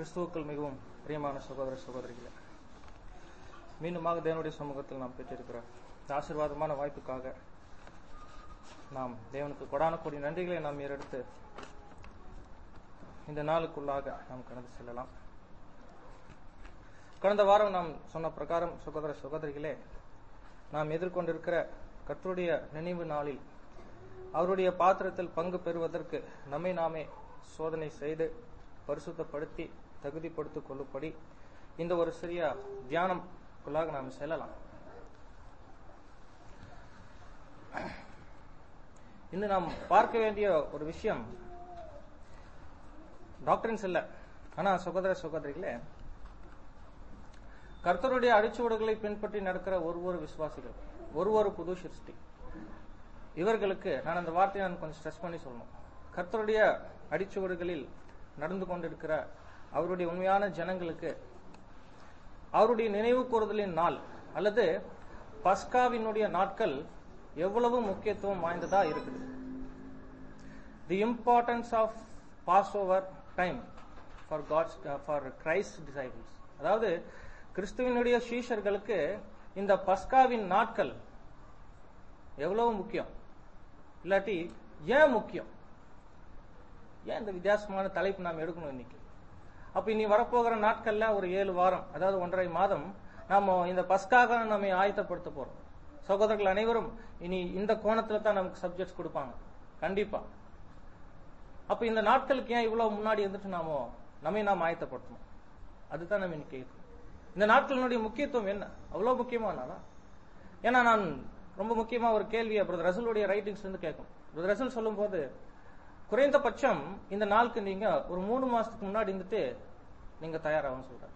கிறிஸ்துவுக்கள் மிகவும் பிரியமான சகோதர சகோதரிகளே மீண்டுமாக தேவனுடைய சமூகத்தில் நாம் பெற்றிருக்கிற இந்த ஆசீர்வாதமான வாய்ப்புக்காக நாம் தேவனுக்கு கொடான கோடி நன்றிகளை நாம் ஏறெடுத்து இந்த நாளுக்குள்ளாக நாம் கடந்து செல்லலாம் கடந்த வாரம் நாம் சொன்ன பிரகாரம் சகோதர சகோதரிகளே நாம் எதிர்கொண்டிருக்கிற கர்த்தருடைய நினைவு நாளில் அவருடைய பாத்திரத்தில் பங்கு பெறுவதற்கு நம்மை நாமே சோதனை செய்து பரிசுத்தப்படுத்தி தகுதிப்படுத்திக் கொள்ளும்படி இந்த ஒரு சிறிய தியானம்குள்ளாக நாம் செல்லலாம் இன்னும் நாம் பார்க்க வேண்டிய ஒரு விஷயம் டாக்டரின்ஸ் இல்ல ஆனா சகோதர சகோதரிகளே கர்த்தருடைய அடிச்சுவடுகளை பின்பற்றி நடக்கிற ஒரு ஒரு விசுவாசிகள் ஒரு ஒரு புது சிருஷ்டி இவர்களுக்கு நான் அந்த வார்த்தையை நான் கொஞ்சம் ஸ்ட்ரெஸ் பண்ணி சொல்லணும் கர்த்தருடைய அடிச்சுவடுகளில் நடந்து கொண்டிருக்கிற அவருடைய உண்மையான ஜனங்களுக்கு அவருடைய நினைவு கூறுதலின் நாள் அல்லது பஸ்காவினுடைய நாட்கள் எவ்வளவு முக்கியத்துவம் வாய்ந்ததா இருக்குது the importance of Passover time for God's for Christ disciples அதாவது கிறிஸ்துவனுடைய சீஷர்களுக்கு இந்த பஸ்காவின் நாட்கள் எவ்வளவு முக்கியம் இல்லாட்டி ஏன் முக்கியம் ஏன் இந்த வித்தியாசமான தலைப்பு நாம் எடுக்கணும் இன்னைக்கு அப்ப இனி வரப்போகிற நாட்கள்ல ஒரு ஏழு வாரம் அதாவது ஒன்றரை மாதம் நாம இந்த பஸ்காக நம்மை ஆயத்தப்படுத்த போறோம் சகோதரர்கள் அனைவரும் இனி இந்த கோணத்துல தான் நமக்கு சப்ஜெக்ட்ஸ் கொடுப்பாங்க கண்டிப்பா அப்ப இந்த நாட்களுக்கு ஏன் இவ்வளவு முன்னாடி இருந்துட்டு நாம நம்மை நாம் ஆயத்தப்படுத்தணும் அதுதான் நம்ம இன்னைக்கு கேட்கணும் இந்த நாட்களினுடைய முக்கியத்துவம் என்ன அவ்வளவு முக்கியமானாலா ஏன்னா நான் ரொம்ப முக்கியமா ஒரு கேள்வியை பிரதர் ரசூலுடைய ரைட்டிங்ஸ் இருந்து கேட்கும் பிரதர் ரசூல் சொல்லும் போது குறைந்தபட்சம் இந்த நாளுக்கு நீங்க ஒரு மூணு மாசத்துக்கு முன்னாடி இருந்துட்டு நீங்க தயாராகும் சொல்றாரு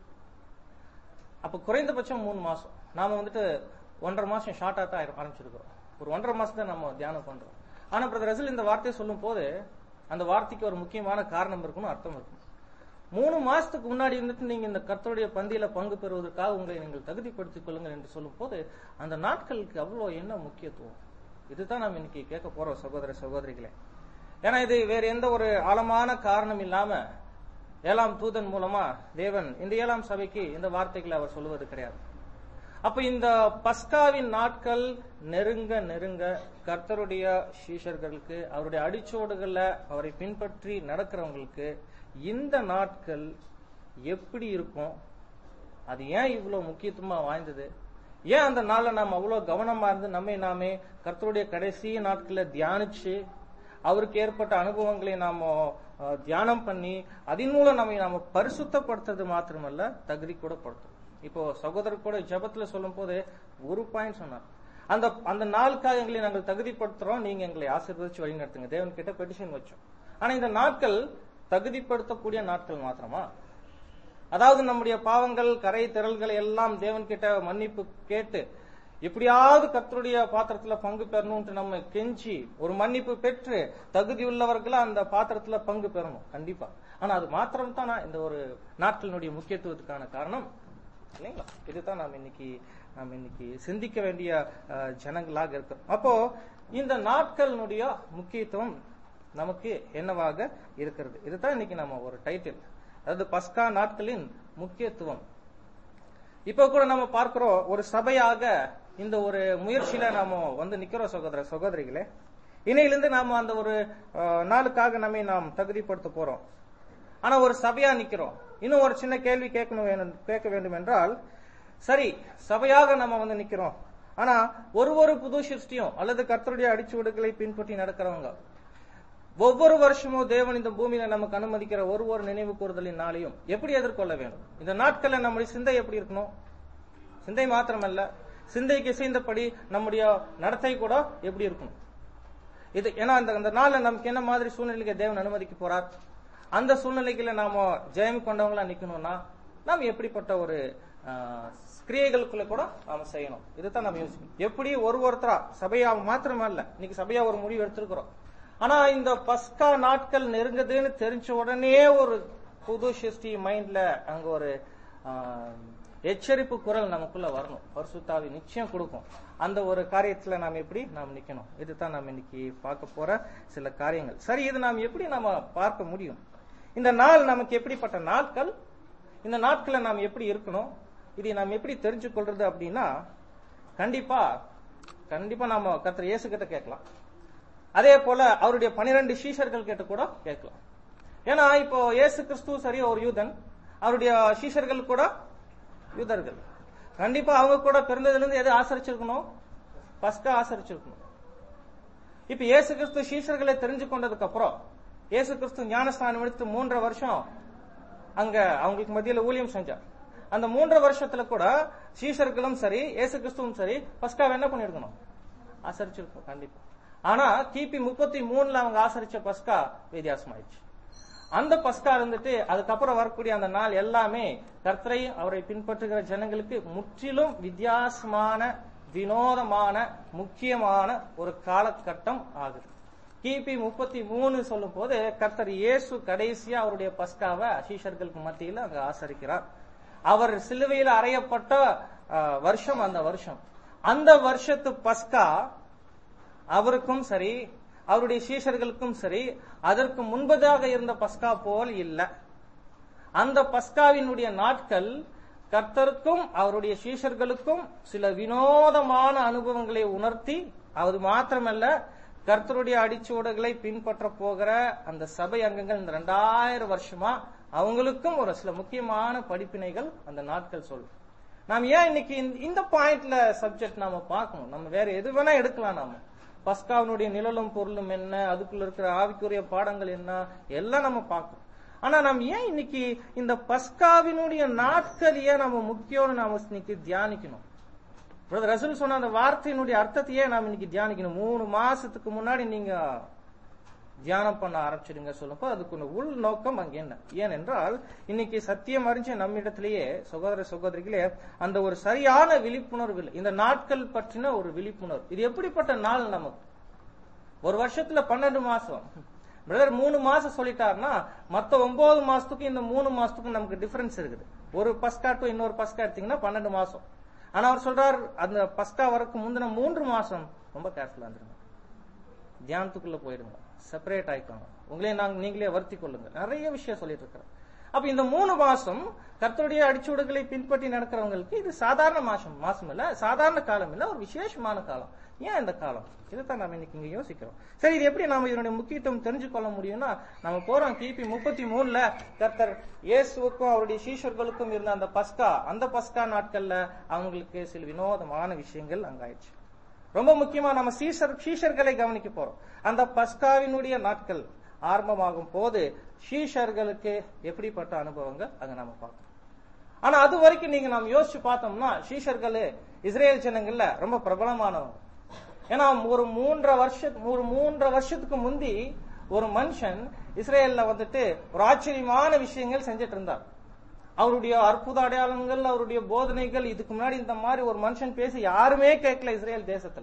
அப்ப குறைந்தபட்சம் மூணு மாசம் நாம வந்துட்டு ஒன்றரை மாசம் ஷார்ட்டா தான் ஆரம்பிச்சிருக்கிறோம் ஒரு ஒன்றரை மாசம் தான் நம்ம தியானம் பண்றோம் ஆனா பிரதர் ரசூல் இந்த வார்த்தையை சொல்லும் போது அந்த வார்த்தைக்கு ஒரு முக்கியமான காரணம் இருக்கணும் அர்த்தம் இருக்கணும் மூணு மாசத்துக்கு முன்னாடி இருந்துட்டு நீங்க இந்த கர்த்தருடைய பந்தியில பங்கு பெறுவதற்காக உங்களை நீங்கள் தகுதிப்படுத்திக் கொள்ளுங்கள் என்று சொல்லும் போது அந்த நாட்களுக்கு அவ்வளவு என்ன முக்கியத்துவம் இதுதான் நாம் இன்னைக்கு கேட்க போறோம் சகோதர சகோதரிகளே ஏன்னா இது வேற எந்த ஒரு ஆழமான காரணம் இல்லாம ஏழாம் தூதன் மூலமா தேவன் இந்த ஏழாம் சபைக்கு இந்த வார்த்தைகளை அவர் சொல்லுவது கிடையாது அப்ப இந்த பஸ்காவின் நாட்கள் நெருங்க நெருங்க கர்த்தருடைய சீஷர்களுக்கு அவருடைய அடிச்சோடுகள்ல அவரை பின்பற்றி நடக்கிறவங்களுக்கு இந்த நாட்கள் எப்படி இருக்கும் அது ஏன் இவ்வளவு முக்கியத்துவமா வாய்ந்தது ஏன் அந்த நாள்ல நாம் அவ்வளவு கவனமா இருந்து நம்மை நாமே கர்த்தருடைய கடைசி நாட்களை தியானிச்சு அவருக்கு ஏற்பட்ட அனுபவங்களை நாம தியானம் பண்ணி அதன் மூலம் நம்மை நாம பரிசுத்தப்படுத்துறது மாத்திரமல்ல தகுதி கூட படுத்தும் இப்போ சகோதரர் கூட ஜபத்துல சொல்லும் போது ஒரு பாயிண்ட் சொன்னார் அந்த அந்த நாளுக்காக எங்களை நாங்கள் தகுதிப்படுத்துறோம் நீங்க எங்களை ஆசீர்வதிச்சு வழி நடத்துங்க தேவன் கிட்ட பெட்டிஷன் வச்சோம் ஆனா இந்த நாட்கள் தகுதிப்படுத்தக்கூடிய நாட்கள் மாத்திரமா அதாவது நம்முடைய பாவங்கள் கரை திரள்களை எல்லாம் தேவன் கிட்ட மன்னிப்பு கேட்டு எப்படியாவது கர்த்தருடைய பாத்திரத்துல பங்கு பெறணும்ட்டு நம்ம கெஞ்சி ஒரு மன்னிப்பு பெற்று தகுதி உள்ளவர்களை அந்த பாத்திரத்துல பங்கு பெறணும் கண்டிப்பா ஆனா அது மாத்திரம் தான் இந்த ஒரு நாட்களினுடைய முக்கியத்துவத்துக்கான காரணம் இல்லைங்களா இதுதான் நாம் இன்னைக்கு நாம் இன்னைக்கு சிந்திக்க வேண்டிய ஜனங்களாக இருக்கிறோம் அப்போ இந்த நாட்களினுடைய முக்கியத்துவம் நமக்கு என்னவாக இருக்கிறது இதுதான் இன்னைக்கு நம்ம ஒரு டைட்டில் அதாவது பஸ்கா நாட்களின் முக்கியத்துவம் இப்ப கூட நம்ம பார்க்கிறோம் ஒரு சபையாக இந்த ஒரு முயற்சியில நாம வந்து நிக்கிறோம் சகோதர சகோதரிகளே இணையிலிருந்து நாம அந்த ஒரு நாளுக்காக நம்மை நாம் தகுதிப்படுத்த போறோம் ஆனா ஒரு சபையா நிக்கிறோம் இன்னும் ஒரு சின்ன கேள்வி கேட்கணும் வேணும் கேட்க வேண்டும் என்றால் சரி சபையாக நம்ம வந்து நிக்கிறோம் ஆனா ஒரு ஒரு புது சிருஷ்டியும் அல்லது கர்த்தருடைய அடிச்சுவடுகளை பின்பற்றி நடக்கிறவங்க ஒவ்வொரு வருஷமும் தேவன் இந்த பூமியில நமக்கு அனுமதிக்கிற ஒரு ஒரு நினைவு கூறுதலின் நாளையும் எப்படி எதிர்கொள்ள வேண்டும் இந்த நாட்கள்ல நம்முடைய சிந்தை எப்படி இருக்கணும் சிந்தை மாத்திரமல்ல சிந்தைக்கு இசைந்தபடி நம்முடைய நடத்தை கூட எப்படி இருக்கணும் இது ஏன்னா அந்த அந்த நாள்ல நமக்கு என்ன மாதிரி சூழ்நிலைக்கு தேவன் அனுமதிக்க போறார் அந்த சூழ்நிலைகளை நாம ஜெயம் கொண்டவங்களா நிக்கணும்னா நாம் எப்படிப்பட்ட ஒரு கிரியைகளுக்குள்ள கூட நாம செய்யணும் இதுதான் நம்ம யோசிக்கணும் எப்படி ஒரு ஒருத்தரா சபையா மாத்திரமல்ல இன்னைக்கு சபையா ஒரு முடிவு எடுத்திருக்கிறோம் ஆனா இந்த பஸ்கா நாட்கள் நெருங்குதுன்னு தெரிஞ்ச உடனே ஒரு புது சிருஷ்டி மைண்ட்ல அங்க ஒரு எச்சரிப்பு குரல் நமக்குள்ள வரணும் பரிசுத்தாவி நிச்சயம் கொடுக்கும் அந்த ஒரு காரியத்துல நாம் எப்படி நாம் நிக்கணும் இதுதான் நாம் இன்னைக்கு பார்க்க போற சில காரியங்கள் சரி இது நாம் எப்படி நாம பார்க்க முடியும் இந்த நாள் நமக்கு எப்படிப்பட்ட நாட்கள் இந்த நாட்களை நாம் எப்படி இருக்கணும் இதை நாம் எப்படி தெரிஞ்சு கொள்றது அப்படின்னா கண்டிப்பா கண்டிப்பா நாம கர்த்தர் இயேசு கிட்ட கேட்கலாம் அதே போல அவருடைய பனிரெண்டு சீஷர்கள் கிட்ட கூட கேட்கலாம் ஏன்னா இப்போ இயேசு கிறிஸ்து சரி ஒரு யூதன் அவருடைய சீஷர்கள் கூட யூதர்கள் கண்டிப்பா அவங்க கூட பிறந்ததுல இருந்து எது ஆசரிச்சிருக்கணும் பஸ்கா ஆசரிச்சிருக்கணும் இப்ப இயேசு கிறிஸ்து சீஷர்களை தெரிஞ்சு கொண்டதுக்கு அப்புறம் இயேசு கிறிஸ்து ஞானஸ்தானம் எடுத்து மூன்றரை வருஷம் அங்க அவங்களுக்கு மத்தியில ஊழியம் செஞ்சார் அந்த மூன்றரை வருஷத்துல கூட சீஷர்களும் சரி இயேசு கிறிஸ்துவும் சரி பஸ்காவை என்ன பண்ணிருக்கணும் ஆசரிச்சிருக்கோம் கண்டிப்பா ஆனா கிபி முப்பத்தி மூணுல அவங்க ஆசரிச்ச பஸ்கா வித்தியாசமாயிடுச்சு அந்த பஸ்கா இருந்துட்டு அதுக்கப்புறம் வரக்கூடிய அந்த நாள் எல்லாமே கர்த்தரை அவரை பின்பற்றுகிற ஜனங்களுக்கு முற்றிலும் வித்தியாசமான வினோதமான முக்கியமான ஒரு காலகட்டம் ஆகுது கிபி முப்பத்தி மூணு சொல்லும் போது கர்த்தர் இயேசு கடைசியா அவருடைய பஸ்காவை சீஷர்களுக்கு மத்தியில் அங்க ஆசரிக்கிறார் அவர் சிலுவையில் அறையப்பட்ட அஹ், வருஷம் அந்த வருஷம் அந்த வருஷத்து பஸ்கா அவருக்கும் சரி அவருடைய சீஷர்களுக்கும் சரி அதற்கு முன்பதாக இருந்த பஸ்கா போல் இல்ல அந்த பஸ்காவினுடைய நாட்கள் கர்த்தருக்கும் அவருடைய சீஷர்களுக்கும் சில வினோதமான அனுபவங்களை உணர்த்தி அது மாத்திரமல்ல கர்த்தருடைய அடிச்சுவடுகளை பின்பற்ற போகிற அந்த சபை அங்கங்கள் இந்த ரெண்டாயிரம் வருஷமா அவங்களுக்கும் ஒரு சில முக்கியமான படிப்பினைகள் அந்த நாட்கள் சொல்லும் நாம் ஏன் இன்னைக்கு இந்த- இந்த பாயிண்ட்ல சப்ஜெக்ட் நாம பார்க்கணும் நம்ம வேற எது வேணா எடுக்கலாம் நாம பஸ்காவினுடைய நிழலும் பொருளும் என்ன அதுக்குள்ள இருக்கிற ஆவிக்குரிய பாடங்கள் என்ன எல்லாம் நம்ம பார்க்கணும் ஆனா நாம் ஏன் இன்னைக்கு இந்த பஸ்காவினுடைய நாட்கள் ஏன் நம்ம முக்கியம்னு நாம இன்னைக்கு தியானிக்கணும் பிரதர் ரசூல் சொன்ன அந்த வார்த்தையினுடைய அர்த்தத்தையே நாம் இன்னைக்கு தியானிக்கணும் மூணு மாசத்துக்கு முன்னாடி நீங்க தியானம் பண்ண ஆரம்பிச்சிடுங்க சொல்லப்போ அதுக்கு உள் நோக்கம் அங்க என்ன ஏனென்றால் இன்னைக்கு சத்தியம் அறிஞ்ச நம்மிடத்திலேயே சகோதர சகோதரிகளே அந்த ஒரு சரியான விழிப்புணர்வு இல்லை இந்த நாட்கள் பற்றின ஒரு விழிப்புணர்வு இது எப்படிப்பட்ட நாள் நமக்கு ஒரு வருஷத்துல பன்னெண்டு மாசம் பிரதர் மூணு மாசம் சொல்லிட்டாருன்னா மத்த ஒன்பது மாசத்துக்கும் இந்த மூணு மாசத்துக்கும் நமக்கு டிஃபரன்ஸ் இருக்குது ஒரு பஸ்கா டு இன்னொரு பஸ்கா எடுத்தீங்கன்னா பன்னெண்டு மாசம் ஆனா அவர் சொல்றார் அந்த பஸ்கா வரக்கு முந்தின மூன்று மாசம் ரொம்ப கேர்ஃபுல்லா இருந்துருங்க தியானத்துக்குள்ள போயிடுங்க செப்பரேட் ஆயிக்கோங்க உங்களே நாங்க நீங்களே வருத்தி கொள்ளுங்க நிறைய விஷயம் சொல்லிட்டு இருக்கிறோம் அப்ப இந்த மூணு மாசம் கர்த்தருடைய அடிச்சுவடுகளை பின்பற்றி நடக்கிறவங்களுக்கு இது சாதாரண மாசம் மாசம் இல்ல சாதாரண காலம் இல்ல ஒரு விசேஷமான காலம் ஏன் இந்த காலம் இதைத்தான் நாம இன்னைக்கு இங்க யோசிக்கிறோம் சரி இது எப்படி நாம இதனுடைய முக்கியத்துவம் தெரிஞ்சு கொள்ள முடியும்னா நம்ம போறோம் கிபி முப்பத்தி மூணுல கர்த்தர் இயேசுவுக்கும் அவருடைய சீஷர்களுக்கும் இருந்த அந்த பஸ்கா அந்த பஸ்கா நாட்கள்ல அவங்களுக்கு சில வினோதமான விஷயங்கள் அங்க ஆயிடுச்சு ரொம்ப முக்கியமா நம்ம சீஷர் சீஷர்களை கவனிக்க போறோம் அந்த பஸ்காவினுடைய நாட்கள் ஆரம்பமாகும் போது சீஷர்களுக்கு எப்படிப்பட்ட அனுபவங்கள் அங்க நாம பார்க்கணும் ஆனா அது வரைக்கும் நீங்க நாம் யோசிச்சு பார்த்தோம்னா சீஷர்கள் இஸ்ரேல் ஜனங்கள்ல ரொம்ப பிரபலமானவங்க ஏன்னா ஒரு மூன்றரை வருஷ ஒரு மூன்றரை வருஷத்துக்கு முந்தி ஒரு மனுஷன் இஸ்ரேல்ல வந்துட்டு ஒரு ஆச்சரியமான விஷயங்கள் செஞ்சுட்டு இருந்தார் அவருடைய அற்புத அடையாளங்கள் அவருடைய போதனைகள் இதுக்கு முன்னாடி இந்த மாதிரி ஒரு மனுஷன் பேசி யாருமே கேட்கல இஸ்ரேல் தேசத்துல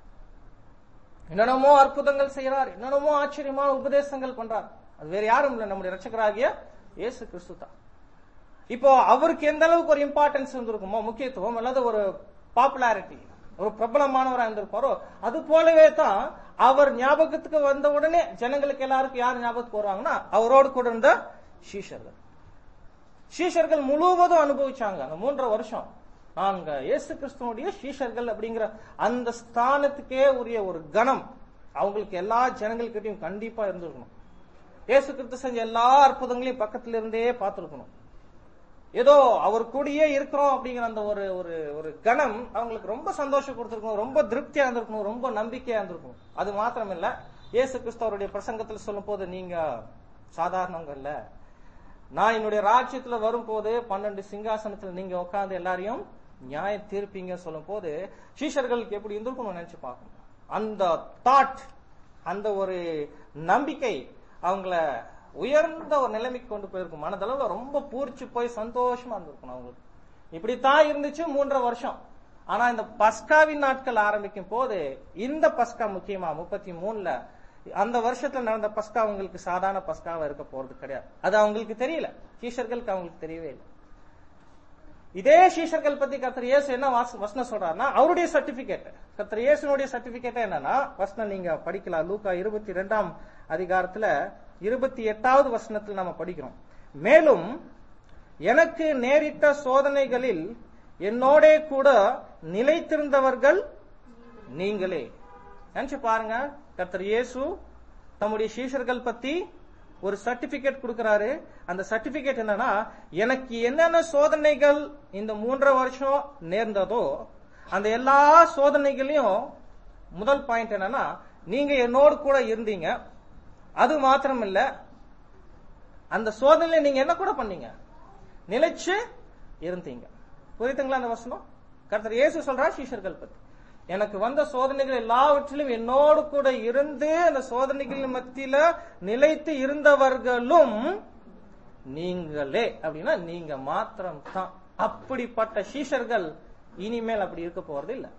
என்னென்னமோ அற்புதங்கள் செய்யறார் என்னென்னமோ ஆச்சரியமான உபதேசங்கள் பண்றார் அது வேற யாரும் இல்ல நம்முடைய ரட்சகராகிய இயேசு கிறிஸ்து தான் இப்போ அவருக்கு எந்த அளவுக்கு ஒரு இம்பார்ட்டன்ஸ் இருந்திருக்குமோ முக்கியத்துவம் அல்லது ஒரு பாப்புலாரிட்டி ஒரு பிரபலமானவரா இருந்திருப்பாரோ அது போலவே தான் அவர் ஞாபகத்துக்கு வந்த உடனே ஜனங்களுக்கு எல்லாருக்கும் யார் ஞாபகத்துக்கு வருவாங்கன்னா அவரோடு கூட இருந்த சீஷர்கள் சீஷர்கள் முழுவதும் அனுபவிச்சாங்க அந்த மூன்றரை வருஷம் நாங்க இயேசு கிறிஸ்துவனுடைய சீஷர்கள் அப்படிங்கிற அந்த ஸ்தானத்துக்கே உரிய ஒரு கணம் அவங்களுக்கு எல்லா ஜனங்கள்கிட்டயும் கண்டிப்பா இருந்திருக்கணும் இயேசு கிறிஸ்து செஞ்ச எல்லா அற்புதங்களையும் பக்கத்துல இருந்தே பார்த்திருக்கணும் ஏதோ அவர் கூடயே இருக்கிறோம் அப்படிங்கிற அந்த ஒரு ஒரு ஒரு கணம் அவங்களுக்கு ரொம்ப சந்தோஷம் கொடுத்திருக்கணும் ரொம்ப திருப்தியா இருந்திருக்கணும் ரொம்ப நம்பிக்கையா இருந்திருக்கணும் அது மாத்திரம் இல்ல இயேசு கிறிஸ்து அவருடைய பிரசங்கத்துல சொல்லும் போது நீங்க சாதாரணவங்க இல்ல நான் என்னுடைய ராஜ்யத்துல வரும்போது பன்னெண்டு சிங்காசனத்துல நீங்க உட்கார்ந்து எல்லாரையும் நியாயம் தீர்ப்பீங்க சொல்லும் போது சீஷர்களுக்கு எப்படி இருந்திருக்கணும் நினைச்சு பார்க்கணும் அந்த தாட் அந்த ஒரு நம்பிக்கை அவங்கள உயர்ந்த ஒரு நிலைமைக்கு கொண்டு போயிருக்கும் மனதளவுல ரொம்ப பூரிச்சு போய் சந்தோஷமா இருந்திருக்கணும் அவங்களுக்கு இப்படித்தான் இருந்துச்சு மூன்றரை வருஷம் ஆனா இந்த பஸ்காவின் நாட்கள் ஆரம்பிக்கும் போது இந்த பஸ்கா முக்கியமா முப்பத்தி மூணுல அந்த வருஷத்துல நடந்த பஸ்கா அவங்களுக்கு சாதாரண பஸ்காவா இருக்க போறது கிடையாது அது அவங்களுக்கு தெரியல சீஷர்களுக்கு அவங்களுக்கு தெரியவே இல்லை இதே சீஷர்கள் பத்தி கர்த்தர் இயேசு என்ன வாச- வசனம் சொல்றாருன்னா அவருடைய சர்டிபிகேட் கர்த்தர் இயேசுனுடைய சர்டிபிகேட் என்னன்னா வசனம் நீங்க படிக்கலாம் லூக்கா இருபத்தி ரெண்டாம் அதிகாரத்துல இருபத்தி எட்டாவது வசனத்தில் நம்ம படிக்கிறோம் மேலும் எனக்கு நேரிட்ட சோதனைகளில் என்னோடே கூட நிலைத்திருந்தவர்கள் நீங்களே நினைச்சு பாருங்க கர்த்தர் இயேசு தம்முடைய சீஷர்கள் பத்தி ஒரு சர்டிபிகேட் கொடுக்கறாரு அந்த சர்டிபிகேட் என்னன்னா எனக்கு என்னென்ன சோதனைகள் இந்த மூன்றரை வருஷம் நேர்ந்ததோ அந்த எல்லா சோதனைகளையும் முதல் பாயிண்ட் என்னன்னா நீங்க என்னோடு கூட இருந்தீங்க அது மாத்திரம் இல்ல அந்த சோதனையில நீங்க என்ன கூட பண்ணீங்க நிலைச்சு இருந்தீங்க புரியுதுங்களா அந்த வசனம் கர்த்தர் இயேசு சொல்றார் சீஷர்கள் பத்தி எனக்கு வந்த சோதனைகள் எல்லாவற்றிலும் என்னோடு கூட இருந்து அந்த சோதனைகளின் மத்தியில நிலைத்து இருந்தவர்களும் நீங்களே அப்படின்னா நீங்க மாத்திரம் தான் அப்படிப்பட்ட சீஷர்கள் இனிமேல் அப்படி இருக்க போறது இல்ல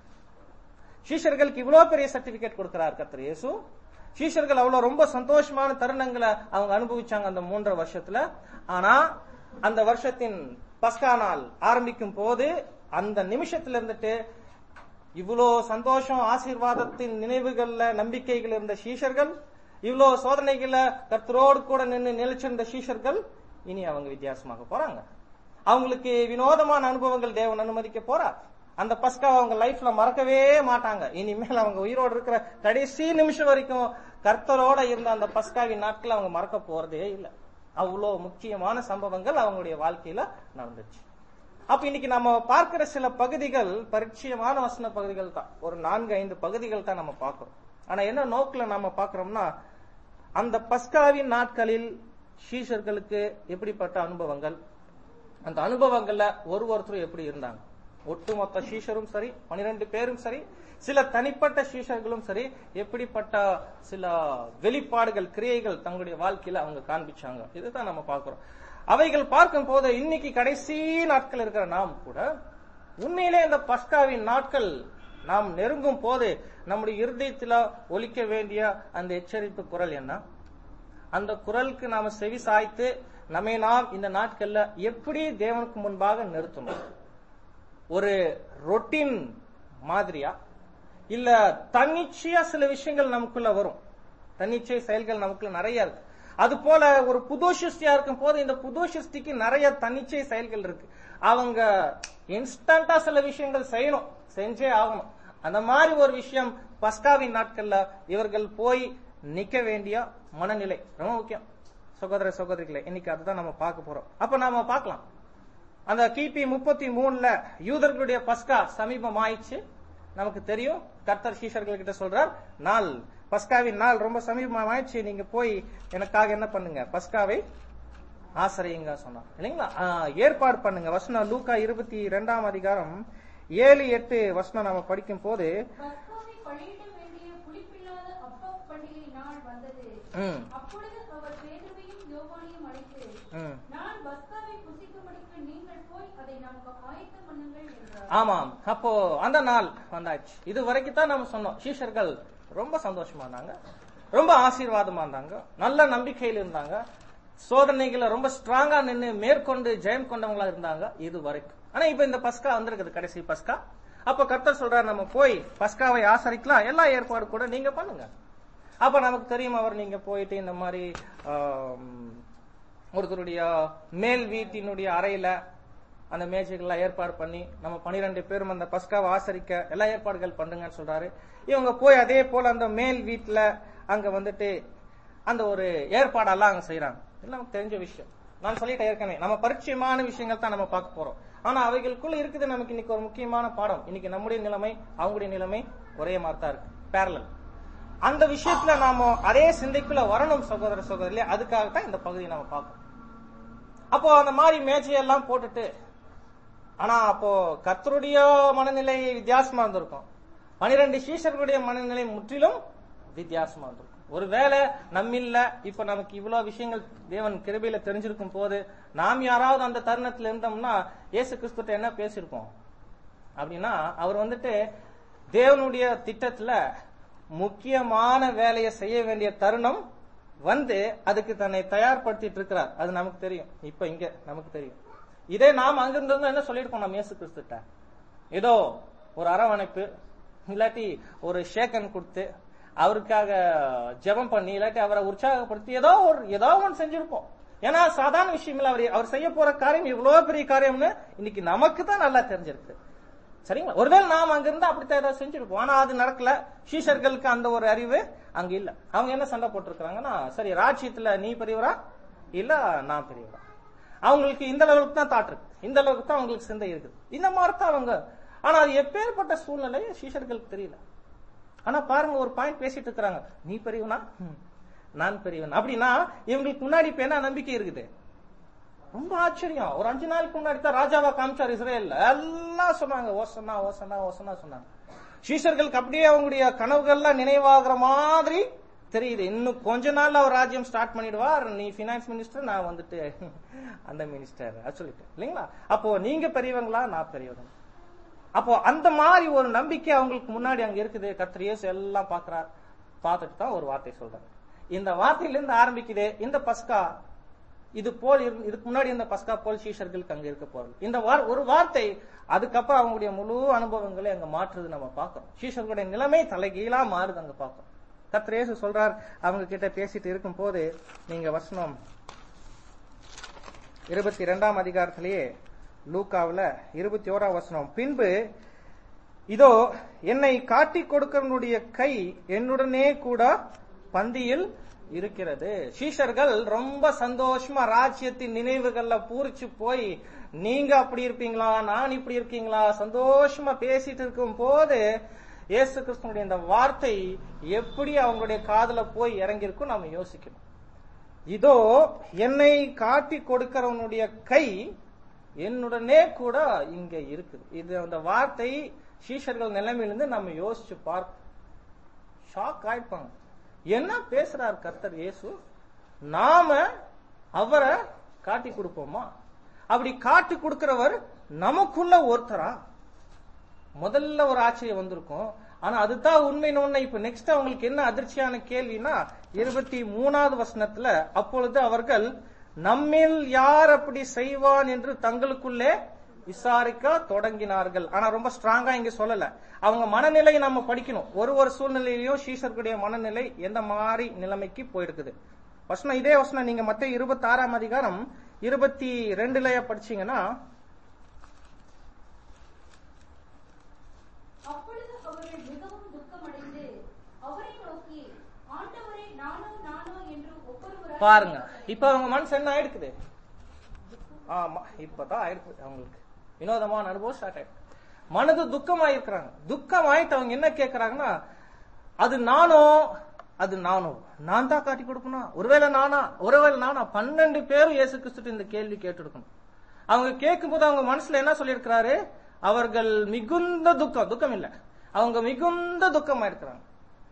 சீஷர்களுக்கு இவ்வளவு பெரிய சர்டிபிகேட் கொடுக்கிறார் கர்த்தர் இயேசு சீஷர்கள் அவ்வளவு ரொம்ப சந்தோஷமான தருணங்களை அவங்க அனுபவிச்சாங்க அந்த மூன்றரை வருஷத்துல ஆனா அந்த வருஷத்தின் பஸ்கா நாள் ஆரம்பிக்கும் போது அந்த நிமிஷத்துல இருந்துட்டு இவ்வளோ சந்தோஷம் ஆசீர்வாதத்தின் நினைவுகள்ல நம்பிக்கைகள் இருந்த சீஷர்கள் இவ்வளோ சோதனைகள கர்த்தரோடு கூட நின்று நிலைச்சிருந்த சீஷர்கள் இனி அவங்க வித்தியாசமாக போறாங்க அவங்களுக்கு வினோதமான அனுபவங்கள் தேவன் அனுமதிக்க போறார் அந்த பஸ்கா அவங்க லைஃப்ல மறக்கவே மாட்டாங்க இனிமேல் அவங்க உயிரோடு இருக்கிற கடைசி நிமிஷம் வரைக்கும் கர்த்தரோட இருந்த அந்த பஸ்காவின் நாட்கள் அவங்க மறக்க போறதே இல்லை அவ்வளோ முக்கியமான சம்பவங்கள் அவங்களுடைய வாழ்க்கையில நடந்துச்சு அப்ப இன்னைக்கு நம்ம பார்க்கிற சில பகுதிகள் பரிச்சயமான வசன பகுதிகள் தான் ஒரு நான்கு ஐந்து பகுதிகள் தான் நம்ம பார்க்கிறோம் ஆனா என்ன நோக்குல நம்ம பார்க்கிறோம்னா அந்த பஸ்காவின் நாட்களில் சீஷர்களுக்கு எப்படிப்பட்ட அனுபவங்கள் அந்த அனுபவங்கள்ல ஒரு ஒருத்தரும் எப்படி இருந்தாங்க ஒட்டுமொத்த சீஷரும் சரி பனிரெண்டு பேரும் சரி சில தனிப்பட்ட சீஷர்களும் சரி எப்படிப்பட்ட சில வெளிப்பாடுகள் கிரியைகள் தங்களுடைய வாழ்க்கையில அவங்க காண்பிச்சாங்க இதுதான் நம்ம பார்க்கிறோம் அவைகள் பார்க்கும் போது இன்னைக்கு கடைசி நாட்கள் இருக்கிற நாம் கூட உண்மையிலே இந்த பஸ்காவின் நாட்கள் நாம் நெருங்கும் போது நம்முடைய இருதயத்துல ஒலிக்க வேண்டிய அந்த எச்சரிப்பு குரல் என்ன அந்த குரலுக்கு நாம செவி சாய்த்து நம்மை நாம் இந்த நாட்கள்ல எப்படி தேவனுக்கு முன்பாக நிறுத்தணும் ஒரு ரொட்டீன் மாதிரியா இல்ல தன்னிச்சையா சில விஷயங்கள் நமக்குள்ள வரும் தன்னிச்சை செயல்கள் நமக்குள்ள நிறைய இருக்கு அது போல ஒரு புது சிருஷ்டியா இருக்கும் போது இந்த புது சிருஷ்டிக்கு நிறைய தன்னிச்சை செயல்கள் இருக்கு அவங்க இன்ஸ்டன்டா சில விஷயங்கள் செய்யணும் செஞ்சே ஆகணும் அந்த மாதிரி ஒரு விஷயம் பஸ்காவின் நாட்கள்ல இவர்கள் போய் நிக்க வேண்டிய மனநிலை ரொம்ப முக்கியம் சகோதர சகோதரிகளே இன்னைக்கு அதுதான் நம்ம பார்க்க போறோம் அப்ப நாம பார்க்கலாம் அந்த கிபி முப்பத்தி மூணுல யூதர்களுடைய பஸ்கா சமீபம் ஆயிடுச்சு நமக்கு தெரியும் கர்த்தர் சீஷர்கள் கிட்ட சொல்றார் நாள் பஸ்காவின் நாள் ரொம்ப சமீபம் ஆயிடுச்சு நீங்க போய் எனக்காக என்ன பண்ணுங்க பஸ்காவை ஆசிரியுங்க சொன்னார் இல்லைங்களா ஆ, ஏற்பாடு பண்ணுங்க வசனம் லூக்கா இருபத்தி ரெண்டாம் அதிகாரம் ஏழு எட்டு வசனம் நம்ம படிக்கும் போது பஸ்காவை பலியிட வேண்டிய புளிப்பில்லாத அப்ப பண்டிகை நாள் வந்தது ம், அப்பொழுது அவர் பேதுருவையும் யோவானையும் அழைத்து ம். நான் பஸ்காவை புசிக்கும்படிக்கு நீங்கள் போய் அதை நமக்கு ஆயத்தம் பண்ணுங்கள் என்றார் ஆமாம் அப்போ அந்த நாள் வந்தாச்சு இது வரைக்கும் தான் நம்ம சொன்னோம் சீஷர்கள் ரொம்ப சந்தோஷமா இருந்தாங்க ரொம்ப ஆசீர்வாதமா இருந்தாங்க நல்ல நம்பிக்கையில் இருந்தாங்க சோதனைகளை ரொம்ப ஸ்ட்ராங்கா நின்று மேற்கொண்டு ஜெயம் கொண்டவங்களா இருந்தாங்க இது வரைக்கும் ஆனா இப்ப இந்த பஸ்கா வந்திருக்குது கடைசி பஸ்கா அப்ப கர்த்தர் சொல்றாரு நம்ம போய் பஸ்காவை ஆசரிக்கலாம் எல்லா ஏற்பாடு கூட நீங்க பண்ணுங்க அப்ப நமக்கு தெரியும் அவர் நீங்க போயிட்டு இந்த மாதிரி ஆம், ஒருத்தருடைய மேல் வீட்டினுடைய அறையில அந்த மேஜைகள்லாம் ஏற்பாடு பண்ணி நம்ம பனிரெண்டு பேரும் அந்த பஸ்காவை ஆசரிக்க எல்லா ஏற்பாடுகள் பண்ணுங்கன்னு சொல்றாரு இவங்க போய் அதே போல அந்த மேல் வீட்டுல அங்க வந்துட்டு அந்த ஒரு ஏற்பாடெல்லாம் அங்க செய்யறாங்க இது நமக்கு தெரிஞ்ச விஷயம் நான் சொல்லிட்டேன் ஏற்கனவே நம்ம பரிச்சயமான விஷயங்கள் தான் நம்ம பார்க்க போறோம் ஆனா அவைகளுக்குள்ள இருக்குது நமக்கு இன்னைக்கு ஒரு முக்கியமான பாடம் இன்னைக்கு நம்முடைய நிலைமை அவங்களுடைய நிலைமை ஒரே மாதிரி தான் இருக்கு பேரலல் அந்த விஷயத்துல நாம அதே சிந்தைக்குள்ள வரணும் சகோதர சகோதரிலே அதுக்காகத்தான் இந்த பகுதியை நாம பார்க்கணும் அப்போ அந்த மாதிரி மேஜையெல்லாம் போட்டுட்டு ஆனா அப்போ கர்த்தருடைய மனநிலை வித்தியாசமா இருந்திருக்கும் பனிரெண்டு சீஷர்களுடைய மனநிலை முற்றிலும் வித்தியாசமா இருந்திருக்கும் ஒருவேளை நம்மில்ல இப்ப நமக்கு இவ்வளவு விஷயங்கள் தேவன் கிருபையில தெரிஞ்சிருக்கும் போது நாம் யாராவது அந்த தருணத்துல இருந்தோம்னா இயேசு கிறிஸ்துட்ட என்ன பேசியிருப்போம் அப்படின்னா அவர் வந்துட்டு தேவனுடைய திட்டத்துல முக்கியமான வேலையை செய்ய வேண்டிய தருணம் வந்து அதுக்கு தன்னை தயார்படுத்திட்டு இருக்கிறார் அது நமக்கு தெரியும் இப்ப இங்க நமக்கு தெரியும் இதே நாம் அங்கிருந்திருந்தோம் என்ன சொல்லியிருப்போம் நம்ம இயேசு கிறிஸ்துட்ட ஏதோ ஒரு அரவணைப்பு இல்லாட்டி ஒரு ஷேக்கன் கொடுத்து அவருக்காக ஜெபம் பண்ணி இல்லாட்டி அவரை உற்சாகப்படுத்தி ஏதோ ஒரு ஏதோ ஒன்று செஞ்சிருப்போம் ஏன்னா சாதாரண விஷயம் இல்ல அவர் அவர் செய்ய போற காரியம் இவ்வளவு பெரிய காரியம்னு இன்னைக்கு நமக்கு தான் நல்லா தெரிஞ்சிருக்கு சரிங்களா ஒருவேளை நாம் அங்க இருந்து அப்படித்தான் ஏதாவது செஞ்சிருப்போம் ஆனா அது நடக்கல சீஷர்களுக்கு அந்த ஒரு அறிவு அங்க இல்ல அவங்க என்ன சண்டை போட்டிருக்கிறாங்கன்னா சரி ராஜ்யத்துல நீ பெரியவரா இல்ல நான் பெரியவரா அவங்களுக்கு இந்த அளவுக்கு தான் தாட் இருக்கு இந்த அளவுக்கு தான் அவங்களுக்கு சிந்தை இருக்குது இந்த மாதிரி தான் அவங்க ஆனா அது எப்பேற்பட்ட சூழ்நிலை சீஷர்களுக்கு தெரியல ஆனா பாருங்க ஒரு பாயிண்ட் பேசிட்டு இருக்கிறாங்க நீ பெரியவனா ஹம், நான் பெரியவன் அப்படின்னா இவங்களுக்கு முன்னாடி இப்ப என்ன நம்பிக்கை இருக்குது ரொம்ப ஆச்சரியம் ஒரு அஞ்சு நாளுக்கு முன்னாடி தான் ராஜாவா காமிச்சார் இஸ்ரேல்ல எல்லாம் சொன்னாங்க ஓசனா ஓசனா ஓசனா சொன்னாங்க சீஷர்களுக்கு அப்படியே அவங்களுடைய கனவுகள்லாம் நினைவாகிற மாதிரி தெரியுது இன்னும் கொஞ்ச நாள்ல அவர் ராஜ்யம் ஸ்டார்ட் பண்ணிடுவார் நீ பினான்ஸ் மினிஸ்டர் நான் வந்துட்டு அந்த மினிஸ்டர் சொல்லிட்டேன் இல்லைங்களா அப்போ நீங்க பெரியவங்களா நான் பெரியவங்க அப்போ அந்த மாதிரி ஒரு நம்பிக்கை அவங்களுக்கு முன்னாடி அங்க இருக்குது கர்த்தர் இயேசு எல்லாம் பாக்குறார் பார்த்துட்டு தான் ஒரு வார்த்தை சொல்றாரு இந்த வார்த்தையிலிருந்து ஆரம்பிக்குது இந்த பஸ்கா இது போல் இரு- இதுக்கு முன்னாடி இந்த பஸ்கா போல் சீஷர்களுக்கு அங்க இருக்க போறது இந்த வார்- ஒரு வார்த்தை அதுக்கப்புறம் அவங்களுடைய முழு அனுபவங்களை அங்க மாற்றுறது நம்ம பார்க்கிறோம் சீஷர்களுடைய நிலைமை தலைகீழா மாறுது அங்க பார்க்கிறோம் கர்த்தர் இயேசு சொல்றார் அவங்க கிட்ட பேசிட்டு இருக்கும் போது நீங்க வசனம் இருபத்தி இரண்டாம் அதிகாரத்திலேயே லூக்காவுல இருபத்தி ஓராம் வசனம் பின்பு இதோ என்னை காட்டிக் கொடுக்கிறவனுடைய கை என்னுடனே கூட பந்தியில் இருக்கிறது சீஷர்கள் ரொம்ப சந்தோஷமா ராஜ்யத்தின் நினைவுகள்ல பூரிச்சு போய் நீங்க அப்படி இருப்பீங்களா நான் இப்படி இருக்கீங்களா சந்தோஷமா பேசிட்டு இருக்கும் போது இயேசு கிறிஸ்துனுடைய இந்த வார்த்தை எப்படி அவங்களுடைய காதுல போய் இறங்கியிருக்கும் நாம யோசிக்கணும் இதோ என்னை காட்டி கொடுக்கிறவனுடைய கை என்னுடனே கூட இங்க இருக்குது இது அந்த வார்த்தை சீஷர்கள் நிலைமையிலிருந்து நம்ம யோசிச்சு பார்க்க ஷாக் ஆயிப்பாங்க என்ன பேசுறார் கர்த்தர் இயேசு நாம அவரை காட்டி கொடுப்போமா அப்படி காட்டி கொடுக்கிறவர் நமக்குள்ள ஒருத்தரா முதல்ல ஒரு ஆச்சரியம் வந்திருக்கும் ஆனா அதுதான் உண்மைன்னு ஒண்ணு இப்ப நெக்ஸ்ட் அவங்களுக்கு என்ன அதிர்ச்சியான கேள்வினா இருபத்தி மூணாவது வசனத்துல அப்பொழுது அவர்கள் நம்மில் யார் அப்படி செய்வான் என்று தங்களுக்குள்ளே விசாரிக்க தொடங்கினார்கள் ஆனா ரொம்ப ஸ்ட்ராங்கா இங்க சொல்லல அவங்க மனநிலையை நம்ம படிக்கணும் ஒரு ஒரு சூழ்நிலையிலையும் சீஷர்களுடைய மனநிலை எந்த மாதிரி நிலைமைக்கு போயிருக்குது வசனம் இதே வசனம் நீங்க மத்த இருபத்தி ஆறாம் அதிகாரம் இருபத்தி ரெண்டுலயே படிச்சீங்கன்னா அப்பொழுது அவர்கள் மிகவும் துக்கமடைந்து அவரை நோக்கி ஆண்டவரே நானோ நானோ என்று ஒவ்வொருவராய் பாருங்க இப்ப அவங்க மனசு என்ன ஆயிடுக்குது ஆமா இப்பதான் ஆயிடுக்குது அவங்களுக்கு வினோதமான அனுபவம் ஸ்டார்ட் ஆயிடுச்சு மனது துக்கமாயிருக்கிறாங்க துக்கமாயிட்டு அவங்க என்ன கேக்குறாங்கன்னா அது நானோ அது நானோ நான் தான் காட்டி கொடுக்கணும் ஒருவேளை நானா ஒருவேளை நானா பன்னெண்டு பேரும் இயேசு கிறிஸ்துட்டு இந்த கேள்வி கேட்டுருக்கணும் அவங்க கேட்கும்போது அவங்க மனசுல என்ன சொல்லியிருக்கிறாரு அவர்கள் மிகுந்த துக்கம் துக்கம் இல்ல அவங்க மிகுந்த துக்கமா இருக்கிறாங்க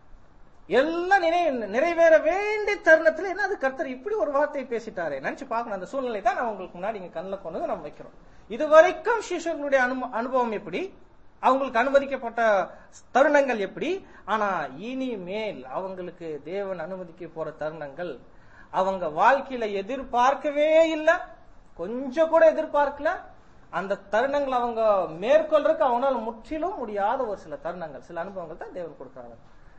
எல்லாம் நினை நிறைவேற வேண்டிய தருணத்துல என்ன அது கர்த்தர் இப்படி ஒரு வார்த்தை பேசிட்டாரு நினைச்சு பார்க்கணும் அந்த சூழ்நிலை தான் நான் உங்களுக்கு முன்னாடி இங்க கண்ணில் கொண்டு வந்து நம்ம வைக்கிறோம் இது வரைக்கும் சிஷ்யர்களுடைய அனுப- அனுபவம் எப்படி அவங்களுக்கு அனுமதிக்கப்பட்ட தருணங்கள் எப்படி ஆனா இனிமேல் அவங்களுக்கு தேவன் அனுமதிக்க போற தருணங்கள் அவங்க வாழ்க்கையில எதிர்பார்க்கவே இல்லை கொஞ்சம் கூட எதிர்பார்க்கல அந்த தருணங்கள் அவங்க மேற்கொள்றதுக்கு அவங்களால முற்றிலும் முடியாத ஒரு சில தருணங்கள் சில அனுபவங்கள் தான் தேவன் கொடுக்குறாங்க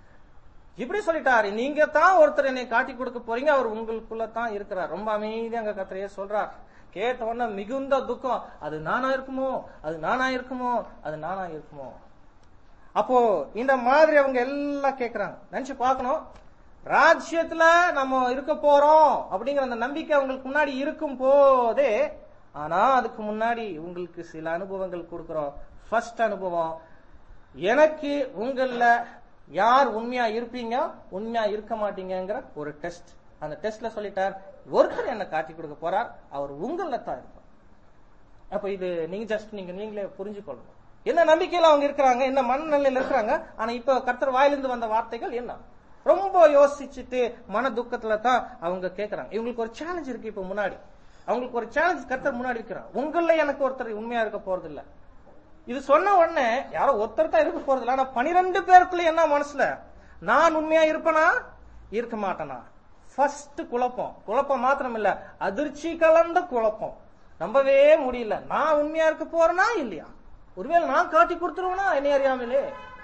இப்படி சொல்லிட்டாரு நீங்க தான் ஒருத்தர் என்னை காட்டி கொடுக்க போறீங்க அவர் உங்களுக்குள்ள தான் இருக்கிறார் ரொம்ப அமைதியா அங்க கத்திரையே சொல்றார் கேட்ட உடனே மிகுந்த துக்கம் அது நானா இருக்குமோ அது நானா இருக்குமோ அது நானா இருக்குமோ அப்போ இந்த மாதிரி அவங்க எல்லாம் கேக்குறாங்க நினைச்சு பார்க்கணும் ராஜ்யத்துல நம்ம இருக்க போறோம் அப்படிங்கிற அந்த நம்பிக்கை அவங்களுக்கு முன்னாடி இருக்கும் போதே ஆனா அதுக்கு முன்னாடி உங்களுக்கு சில அனுபவங்கள் கொடுக்கிறோம் ஃபர்ஸ்ட் அனுபவம் எனக்கு உங்கள யார் உண்மையா இருப்பீங்க உண்மையா இருக்க மாட்டீங்கங்கிற ஒரு டெஸ்ட் அந்த டெஸ்ட்ல சொல்லிட்டார் ஒருத்தர் என்ன காட்டி கொடுக்க போறார் அவர் உங்கள தான் இருப்பார் அப்ப இது நீங்க ஜஸ்ட் நீங்க நீங்களே புரிஞ்சுக்கொள்ளணும் என்ன நம்பிக்கையில அவங்க இருக்கிறாங்க என்ன மனநிலையில இருக்கிறாங்க ஆனா இப்ப கர்த்தர் வாயிலிருந்து வந்த வார்த்தைகள் என்ன ரொம்ப யோசிச்சுட்டு மன துக்கத்துல தான் அவங்க கேக்குறாங்க இவங்களுக்கு ஒரு சேலஞ்ச் இருக்கு இப்ப முன்னாடி அவங்களுக்கு ஒரு சேலஞ்ச் கர்த்தர் முன்னாடி இருக்கிறாங்க உங்கள எனக்கு ஒருத்தர் உண்மையா இருக்க போறது இல்ல இது சொன்ன உடனே யாரோ ஒருத்தர் தான் இருக்க போறது இல்ல ஆனா பனிரெண்டு பேருக்குள்ள என்ன மனசுல நான் உண்மையா இருப்பனா இருக்க மாட்டேனா ஃபர்ஸ்ட் குழப்பம் குழப்பம் மாத்திரம் இல்ல அதிர்ச்சி கலந்த குழப்பம் நம்பவே முடியல நான் உண்மையா இருக்க போறேனா இல்லையா ஒருவேளை நான் காட்டி கொடுத்துருவேனா என்னை அறியாமலே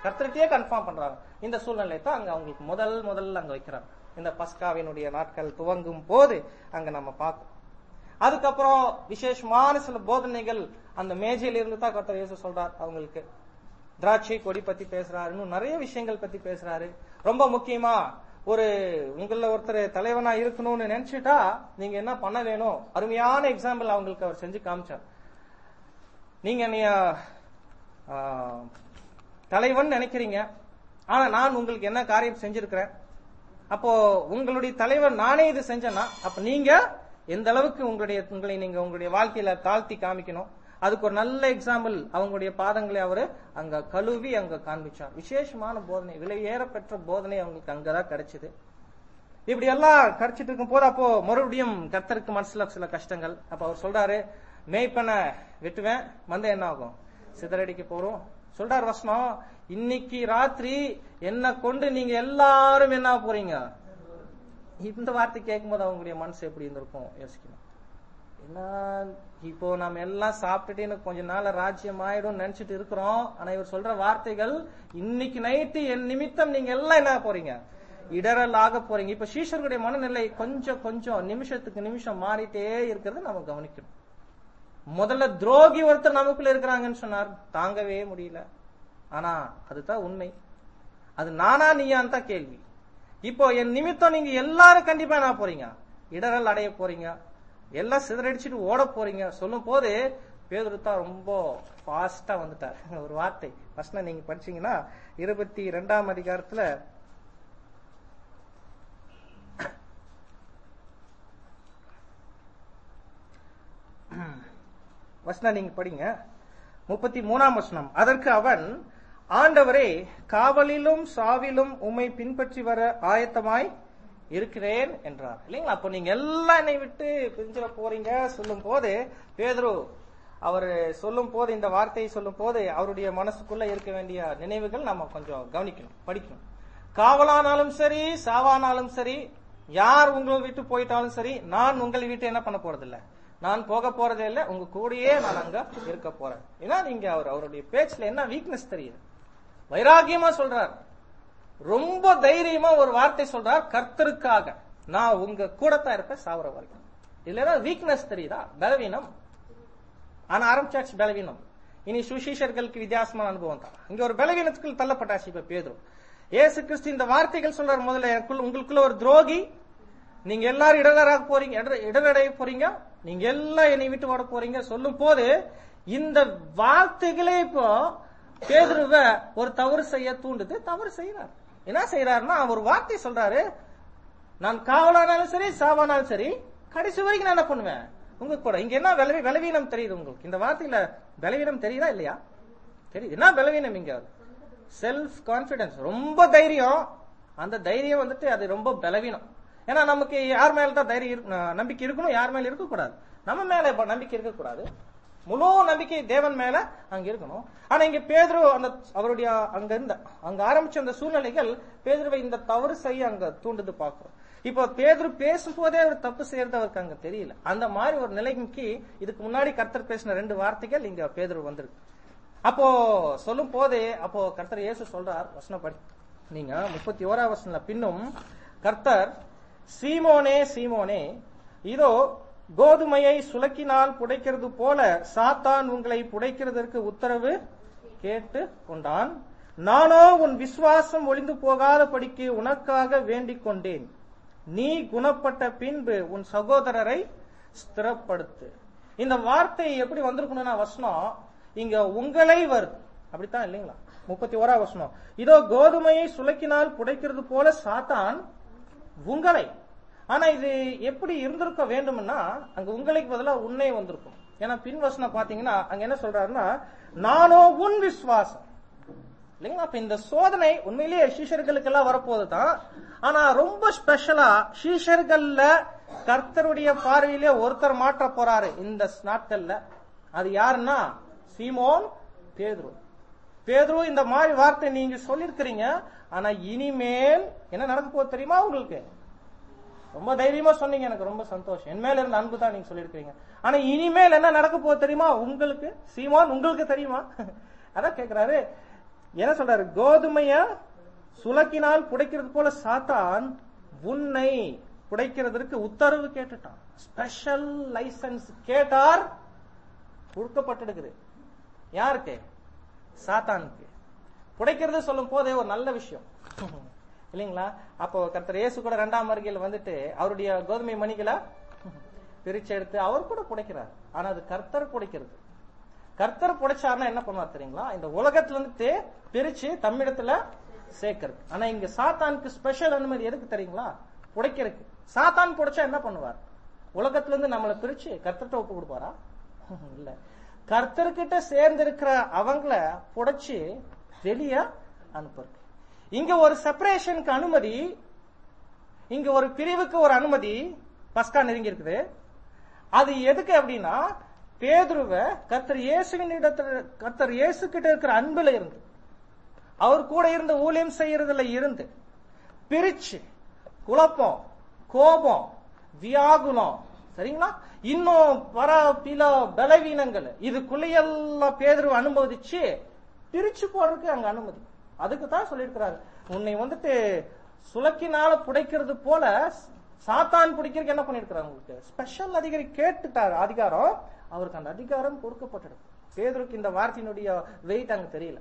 கர்த்தர்கிட்டயே கன்ஃபார்ம் பண்றாங்க இந்த சூழ்நிலை தான் அங்க அவங்களுக்கு முதல் முதல்ல அங்க வைக்கிறாங்க இந்த பஸ்காவினுடைய நாட்கள் துவங்கும் போது அங்க நம்ம பார்க்கணும் அதுக்கப்புறம் விசேஷமான சில போதனைகள் அந்த மேஜையில இருந்து தான் கர்த்தர் இயேசு சொல்றார் அவங்களுக்கு திராட்சை கொடி பத்தி பேசுறாரு இன்னும் நிறைய விஷயங்கள் பத்தி பேசுறாரு ரொம்ப முக்கியமா ஒரு உங்கள ஒருத்தர் தலைவனா இருக்கணும்னு நினைச்சிட்டா நீங்க என்ன பண்ண வேணும் அருமையான எக்ஸாம்பிள் அவங்களுக்கு அவர் செஞ்சு காமிச்சார் நீங்க என்னைய ஆ, தலைவன் நினைக்கிறீங்க ஆனா நான் உங்களுக்கு என்ன காரியம் செஞ்சிருக்கிறேன் அப்போ உங்களுடைய தலைவர் நானே இது செஞ்சேன்னா அப்ப நீங்க எந்த அளவுக்கு உங்களுடைய உங்களை நீங்க உங்களுடைய வாழ்க்கையில தாழ்த்தி காமிக்கணும் அதுக்கு ஒரு நல்ல எக்ஸாம்பிள் அவங்களுடைய பாதங்களை அவரு அங்க கழுவி அங்க காண்பிச்சார் விசேஷமான போதனை விலையேற பெற்ற போதனை அவங்களுக்கு அங்கதான் கிடைச்சது இப்படி எல்லாம் கிடைச்சிட்டு இருக்கும் போது அப்போ மறுபடியும் கர்த்தருக்கு மனசுல சில கஷ்டங்கள் அப்ப அவர் சொல்றாரு மேய்ப்பனை வெட்டுவேன் மந்த என்ன ஆகும் சிதறடிக்க போறோம் சொல்றாரு வசனம் இன்னைக்கு ராத்திரி என்ன கொண்டு நீங்க எல்லாரும் என்ன ஆகப் போறீங்க இந்த வார்த்தை கேட்கும்போது அவங்களுடைய மனசு எப்படி இருந்திருக்கும் யோசிக்கணும் என்ன இப்போ நம்ம எல்லாம் சாப்பிட்டுட்டு இன்னும் கொஞ்ச நாள் ராஜ்யம் ஆயிடும் நினைச்சிட்டு இருக்கிறோம் ஆனா இவர் சொல்ற வார்த்தைகள் இன்னைக்கு நைட்டு என் நிமித்தம் நீங்க எல்லாம் என்ன போறீங்க இடரல் ஆக போறீங்க இப்ப சீஷர்களுடைய மனநிலை கொஞ்சம் கொஞ்சம் நிமிஷத்துக்கு நிமிஷம் மாறிட்டே இருக்கிறது நம்ம கவனிக்கணும் முதல்ல துரோகி ஒருத்தர் நமக்குள்ள இருக்கிறாங்கன்னு சொன்னார் தாங்கவே முடியல ஆனா அதுதான் உண்மை அது நானா நீயான்னு தான் கேள்வி இப்போ என் நிமித்தம் நீங்க எல்லாரும் கண்டிப்பா என்ன போறீங்க இடரல் அடைய போறீங்க எல்லாம் சிதறடிச்சிட்டு ஓட போறீங்க சொல்லும் போது பேதுரு தான் ரொம்ப ஃபாஸ்டா வந்துட்டார் ஒரு வார்த்தை ஃபர்ஸ்ட் நீங்க படிச்சீங்கன்னா இருபத்தி ரெண்டாம் அதிகாரத்துல வசனம் நீங்க படிங்க முப்பத்தி மூணாம் வசனம் அதற்கு அவன் ஆண்டவரே காவலிலும் சாவிலும் உம்மை பின்பற்றி வர ஆயத்தமாய் இருக்கிறேன் என்றார் இல்லைங்களா அப்போ நீங்க எல்லாம் என்னை விட்டு பிரிஞ்சிட போறீங்க சொல்லும் போது பேதுரு அவர் சொல்லும் போது இந்த வார்த்தையை சொல்லும் போது அவருடைய மனசுக்குள்ள இருக்க வேண்டிய நினைவுகள் நம்ம கொஞ்சம் கவனிக்கணும் படிக்கணும் காவலானாலும் சரி சாவானாலும் சரி யார் உங்களை விட்டு போயிட்டாலும் சரி நான் உங்களை விட்டு என்ன பண்ண போறதில்ல நான் போக போறதே இல்ல உங்க கூடயே நான் அங்க இருக்க போறேன் ஏன்னா நீங்க அவர் அவருடைய பேச்சுல என்ன வீக்னஸ் தெரியுது வைராகியமா சொல்றார் ரொம்ப தைரியமா ஒரு வார்த்தை சொல்றார் கர்த்தருக்காக நான் உங்க கூட தான் இருப்பேன் சாவர வரைக்கும் இதுல ஏதாவது வீக்னஸ் தெரியுதா பலவீனம் ஆனா ஆரம்பிச்சாச்சு பலவீனம் இனி சுசீஷர்களுக்கு வித்தியாசமான அனுபவம் தான் இங்க ஒரு பலவீனத்துக்குள் தள்ளப்பட்டாச்சு இப்ப பேதுரும் ஏசு கிறிஸ்து இந்த வார்த்தைகள் சொல்றாரு முதல்ல எனக்குள்ள- உங்களுக்குள்ள ஒரு துரோகி நீங்க எல்லாரும் இடராக போறீங்க இடர்- இடரடைய போறீங்க நீங்க எல்லாம் என்னை விட்டு ஓட போறீங்க சொல்லும் போது இந்த வார்த்தைகளே இப்போ பேதுருவ ஒரு தவறு செய்ய தூண்டுது தவறு செய்யறார் என்ன செய்யறாருன்னா அவர் வார்த்தை சொல்றாரு நான் காவலானாலும் சரி சாவானாலும் சரி கடைசி வரைக்கும் நான் என்ன பண்ணுவேன் உங்க கூட இங்க என்ன விளவி விளவீனம் தெரியுது உங்களுக்கு இந்த வார்த்தையில விளவீனம் தெரியுதா இல்லையா தெரியுது என்ன பலவீனம் இங்க செல்ஃப் கான்பிடன்ஸ் ரொம்ப தைரியம் அந்த தைரியம் வந்துட்டு அது ரொம்ப பலவீனம் ஏன்னா நமக்கு யார் மேல தான் தைரியம் இருக்கு- ந- நம்பிக்கை இருக்கணும் யார் மேல இருக்கக்கூடாது நம்ம மேல இப்ப நம்பிக்கை இருக்கக்கூடாது முழு நம்பிக்கை தேவன் மேல அங்க இருக்கணும் ஆனா இங்க பேதுரு அந்த அவருடைய அங்க இருந்த அங்க ஆரம்பிச்ச அந்த சூழ்நிலைகள் பேதுருவை இந்த தவறு செய்ய அங்க தூண்டுது பார்க்கிறோம் இப்போ பேதுரு பேசும்போதே அவர் தப்பு செய்யறது அவருக்கு அங்க தெரியல அந்த மாதிரி ஒரு நிலைக்கு இதுக்கு முன்னாடி கர்த்தர் பேசின ரெண்டு வார்த்தைகள் இங்க பேதுரு வந்திருக்கு அப்போ சொல்லும் போதே அப்போ கர்த்தர் இயேசு சொல்றார் வசனப்படி நீங்க முப்பத்தி ஓரா வசனல பின்னும் கர்த்தர் சீமோனே சீமோனே இதோ கோதுமையை சுலக்கினால் புடைக்கிறது போல சாத்தான் உங்களை புடைக்கிறதற்கு உத்தரவு கேட்டு கொண்டான் நானோ உன் விசுவாசம் ஒளிந்து போகாதபடிக்கு உனக்காக வேண்டிக் கொண்டேன் நீ குணப்பட்ட பின்பு உன் சகோதரரை ஸ்திரப்படுத்து இந்த வார்த்தை எப்படி வந்திருக்கணும்னா வசனம் இங்க உங்களை வருது அப்படித்தான் இல்லைங்களா முப்பத்தி ஓரா வசனம் இதோ கோதுமையை சுலக்கினால் புடைக்கிறது போல சாத்தான் உங்களை ஆனா இது எப்படி இருந்திருக்க வேண்டும்னா அங்க உங்களுக்கு பதிலா உன்னை வந்திருக்கும் ஏன்னா பின் வசனம் பாத்தீங்கன்னா அங்க என்ன சொல்றாருன்னா நானோ உன் விசுவாசம் இல்லைங்களா அப்ப இந்த சோதனை உண்மையிலேயே சீஷர்களுக்கு எல்லாம் வரப்போகுது தான் ஆனா ரொம்ப ஸ்பெஷலா சீஷர்கள்ல கர்த்தருடைய பார்வையிலே ஒருத்தர் மாற்ற போறாரு இந்த நாட்கள்ல அது யாருன்னா சீமோன் பேதுரு பேதுரு இந்த மாதிரி வார்த்தை நீங்க சொல்லிருக்கிறீங்க ஆனா இனிமேல் என்ன நடக்க போகுது தெரியுமா உங்களுக்கு ரொம்ப தைரியமா சொன்னீங்க எனக்கு ரொம்ப சந்தோஷம் என் மேல இருந்த அன்பு தான் நீங்க சொல்லிருக்கீங்க ஆனா இனிமேல் என்ன நடக்க போகுது தெரியுமா உங்களுக்கு சீமான் உங்களுக்கு தெரியுமா அதான் கேக்குறாரு என்ன சொல்றாரு கோதுமைய சுலக்கினால் புடைக்கிறது போல சாத்தான் உன்னை புடைக்கிறதற்கு உத்தரவு கேட்டுட்டான் ஸ்பெஷல் லைசன்ஸ் கேட்டார் கொடுக்கப்பட்டிருக்குது யாருக்கு சாத்தானுக்கு புடைக்கிறது சொல்லும் போதே ஒரு நல்ல விஷயம் இல்லைங்களா அப்போ கர்த்தர் இயேசு கூட ரெண்டாம் வருகையில் வந்துட்டு அவருடைய கோதுமை மணிகளை பிரிச்சு எடுத்து அவர் கூட புடைக்கிறார் ஆனா அது கர்த்தர் புடைக்கிறது கர்த்தர் புடைச்சாருன்னா என்ன பண்ணுவார் தெரியுங்களா இந்த உலகத்துல இருந்து பிரிச்சு தம்மிடத்துல சேர்க்கறது ஆனா இங்க சாத்தானுக்கு ஸ்பெஷல் அனுமதி எதுக்கு தெரியுங்களா புடைக்கிறதுக்கு சாத்தான் புடைச்சா என்ன பண்ணுவார் உலகத்துல இருந்து நம்மளை பிரிச்சு கர்த்தர்ட்ட ஒப்பு கொடுப்பாரா இல்ல கர்த்தர்கிட்ட சேர்ந்து இருக்கிற அவங்கள புடைச்சு வெளிய அனுப்புறது இங்க ஒரு செப்பரேஷனுக்கு அனுமதி இங்க ஒரு பிரிவுக்கு ஒரு அனுமதி பஸ்கா நெருங்கி இருக்குது அது எதுக்கு அப்படின்னா பேதுருவ கர்த்தர் இயேசுவின் இடத்துல கர்த்தர் இயேசு கிட்ட இருக்கிற அன்புல இருந்து அவர் கூட இருந்து ஊழியம் செய்யறதுல இருந்து பிரிச்சு குழப்பம் கோபம் வியாகுலம் சரிங்களா இன்னும் பர பில பலவீனங்கள் இதுக்குள்ளையெல்லாம் பேதுருவ அனுமதிச்சு பிரிச்சு போறதுக்கு அங்க அனுமதி அதுக்கு தான் சொல்லியிருக்கிறாரு உன்னை வந்துட்டு சுலக்கினால புடைக்கிறது போல சாத்தான் பிடிக்கிறதுக்கு என்ன பண்ணிருக்கிறாங்க உங்களுக்கு ஸ்பெஷல் அதிகாரி கேட்டுட்டாரு அதிகாரம் அவருக்கு அந்த அதிகாரம் கொடுக்கப்பட்டது பேதருக்கு இந்த வார்த்தையினுடைய வெயிட் அங்க தெரியல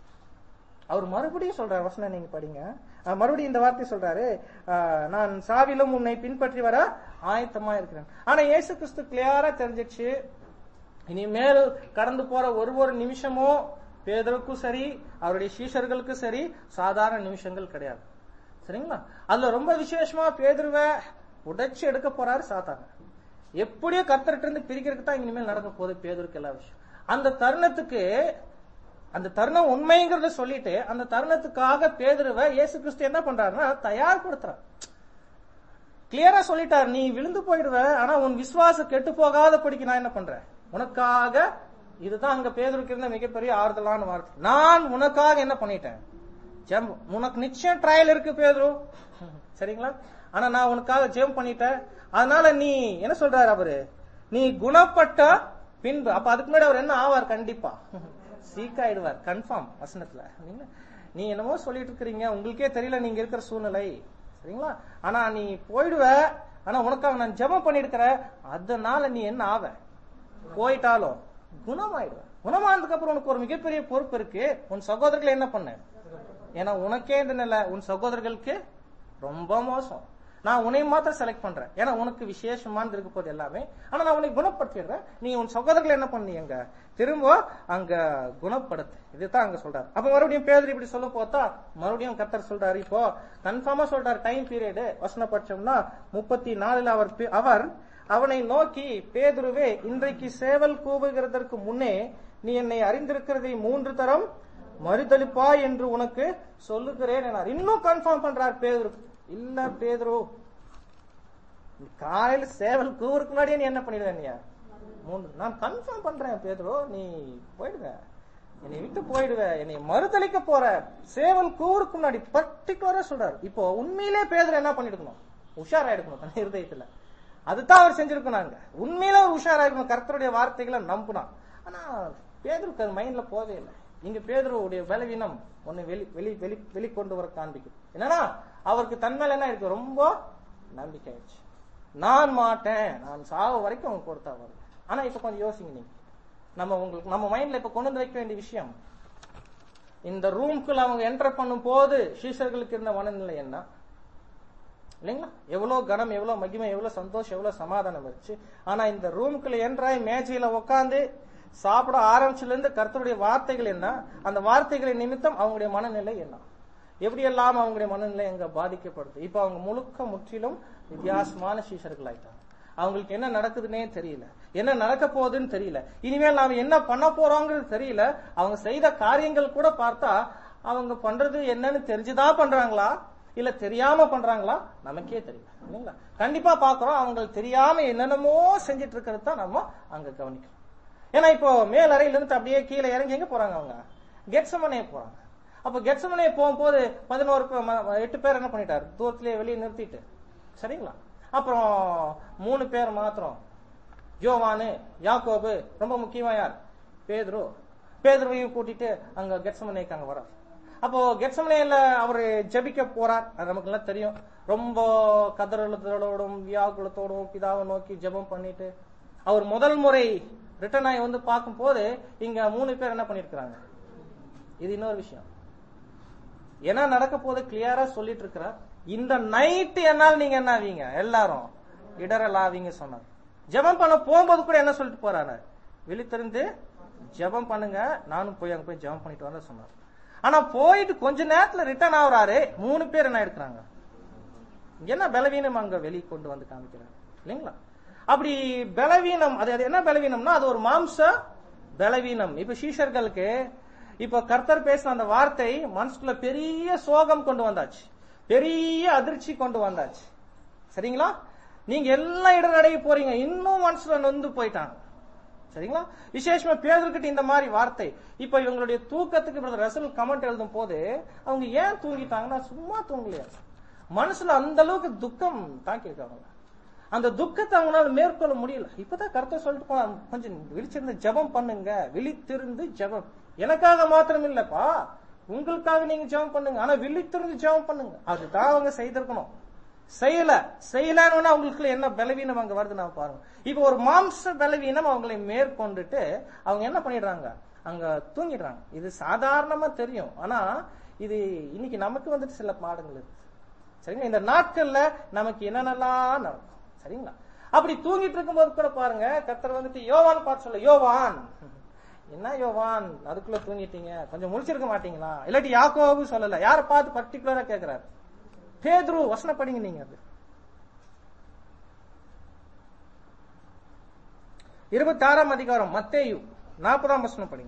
அவர் மறுபடியும் சொல்றாரு வசனம் நீங்க படிங்க அஹ் மறுபடியும் இந்த வார்த்தை சொல்றாரு அஹ் நான் சாவிலும் உன்னை பின்பற்றி வர ஆயத்தமா இருக்கிறேன் ஆனா இயேசு கிறிஸ்து கிளியரா தெரிஞ்சிச்சு இனிமேல் கடந்து போற ஒரு ஒரு நிமிஷமும் பேதருக்கும் சரி அவருடைய சீஷர்களுக்கும் சரி சாதாரண நிமிஷங்கள் கிடையாது சரிங்களா அதுல ரொம்ப விசேஷமா பேதுருவ உடைச்சு எடுக்க போறாரு சாத்தாங்க எப்படியோ கர்த்தர்கிட்ட இருந்து பிரிக்கிறதுக்கு தான் இனிமேல் நடக்க போகுது பேதருக்கு எல்லா விஷயம் அந்த தருணத்துக்கு அந்த தருணம் உண்மைங்கிறத சொல்லிட்டு அந்த தருணத்துக்காக பேதுருவ இயேசு கிறிஸ்து என்ன பண்றாருன்னா தயார்படுத்துறார் கிளியரா சொல்லிட்டார் நீ விழுந்து போயிடுவ ஆனா உன் விசுவாசம் கெட்டு போகாத படிக்க நான் என்ன பண்றேன் உனக்காக இதுதான் அங்க பேதருக்கு இருந்த மிகப்பெரிய ஆறுதலான வார்த்தை நான் உனக்காக என்ன பண்ணிட்டேன் ஜெம் உனக்கு நிச்சயம் ட்ரையல் இருக்கு பேதுரு சரிங்களா ஆனா நான் உனக்காக ஜெம் பண்ணிட்டேன் அதனால நீ என்ன சொல்றாரு அவரு நீ குணப்பட்ட பின்பு அப்ப அதுக்கு முன்னாடி அவர் என்ன ஆவார் கண்டிப்பா சீக்காயிடுவார் கன்ஃபார்ம் வசனத்துல நீங்க- நீ என்னமோ சொல்லிட்டு இருக்கிறீங்க உங்களுக்கே தெரியல நீங்க இருக்கிற சூழ்நிலை சரிங்களா ஆனா நீ போயிடுவ ஆனா உனக்காக நான் ஜெபம் பண்ணிருக்கிற அதனால நீ என்ன ஆவ போயிட்டாலும் குணமாயிடுவ குணமானதுக்கு அப்புறம் உனக்கு ஒரு மிகப்பெரிய பொறுப்பு இருக்கு உன் சகோதரர்களை என்ன பண்ண ஏன்னா உனக்கே இந்த நிலை உன் சகோதரர்களுக்கு ரொம்ப மோசம் நான் உன்னை மாத்திரம் செலக்ட் பண்றேன் ஏன்னா உனக்கு விசேஷமானது இருக்க போது எல்லாமே ஆனா நான் உன்னை குணப்படுத்திடுறேன் நீ உன் சகோதரர்களை என்ன பண்ணி அங்க திரும்ப அங்க குணப்படுத்து இதுதான் அங்க சொல்றாரு அப்ப மறுபடியும் பேதர் இப்படி சொல்ல போத்தா மறுபடியும் கத்தர் சொல்றாரு இப்போ கன்ஃபார்மா சொல்றாரு டைம் பீரியடு வசன பட்சம்னா முப்பத்தி நாலுல அவர் பே- அவர் அவனை நோக்கி பேதுருவே இன்றைக்கு சேவல் கூவுகிறதற்கு முன்னே நீ என்னை அறிந்திருக்கிறதை மூன்று தரம் மறுதளிப்பா என்று உனக்கு சொல்லுகிறேன் என்னார். இன்னும் கன்ஃபார்ம் பண்றார் பேதுரு இல்ல பேதுரு நீ காலையில சேவல் கூவுறதுக்கு முன்னாடியே நீ என்ன பண்ணிடுவேன் நீ மூன்று நான் கன்ஃபார்ம் பண்றேன் பேதுரு நீ போயிடுவ என்னை விட்டு போயிடுவ என்னை மறுதளிக்க போற சேவல் கூவுறதுக்கு முன்னாடி பர்டிகுலரா சொல்றாரு இப்போ உண்மையிலே பேதுரு என்ன பண்ணிருக்கணும் உஷாரா எடுக்கணும் தன் இருதயத்துல அதுதான் அவர் செஞ்சிருக்கணும் உண்மையில ஒரு உஷாரா இருக்கணும் கர்த்தருடைய வார்த்தைகளை நம்பினான் ஆனா பேதருக்கு அது மைண்ட்ல போவே இல்லை இங்க பேதருடைய பலவீனம் ஒண்ணு வெளி வெளி வெளி வெளிக்கொண்டு வர காண்பிக்கும் என்னன்னா அவருக்கு தன் மேல என்ன இருக்கு ரொம்ப நம்பிக்கை ஆயிடுச்சு நான் மாட்டேன் நான் சாவு வரைக்கும் அவங்க கொடுத்தா வரும் ஆனா இப்ப கொஞ்சம் யோசிங்க நீங்க நம்ம உங்களுக்கு நம்ம மைண்ட்ல இப்ப கொண்டு வந்து வைக்க வேண்டிய விஷயம் இந்த ரூம்குள்ள அவங்க என்டர் பண்ணும் போது சீஷர்களுக்கு இருந்த மனநிலை என்ன இல்லைங்களா எவ்வளவு கனம் எவ்வளவு மகிமை எவ்வளவு சந்தோஷம் எவ்வளவு சமாதானம் இருந்துச்சு ஆனா இந்த ரூமுக்குள்ள என்றாய் மேஜையில உட்காந்து சாப்பிட ஆரம்பிச்சுல இருந்து கர்த்தருடைய வார்த்தைகள் என்ன அந்த வார்த்தைகளின் நிமித்தம் அவங்களுடைய மனநிலை என்ன எப்படியெல்லாம் அவங்களுடைய மனநிலை எங்க பாதிக்கப்படுது இப்ப அவங்க முழுக்க முற்றிலும் வித்தியாசமான சீஷர்கள் ஆயிட்டாங்க அவங்களுக்கு என்ன நடக்குதுன்னே தெரியல என்ன நடக்க போகுதுன்னு தெரியல இனிமேல் நாம என்ன பண்ண போறோங்கிறது தெரியல அவங்க செய்த காரியங்கள் கூட பார்த்தா அவங்க பண்றது என்னன்னு தெரிஞ்சுதான் பண்றாங்களா இல்ல தெரியாம பண்றாங்களா நமக்கே தெரியல இல்லைங்களா கண்டிப்பா பாக்குறோம் அவங்களுக்கு தெரியாம என்னென்னமோ செஞ்சுட்டு இருக்கிறது தான் நம்ம அங்க கவனிக்கணும் ஏன்னா இப்போ மேல் அறையில இருந்து அப்படியே கீழே இறங்கி எங்க போறாங்க அவங்க கெட்சமனே போறாங்க அப்ப கெட்சமனே போகும்போது பதினோரு பேர், ம- எட்டு பேர் என்ன பண்ணிட்டாரு தூரத்திலேயே வெளியே நிறுத்திட்டு சரிங்களா அப்புறம் மூணு பேர் மாத்திரம் யோவானு யாக்கோபு ரொம்ப முக்கியமா யார் பேதுரு பேதுருவையும் கூட்டிட்டு அங்க கெட்சமனேக்கு அங்க வர அப்போ கெட்சமனையில அவர் ஜெபிக்க போறார் அது நமக்கு எல்லாம் தெரியும் ரொம்ப கதறலத்தோடும் வியாகுலத்தோடும் பிதாவை நோக்கி ஜெபம் பண்ணிட்டு அவர் முதல் முறை ரிட்டர்ன் ஆகி வந்து பார்க்கும் போது இங்க மூணு பேர் என்ன பண்ணிருக்கிறாங்க இது இன்னொரு விஷயம் என்ன நடக்க போது கிளியரா சொல்லிட்டு இருக்கிறார் இந்த நைட்டு என்னால் நீங்க என்ன ஆவீங்க எல்லாரும் இடரல் ஆவீங்க சொன்னார் ஜெபம் பண்ண போகும்போது கூட என்ன சொல்லிட்டு போறாரு விழித்திருந்து ஜெபம் பண்ணுங்க நானும் போய் அங்க போய் ஜெபம் பண்ணிட்டு வரேன் சொன்னார் ஆனா போயிட்டு கொஞ்ச நேரத்துல ரிட்டர்ன் ஆகுறாரு மூணு பேர் என்ன எடுக்கிறாங்க என்ன பலவீனம் அங்க வெளியே கொண்டு வந்து காமிக்கிறாங்க இல்லைங்களா அப்படி பலவீனம் அது அது என்ன பலவீனம்னா அது ஒரு மாம்ச பலவீனம் இப்ப சீஷர்களுக்கு இப்ப கர்த்தர் பேசின அந்த வார்த்தை மனசுக்குள்ள பெரிய சோகம் கொண்டு வந்தாச்சு பெரிய அதிர்ச்சி கொண்டு வந்தாச்சு சரிங்களா நீங்க எல்லாம் இடரடைய போறீங்க இன்னும் மனசுல நொந்து போயிட்டாங்க சரிங்களா விசேஷமா பேதர்கிட்ட இந்த மாதிரி வார்த்தை இப்ப இவங்களுடைய தூக்கத்துக்கு பிரதர் ரசல் கமெண்ட் எழுதும் போது அவங்க ஏன் தூங்கிட்டாங்கன்னா சும்மா தூங்கலையா மனசுல அந்த அளவுக்கு துக்கம் தாக்கியிருக்காங்க அந்த துக்கத்தை அவங்களால மேற்கொள்ள முடியல இப்பதான் கருத்தை சொல்லிட்டு போனாங்க கொஞ்சம் விழிச்சிருந்து ஜெபம் பண்ணுங்க விழித்திருந்து ஜெபம் எனக்காக மாத்திரம் இல்லப்பா உங்களுக்காக நீங்க ஜெபம் பண்ணுங்க ஆனா விழித்திருந்து ஜெபம் பண்ணுங்க அதுதான் அவங்க செய்திருக்கணும் செய்யல செய்யலன்னு அவங்களுக்கு என்ன பலவீனம் அங்க வருது நான் பாருங்க இப்ப ஒரு மாம்ச பலவீனம் அவங்களை மேற்கொண்டுட்டு அவங்க என்ன பண்ணிடுறாங்க அங்க தூங்கிடுறாங்க இது சாதாரணமா தெரியும் ஆனா இது இன்னைக்கு நமக்கு வந்துட்டு சில பாடங்கள் இருக்கு சரிங்களா இந்த நாட்கள்ல நமக்கு என்னென்னலாம் நடக்கும் சரிங்களா அப்படி தூங்கிட்டு இருக்கும்போது கூட பாருங்க கத்தர் வந்துட்டு யோவான் பார்த்து சொல்ல யோவான் என்ன யோவான் அதுக்குள்ள தூங்கிட்டீங்க கொஞ்சம் முழிச்சிருக்க மாட்டீங்களா இல்லாட்டி யாக்கோவும் சொல்லல யார பார்த்து பர்டிகுலரா கேக்குறாரு பேதுரு வசனம் படிங்க நீங்க அது இருபத்தி ஆறாம் அதிகாரம் மத்தேயு நாற்பதாம் வசனம் படிங்க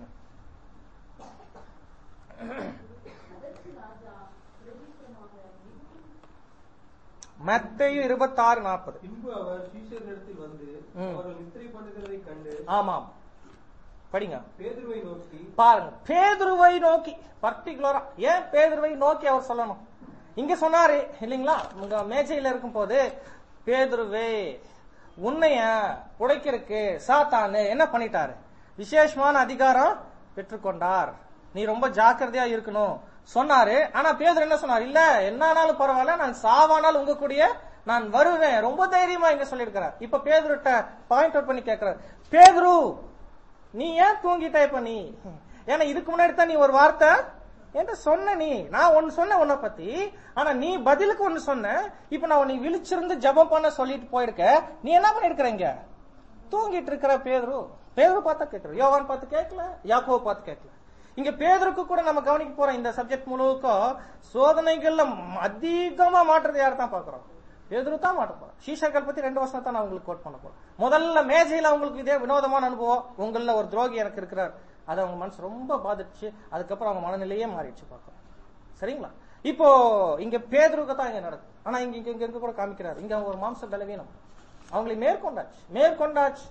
மத்தேயு இருபத்தி ஆறு நாற்பது பின்பு அவர் சீஷர்களிடத்தில் வந்து ம். அவர்கள் நித்திரை பண்ணுகிறதை கண்டு ஆமாம் படிங்க பேதுருவை நோக்கி பாருங்க பேதுருவை நோக்கி பர்டிகுலரா ஏன் பேதுருவை நோக்கி அவர் சொல்லணும் இங்க சொன்னாரு இல்லைங்களா உங்க மேஜையில இருக்கும் போது பேதுருவே உன்னைய புடைக்கிறதுக்கு சாத்தானு என்ன பண்ணிட்டாரு விசேஷமான அதிகாரம் பெற்றுக்கொண்டார் நீ ரொம்ப ஜாக்கிரதையா இருக்கணும் சொன்னாரு ஆனா பேதுரு என்ன சொன்னார் இல்ல என்ன ஆனாலும் பரவாயில்ல நான் சாவானால் உங்க கூடயே நான் வருவேன் ரொம்ப தைரியமா இங்க சொல்லியிருக்கிறார் இப்ப பேதுருட்ட பாயிண்ட் அவுட் பண்ணி கேட்கிறார் பேதுரு நீ ஏன் தூங்கிட்ட இப்ப நீ ஏன்னா இதுக்கு முன்னாடி தான் நீ ஒரு வார்த்தை என்கிட்ட சொன்ன நீ நான் ஒன்னு சொன்னேன் உன்னை பத்தி ஆனா நீ பதிலுக்கு ஒன்னு சொன்ன இப்ப நான் உன்னை விழிச்சிருந்து ஜெபம் பண்ண சொல்லிட்டு போயிருக்க நீ என்ன பண்ணிருக்கிற இங்க தூங்கிட்டு இருக்கிற பேதுரு பேதுரு பார்த்தா கேட்கற யோவான் பார்த்து கேட்கல யாக்கோவை பார்த்து கேட்கல இங்க பேதருக்கு கூட நம்ம கவனிக்க போறோம் இந்த சப்ஜெக்ட் முழுவதுக்கும் சோதனைகள்ல அதிகமா மாற்றுறது யார் தான் பாக்குறோம் பேதுரு தான் மாட்ட போறோம் சீஷர்கள் பத்தி ரெண்டு வருஷம் தான் நான் உங்களுக்கு கோட் பண்ண போறேன் முதல்ல மேஜையில அவங்களுக்கு இதே வினோதமான அனுபவம் உங்கள ஒரு துரோகி எனக்கு இருக்கிறார் அது அவங்க மனசு ரொம்ப பாதிச்சு அதுக்கப்புறம் அவங்க மனநிலையே மாறிடுச்சு பாக்குறோம் சரிங்களா இப்போ இங்க பேதருக்கு தான் இங்க நடக்கும் ஆனா இங்க இங்க இங்க கூட காமிக்கிறார் இங்க அவங்க ஒரு மாம்ச பலவீனம் அவங்களை மேற்கொண்டாச்சு மேற்கொண்டாச்சு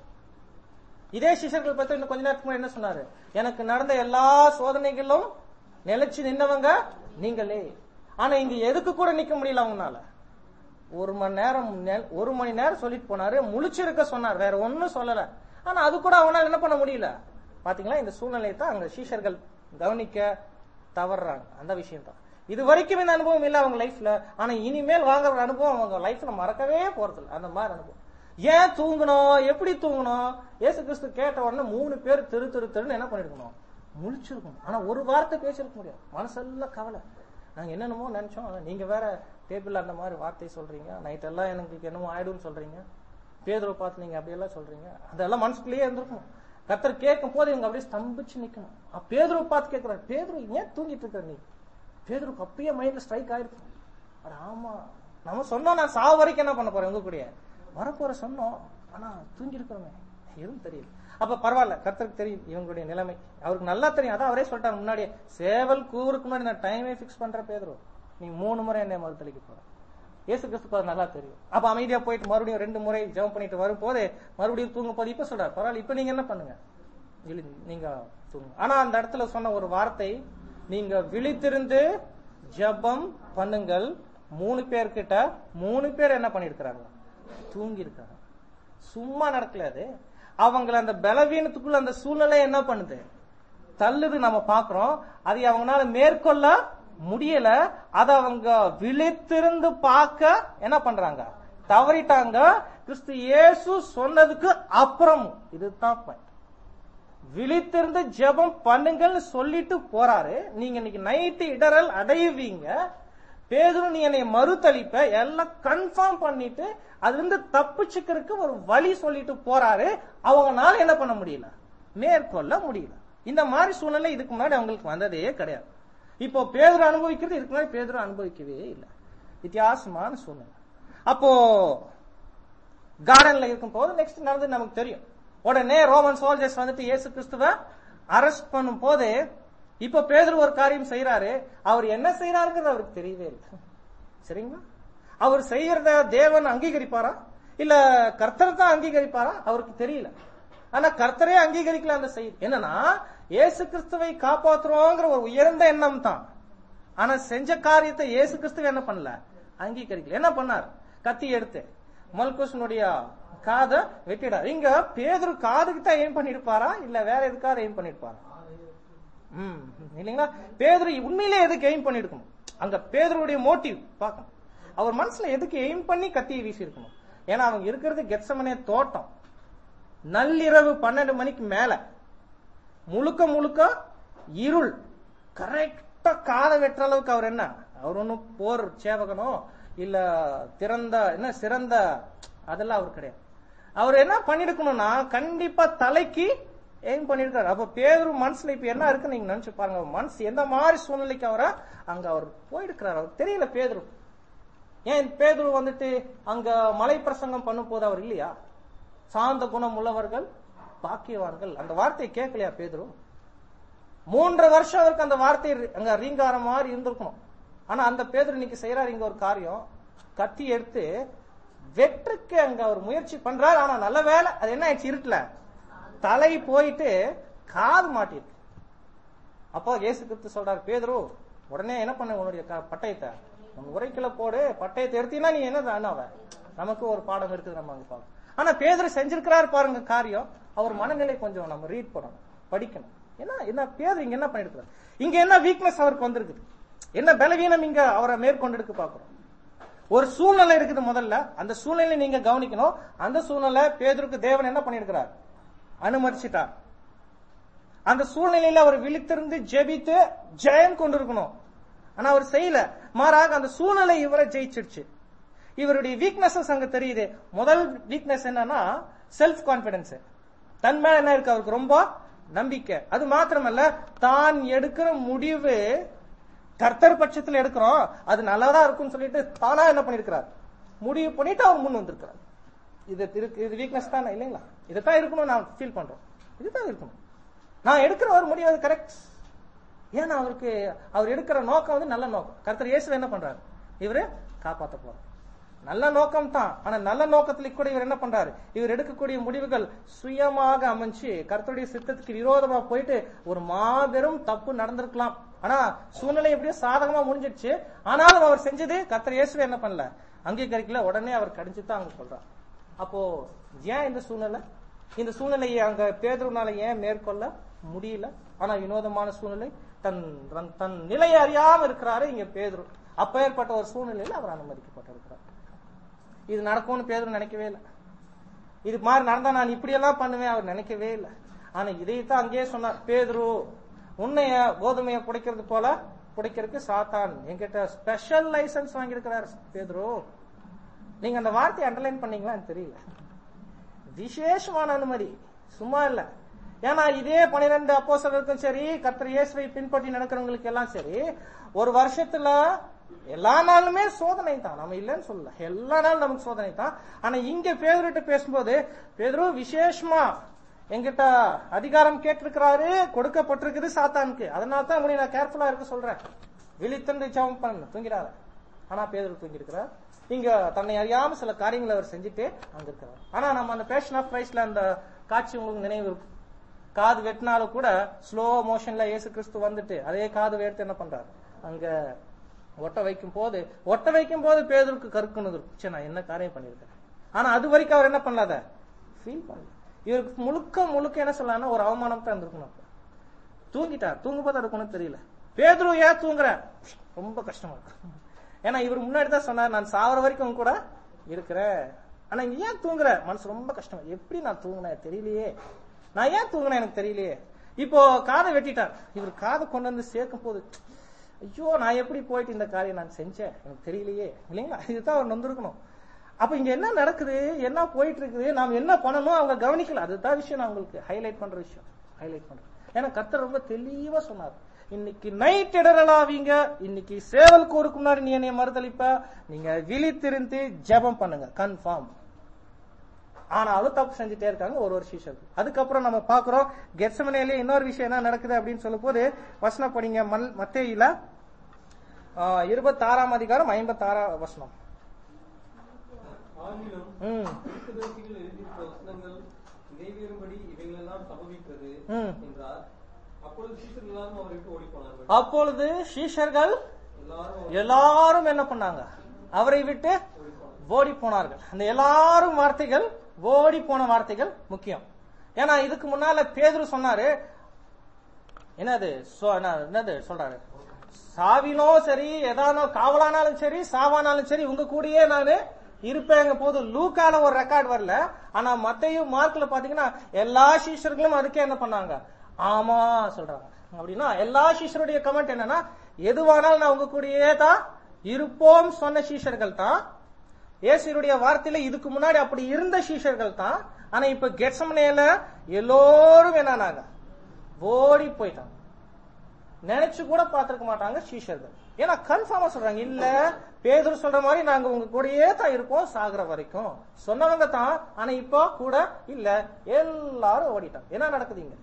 இதே சிஷர்கள் பத்தி இன்னும் கொஞ்ச நேரத்துக்கு முன்னாடி என்ன சொன்னாரு எனக்கு நடந்த எல்லா சோதனைகளும் நிலைச்சு நின்னவங்க நீங்களே ஆனா இங்க எதுக்கு கூட நிக்க முடியல அவங்கனால ஒரு மணி நேரம் நெ- ஒரு மணி நேரம் சொல்லிட்டு போனாரு முழிச்சிருக்க சொன்னார் வேற ஒண்ணும் சொல்லல ஆனா அது கூட அவனால என்ன பண்ண முடியல பாத்தீங்களா இந்த சூழ்நிலையை தான் அங்க சீஷர்கள் கவனிக்க தவறுறாங்க அந்த விஷயம் தான் இது வரைக்கும் இந்த அனுபவம் இல்ல அவங்க லைஃப்ல ஆனா இனிமேல் வாங்குற ஒரு அனுபவம் அவங்க லைஃப்ல மறக்கவே போறது இல்ல அந்த மாதிரி அனுபவம் ஏன் தூங்கணும் எப்படி தூங்கணும் இயேசு கிறிஸ்து கேட்ட உடனே மூணு பேர் திரு திரு திருன்னு என்ன பண்ணிருக்கணும் முழிச்சிருக்கணும் ஆனா ஒரு வார்த்தை பேசிருக்க முடியாது மனசெல்லாம் கவலை நாங்க என்னென்னமோ நினைச்சோம் ஆனா நீங்க வேற டேபிள் அந்த மாதிரி வார்த்தை சொல்றீங்க நைட் எல்லாம் எனக்கு என்னமோ ஆயிடும்னு சொல்றீங்க பேதுருவை பார்த்து நீங்க அப்படியெல்லாம் சொல்றீங்க அதெல்லாம் மனசுக்குள்ளேயே இருந்திருக்கும் கத்தர் கேட்கும் போது இவங்க அப்படியே ஸ்தம்பிச்சு நிக்கணும் அப்ப பேதுருவை பார்த்து கேட்கிறாரு பேதுரு ஏன் தூங்கிட்டு இருக்க நீ பேதுருக்கு அப்பயே மைண்ட்ல ஸ்ட்ரைக் ஆயிருக்கும் அட ஆமா நம்ம சொன்னோம் நான் சாவு வரைக்கும் என்ன பண்ண போறேன் உங்க கூடயே வரப்போற சொன்னோம் ஆனா தூங்கி இருக்கிறோமே எதுவும் தெரியல அப்ப பரவாயில்ல கர்த்தருக்கு தெரியும் இவங்களுடைய நிலைமை அவருக்கு நல்லா தெரியும் அதான் அவரே சொல்லிட்டாங்க முன்னாடியே சேவல் கூருக்கு முன்னாடி நான் டைமே ஃபிக்ஸ் பண்ற பேதுரு நீ மூணு முறை என்னை மறுதளிக்க போற இயேசு கிறிஸ்துக்கு அது நல்லா தெரியும் அப்ப அமைதியா போயிட்டு மறுபடியும் ரெண்டு முறை ஜெபம் பண்ணிட்டு வரும் போதே மறுபடியும் தூங்கும் போது இப்ப சொல்றாரு பரவாயில்ல இப்ப நீங்க என்ன பண்ணுங்க விழி- நீங்க தூங்குங்க ஆனா அந்த இடத்துல சொன்ன ஒரு வார்த்தை நீங்க விழித்திருந்து ஜெபம் பண்ணுங்கள் மூணு பேர்கிட்ட மூணு பேர் என்ன பண்ணிருக்கிறாங்க தூங்கி இருக்காங்க சும்மா நடக்கல அது அவங்கள அந்த பலவீனத்துக்குள்ள அந்த சூழ்நிலை என்ன பண்ணுது தள்ளுது நம்ம பாக்குறோம் அதை அவங்களால மேற்கொள்ள முடியல அத அவங்க விழித்திருந்து பார்க்க என்ன பண்றாங்க தவறிட்டாங்க கிறிஸ்து இயேசு சொன்னதுக்கு அப்புறம் இதுதான் point. விழித்திருந்து ஜெபம் பண்ணுங்கள்னு சொல்லிட்டு போறாரு நீங்க இன்னைக்கு நைட்டு இடரல் அடையுவீங்க பேதுரு நீ என்னை மறுதளிப்ப எல்லாம் கன்ஃபார்ம் பண்ணிட்டு அதுல இருந்து தப்பிச்சுக்கிறதுக்கு ஒரு வழி சொல்லிட்டு போறாரு அவங்கனால என்ன பண்ண முடியல மேற்கொள்ள முடியல இந்த மாதிரி சூழ்நிலை இதுக்கு முன்னாடி அவங்களுக்கு வந்ததே கிடையாது இப்போ பேதுரு அனுபவிக்கிறது இதுக்கு முன்னாடி பேதுரு அனுபவிக்கவே இல்லை வித்தியாசமான சூழ்நிலை அப்போ கார்டன்ல இருக்கும் போது நெக்ஸ்ட் நடந்து நமக்கு தெரியும் உடனே ரோமன் சோல்ஜர்ஸ் வந்துட்டு இயேசு கிறிஸ்துவ அரெஸ்ட் பண்ணும் போது இப்ப பேதுரு ஒரு காரியம் செய்யறாரு அவர் என்ன செய்யறாருங்கிறது அவருக்கு தெரியவே இல்லை சரிங்களா அவர் செய்யறத தேவன் அங்கீகரிப்பாரா இல்ல கர்த்தர் தான் அங்கீகரிப்பாரா அவருக்கு தெரியல ஆனா கர்த்தரே அங்கீகரிக்கல அந்த செய்தி என்னன்னா இயேசு கிறிஸ்துவை காப்பாத்துறோங்கிற ஒரு உயர்ந்த எண்ணம் தான் ஆனா செஞ்ச காரியத்தை இயேசு கிறிஸ்துவ என்ன பண்ணல அங்கீகரிக்கல என்ன பண்ணார் கத்தி எடுத்து மல்குசனுடைய காதை வெட்டிடார் இங்க பேதுரு காதுக்கு தான் எய்ம் பண்ணிருப்பாரா இல்ல வேற எதுக்காக எய்ம் பண்ணிருப்பாரா ம், இல்லைங்களா பேதுரு உண்மையிலே எதுக்கு எய்ம் பண்ணிருக்கணும் அங்க பேதுருடைய மோட்டிவ் பார்க்கணும் அவர் மனசுல எதுக்கு எய்ம் பண்ணி கத்தியை வீசி இருக்கணும் ஏன்னா அவங்க இருக்கிறது கெட்சமனே தோட்டம் நள்ளிரவு பன்னெண்டு மணிக்கு மேல முழுக்க முழுக்க இருள் கரெக்டா காதை வெட்டுற அளவுக்கு அவர் என்ன அவர் ஒன்றும் போர் சேவகனோ இல்ல திறந்த என்ன சிறந்த அதெல்லாம் அவர் கிடையாது அவர் என்ன பண்ணிருக்கணும்னா கண்டிப்பா தலைக்கு எய்ம் பண்ணிருக்காரு அப்ப பேரு மனசுல இப்ப என்ன இருக்கு நீங்க நினைச்சு பாருங்க அவர் மனசு எந்த மாதிரி சூழ்நிலைக்கு அவரை அங்க அவர் போயிருக்கிறார் அவர் தெரியல பேதுரு ஏன் பேதுரு வந்துட்டு அங்க மலை பிரசங்கம் பண்ணும் போது அவர் இல்லையா சாந்த குணம் உள்ளவர்கள் பாக்கியவான்கள் அந்த வார்த்தையை கேட்கலையா பேதுரு மூன்று வருஷம் அவருக்கு அந்த வார்த்தை அங்க ரீங்காரம் மாதிரி இருந்திருக்கணும் ஆனா அந்த பேதுரு இன்னைக்கு செய்யறாரு இங்க ஒரு காரியம் கத்தி எடுத்து வெற்றுக்கு அங்க அவர் முயற்சி பண்றாரு ஆனா நல்ல வேலை அது என்ன ஆயிடுச்சு இருட்டுல தலை போயிட்டு காது மாட்டிருக்கு அப்போ இயேசு கிறிஸ்து சொல்றாரு பேதுரு உடனே என்ன பண்ண உன்னுடைய க- பட்டயத்தை உன் உரைக்குள்ள போடு பட்டயத்தை எடுத்தீங்கன்னா நீ என்ன அண்ணாவ நமக்கு ஒரு பாடம் இருக்குது நம்ம அங்க பார்க்கணும் ஆனா பேதுரு செஞ்சிருக்கிறாரு பாருங்க காரியம் அவர் மனநிலை கொஞ்சம் நம்ம ரீட் பண்ணணும் படிக்கணும் என்ன என்ன பேதுரு இங்க என்ன பண்ணிருக்கிறார் இங்க என்ன வீக்னஸ் அவருக்கு வந்திருக்குது என்ன பலவீனம் இங்க அவரை மேற்கொண்டு பாக்குறோம் ஒரு சூழ்நிலை இருக்குது முதல்ல அந்த சூழ்நிலை நீங்க கவனிக்கணும் அந்த சூழ்நிலை பேதுருக்கு தேவன் என்ன பண்ணிருக்கிறார் அனுமதிச்சிட்டார் அந்த சூழ்நிலையில அவர் விழித்திருந்து ஜெபித்து ஜெயம் கொண்டிருக்கணும் ஆனா அவர் செய்யல மாறாக அந்த சூழ்நிலை இவரை ஜெயிச்சிடுச்சு இவருடைய வீக்னஸஸ் அங்க தெரியுது முதல் வீக்னஸ் என்னன்னா செல்ஃப் கான்பிடன்ஸ் தன் மேல என்ன இருக்கு அவருக்கு ரொம்ப நம்பிக்கை அது மாத்திரமல்ல தான் எடுக்கிற முடிவு கர்த்தர் பட்சத்துல எடுக்கிறோம் அது நல்லதா இருக்கும்னு சொல்லிட்டு தானா என்ன பண்ணிருக்கிறார் முடிவு பண்ணிட்டு அவர் முன் வந்திருக்கிறார் இது இருக்கு- இது வீக்னஸ் தானே இல்லைங்களா இதைத்தான் இருக்கணும் நான் ஃபீல் பண்றோம் இதுதான் இருக்கணும் நான் எடுக்கிற ஒரு முடிவு அது கரெக்ட் ஏன்னா அவருக்கு அவர் எடுக்கிற நோக்கம் வந்து நல்ல நோக்கம் கர்த்தர் இயேசு என்ன பண்றாரு இவரு காப்பாத்த போறார் நல்ல நோக்கம் தான் ஆனா நல்ல நோக்கத்துல கூட இவர் என்ன பண்றாரு இவர் எடுக்கக்கூடிய முடிவுகள் சுயமாக அமைஞ்சு கர்த்தருடைய சித்தத்துக்கு விரோதமா போயிட்டு ஒரு மாபெரும் தப்பு நடந்திருக்கலாம் ஆனா சூழ்நிலை எப்படியோ சாதகமா முடிஞ்சிடுச்சு ஆனாலும் அவர் செஞ்சது கர்த்தர் இயேசுவை என்ன பண்ணல அங்கீகரிக்கல உடனே அவர் கடிச்சு தான் அங்க சொல்றார் அப்போ ஏன் இந்த சூழ்நிலை இந்த சூழ்நிலையை அங்க பேதுருனால ஏன் மேற்கொள்ள முடியல ஆனா வினோதமான சூழ்நிலை தன் தன்- தன் நிலையை அறியாம இருக்கிறாரு இங்க பேதுரு அப்ப ஏற்பட்ட ஒரு சூழ்நிலையில அவர் அனுமதிக்கப்பட்டிருக்கிறார் இது நடக்கும்னு பேதுரு நினைக்கவே இல்லை இது மாதிரி நடந்தா நான் இப்படியெல்லாம் பண்ணுவேன் அவர் நினைக்கவே இல்லை ஆனா இதைத்தான் அங்கேயே சொன்னார் பேதுரு உன்னைய கோதுமையை புடைக்கிறது போல புடைக்கிறதுக்கு சாத்தான் என்கிட்ட ஸ்பெஷல் லைசன்ஸ் வாங்கியிருக்கிறார் பேதுரு நீங்க அந்த வார்த்தையை அண்டர்லைன் பண்ணீங்களா எனக்கு தெரியல விசேஷமான அனுமதி சும்மா இல்ல ஏன்னா இதே பனிரெண்டு அப்போஸ்தலருக்கும் சரி கர்த்தர் இயேசுவை பின்பற்றி நடக்கிறவங்களுக்கு எல்லாம் சரி ஒரு வருஷத்துல எல்லா நாளுமே சோதனை தான் நம்ம இல்லைன்னு சொல்லல எல்லா நாளும் நமக்கு சோதனை தான் ஆனா இங்க பேதுருட்ட பேசும்போது பேதுரு விசேஷமா எங்கிட்ட அதிகாரம் கேட்டிருக்கிறாரு கொடுக்கப்பட்டிருக்குது சாத்தானுக்கு அதனால தான் உங்களை நான் கேர்ஃபுல்லா இருக்க சொல்றேன் விழித்தண்டு ஜெபம் பண்ணு தூங்கிடாத ஆனா பேதுரு தூங்கி இருக்கிறார் இங்க தன்னை அறியாம சில காரியங்களை அவர் செஞ்சுட்டு அங்க இருக்கிறார் ஆனா நம்ம அந்த பேஷன் ஆஃப் பிரைஸ்ல அந்த காட்சி உங்களுக்கு நினைவு இருக்கும் காது வெட்டினாலும் கூட ஸ்லோ மோஷன்ல இயேசு கிறிஸ்து வந்துட்டு அதே காது வேர்த்து என்ன பண்றாரு அங்க ஒட்ட வைக்கும் போது ஒட்ட வைக்கும் போது பேதருக்கு கருக்குன்னு இருக்கும் சரி நான் என்ன காரியம் பண்ணிருக்கேன் ஆனா அது வரைக்கும் அவர் என்ன பண்ணாத ஃபீல் பண்ணல இவருக்கு முழுக்க முழுக்க என்ன சொல்லலாம்னா ஒரு அவமானம் தான் இருந்திருக்கணும் அப்ப. தூங்கிட்டார் தூங்கும் போது அதுக்கு ஒண்ணும் தெரியல பேதுரு ஏன் தூங்குற ரொம்ப கஷ்டமா இருக்கு ஏன்னா இவர் முன்னாடி தான் சொன்னார் நான் சாவர வரைக்கும் உங்க கூட இருக்கிறேன் ஆனா இங்க ஏன் தூங்குற மனசு ரொம்ப கஷ்டமா எப்படி நான் தூங்கினேன் தெரியலையே நான் ஏன் தூங்கினேன் எனக்கு தெரியலையே இப்போ காதை வெட்டிட்டார் இவர் காதை கொண்டு வந்து சேர்க்கும் போது ஐயோ நான் எப்படி போயிட்டு இந்த காரியம் நான் செஞ்சேன் எனக்கு தெரியலையே இல்லைங்களா இதுதான் அவர் நொந்திருக்கணும் அப்ப இங்க என்ன நடக்குது என்ன போயிட்டு இருக்குது நாம் என்ன பண்ணணும் அவங்க கவனிக்கல அதுதான் விஷயம் நான் உங்களுக்கு ஹைலைட் பண்ற விஷயம் ஹைலைட் பண்றேன் ஏன்னா கர்த்தர் ரொம்ப தெளிவா சொன்னார் இன்னைக்கு நைட் இடரலாவீங்க இன்னைக்கு சேவல் கூருக்கு முன்னாடி நீ என்னைய மறுதளிப்ப நீங்க விழித்திருந்து ஜெபம் பண்ணுங்க கன்ஃபார்ம் ஆனாலும் தப்பு செஞ்சுட்டே இருக்காங்க ஒரு ஒரு சீஷர்கள் அதுக்கப்புறம் நம்ம பாக்குறோம் கெட்சமனையிலே இன்னொரு விஷயம் என்ன நடக்குது அப்படின்னு சொல்லும் போது வசனம் படிங்க மல் மத்தேயில இருபத்தாறாம் அதிகாரம் ஐம்பத்தாறாம் வசனம் ஆகிலும் ம் தீர்க்கதரிசிகள் எழுதியிருக்கிற வசனங்கள் நிறைவேறும்படி இவைகளெல்லாம் சம்பவிக்கிறது ம். என்றார் அப்பொழுது சீசர்கள் எல்லாரும் அவரை விட்டு ஓடி போனார்கள் அப்பொழுது சீஷர்கள் எல்லாரும் எல்லாரும் என்ன பண்ணாங்க அவரை விட்டு ஓடி போனார்கள் அந்த எல்லாரும் வார்த்தைகள் ஓடி போன வார்த்தைகள் முக்கியம் ஏன்னா இதுக்கு முன்னால பேதுரு சொன்னாரு என்னது சொ- என்ன- என்னது சொல்றாரு சாவிலும் சரி எதானோ காவலானாலும் சரி சாவானாலும் சரி உங்க கூடயே நானு இருப்பேங்க போது லூக்கால ஒரு ரெக்கார்ட் வரல ஆனா மத்தையும் மார்க்ல பாத்தீங்கன்னா எல்லா சீஷர்களும் அதுக்கே என்ன பண்ணாங்க ஆமா சொல்றாங்க அப்படின்னா எல்லா சீஷருடைய கமெண்ட் என்னன்னா எதுவானாலும் நான் உங்க கூடயே தான் இருப்போம் சொன்ன சீஷர்கள் தான் இயேசுடைய வார்த்தையில இதுக்கு முன்னாடி அப்படி இருந்த சீஷர்கள் தான் ஆனா இப்ப கெட்சமனையில எல்லோரும் என்னன்னாங்க ஓடி போயிட்டாங்க நினைச்சு கூட பார்த்திருக்க மாட்டாங்க சீஷர்கள் ஏன்னா கன்ஃபார்மா சொல்றாங்க இல்ல பேதுரு சொல்ற மாதிரி நாங்க உங்க கூடயே தான் இருப்போம் சாகுற வரைக்கும் சொன்னவங்க தான் ஆனா இப்போ கூட இல்ல எல்லாரும் ஓடிட்டாங்க என்ன நடக்குதுங்க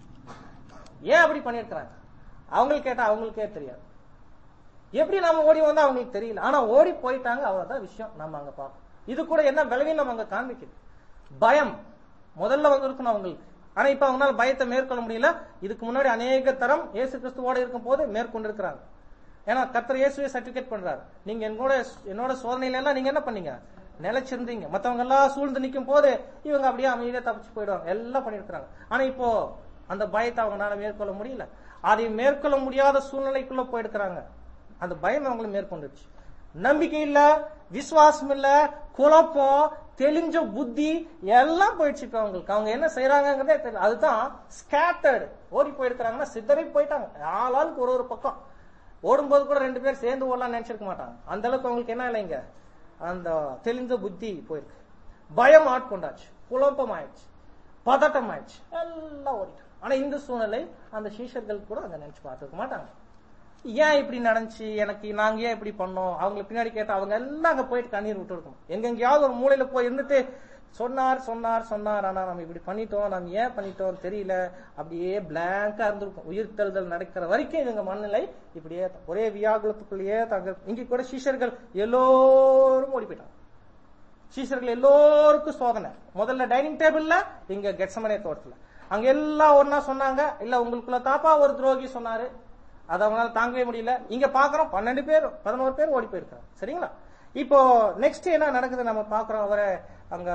ஏன் அப்படி பண்ணிருக்கிறாங்க அவங்களுக்கு கேட்டா அவங்களுக்கே தெரியாது எப்படி நாம ஓடி வந்தா அவங்களுக்கு தெரியல ஆனா ஓடி போயிட்டாங்க அவ்வளவுதான் விஷயம் நம்ம அங்க பார்க்கணும் இது கூட என்ன விளைவி நம்ம அங்க காண்பிக்குது பயம் முதல்ல வந்து இருக்கணும் அவங்களுக்கு ஆனா இப்ப அவங்களால பயத்தை மேற்கொள்ள முடியல இதுக்கு முன்னாடி அநேக தரம் இயேசு கிறிஸ்துவோட இருக்கும் போது மேற்கொண்டு இருக்கிறாங்க ஏன்னா கர்த்தர் இயேசுவே சர்டிபிகேட் பண்றாரு நீங்க என்னோட என்னோட சோதனையில எல்லாம் நீங்க என்ன பண்ணீங்க நிலைச்சிருந்தீங்க மத்தவங்க எல்லாம் சூழ்ந்து நிக்கும் போது இவங்க அப்படியே அமைதியா தப்பிச்சு போயிடுவாங்க எல்லாம் பண்ணிருக்காங்க ஆனா இப்போ அந்த பயத்தை அவங்களால மேற்கொள்ள முடியல அதை மேற்கொள்ள முடியாத சூழ்நிலைக்குள்ள போயிருக்கிறாங்க அந்த பயம் அவங்களை மேற்கொண்டுச்சு நம்பிக்கை இல்ல விசுவாசம் இல்ல குழப்பம் தெளிஞ்ச புத்தி எல்லாம் போயிடுச்சு இப்ப அவங்களுக்கு அவங்க என்ன செய்யறாங்கிறதே தெரியல அதுதான் ஸ்கேட்டர்டு ஓடி போயிருக்கிறாங்கன்னா சிதறி போயிட்டாங்க ஆளாளுக்கு ஒரு ஒரு பக்கம் ஓடும்போது கூட ரெண்டு பேர் சேர்ந்து ஓடலாம் நினைச்சிருக்க மாட்டாங்க அந்த அளவுக்கு அவங்களுக்கு என்ன இல்லைங்க அந்த தெளிந்த புத்தி போயிருக்கு பயம் ஆட்கொண்டாச்சு குழப்பம் ஆயிடுச்சு பதட்டம் ஆயிடுச்சு எல்லாம் ஓடிட்டாங்க ஆனா இந்த சூழ்நிலை அந்த சீஷர்கள் கூட அங்க நினைச்சு பார்த்துருக்க மாட்டாங்க ஏன் இப்படி நடந்துச்சு எனக்கு நாங்க ஏன் இப்படி பண்ணோம் அவங்களை பின்னாடி கேட்டா அவங்க எல்லாம் அங்க போயிட்டு கண்ணீர் விட்டு இருக்கும் எங்கெங்கயாவது ஒரு மூலையில போய் இருந்துட்டு சொன்னார் சொன்னார் சொன்னார் ஆனா நம்ம இப்படி பண்ணிட்டோம் நம்ம ஏன் பண்ணிட்டோம் தெரியல அப்படியே பிளாங்கா இருந்திருக்கும் உயிர் தழுதல் நடக்கிற வரைக்கும் இவங்க மனநிலை இப்படியே தான். ஒரே வியாகுலத்துக்குள்ளேயே தாங்க இங்க கூட சீஷர்கள் எல்லோரும் ஓடி போயிட்டாங்க சீஷர்கள் எல்லோருக்கும் சோதனை முதல்ல டைனிங் டேபிள்ல இங்க கெட்சமனே தோட்டத்துல அங்க எல்லாம் ஒன்னா சொன்னாங்க இல்ல உங்களுக்குள்ள தாப்பா ஒரு துரோகி சொன்னாரு அதை அவங்களால தாங்கவே முடியல இங்க பாக்குறோம் பன்னெண்டு பேர் பதினோரு பேர் ஓடி போயிருக்காங்க சரிங்களா இப்போ நெக்ஸ்ட் என்ன நடக்குது நம்ம பாக்குறோம் அவரை அங்க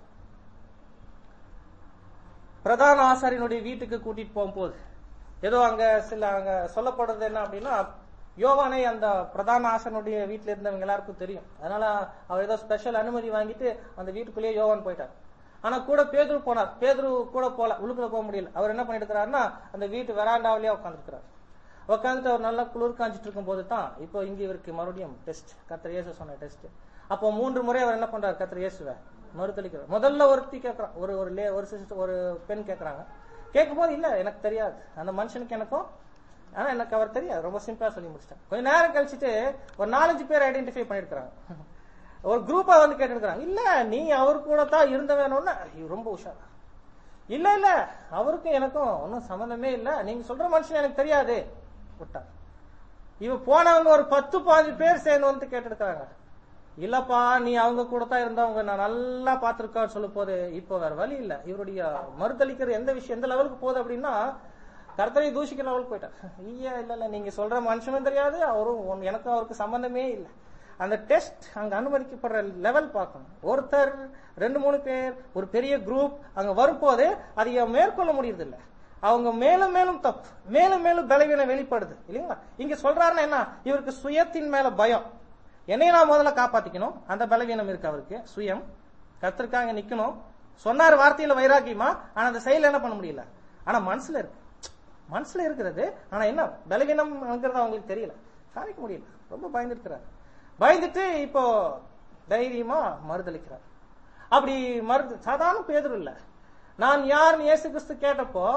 பிரதான ஆசாரியனுடைய வீட்டுக்கு கூட்டிட்டு போகும்போது ஏதோ அங்க சில அங்க சொல்லப்படுறது என்ன அப்படின்னா யோவானை அந்த பிரதான ஆசனுடைய வீட்டுல இருந்தவங்க எல்லாருக்கும் தெரியும் அதனால அவர் ஏதோ ஸ்பெஷல் அனுமதி வாங்கிட்டு அந்த வீட்டுக்குள்ளேயே யோவான் போயிட்டார் ஆனா கூட பேதுரு போனார் பேதுரு கூட போல உள்ளுக்குள்ள போக முடியல அவர் என்ன பண்ணிருக்கிறாருன்னா அந்த வீட்டு வெராண்டாவிலேயே உட்காந்துருக்கிறார் உட்காந்துட்டு அவர் நல்லா குளிர் காஞ்சிட்டு இருக்கும் போது தான் இப்போ இங்க இவருக்கு மறுபடியும் டெஸ்ட் கத்திர இயேசு சொன்ன டெஸ்ட் அப்போ மூன்று முறை அவர் என்ன பண்றாரு கத்திர இயேசுவை மறுதளிக்கிறார் முதல்ல ஒருத்தி கேட்கறான் ஒரு ஒரு லே ஒரு sister- ஒரு பெண் கேட்கறாங்க கேட்கும்போது இல்ல எனக்கு தெரியாது அந்த மனுஷனுக்கு எனக்கும் ஆனா எனக்கு அவர் தெரியாது ரொம்ப சிம்பிளா சொல்லி முடிச்சிட்டேன் கொஞ்ச நேரம் கழிச்சிட்டு ஒரு நாலஞ்சு பேர் ஐடென்டிஃபை பண்ணிருக்காங்க ஒரு குரூப்பா வந்து கேட்டிருக்காங்க இல்ல நீ அவர் கூட தான் இருந்தவனோன்னு ரொம்ப உஷாரா இல்ல இல்ல அவருக்கும் எனக்கும் ஒன்னும் சம்மந்தமே இல்ல நீங்க சொல்ற மனுஷன் எனக்கு தெரியாது விட்டார் இவ போனவங்க ஒரு பத்து பாஞ்சு பேர் சேர்ந்து வந்து கேட்டிருக்காங்க இல்லப்பா நீ அவங்க கூட தான் இருந்தவங்க நான் நல்லா பாத்திருக்கான்னு சொல்லும் போது இப்போ வேற வழி இல்ல இவருடைய மறுதளிக்கிற எந்த விஷயம் எந்த லெவலுக்கு போகுது அப்படின்னா கர்த்தரை தூஷிக்கிற லெவலுக்கு போயிட்டார் ஐயா இல்ல இல்ல நீங்க சொல்ற மனுஷனும் தெரியாது அவரும் உன்- எனக்கும் அவருக்கு சம்பந்தமே இல்லை அந்த டெஸ்ட் அங்க அனுமதிக்கப்படுற லெவல் பார்க்கணும் ஒருத்தர் ரெண்டு மூணு பேர் ஒரு பெரிய குரூப் அங்க வரும்போது அதை மேற்கொள்ள முடியறது இல்ல அவங்க மேலும் மேலும் தப்பு மேலும் மேலும் பலவீனம் வெளிப்படுது இல்லைங்களா இங்க சொல்றாருன்னா என்ன இவருக்கு சுயத்தின் மேல பயம் என்னைய நான் முதல்ல காப்பாத்திக்கணும் அந்த பலவீனம் இருக்கு அவருக்கு சுயம் கத்திருக்காங்க நிக்கணும் சொன்னார் வார்த்தையில வைராக்கியமா ஆனா அந்த செயல் என்ன பண்ண முடியல ஆனா மனசுல இருக்கு மனசுல இருக்கிறது ஆனா என்ன பலவீனம்ங்கிறது அவங்களுக்கு தெரியல காமிக்க முடியல ரொம்ப பயந்துருக்கிறார் பயந்துட்டு இப்போ தைரியமா மறுதளிக்கிறார் அப்படி மறுது சாதாரண பேதர் இல்ல நான் யாருன்னு இயேசு கிறிஸ்து கேட்டப்போ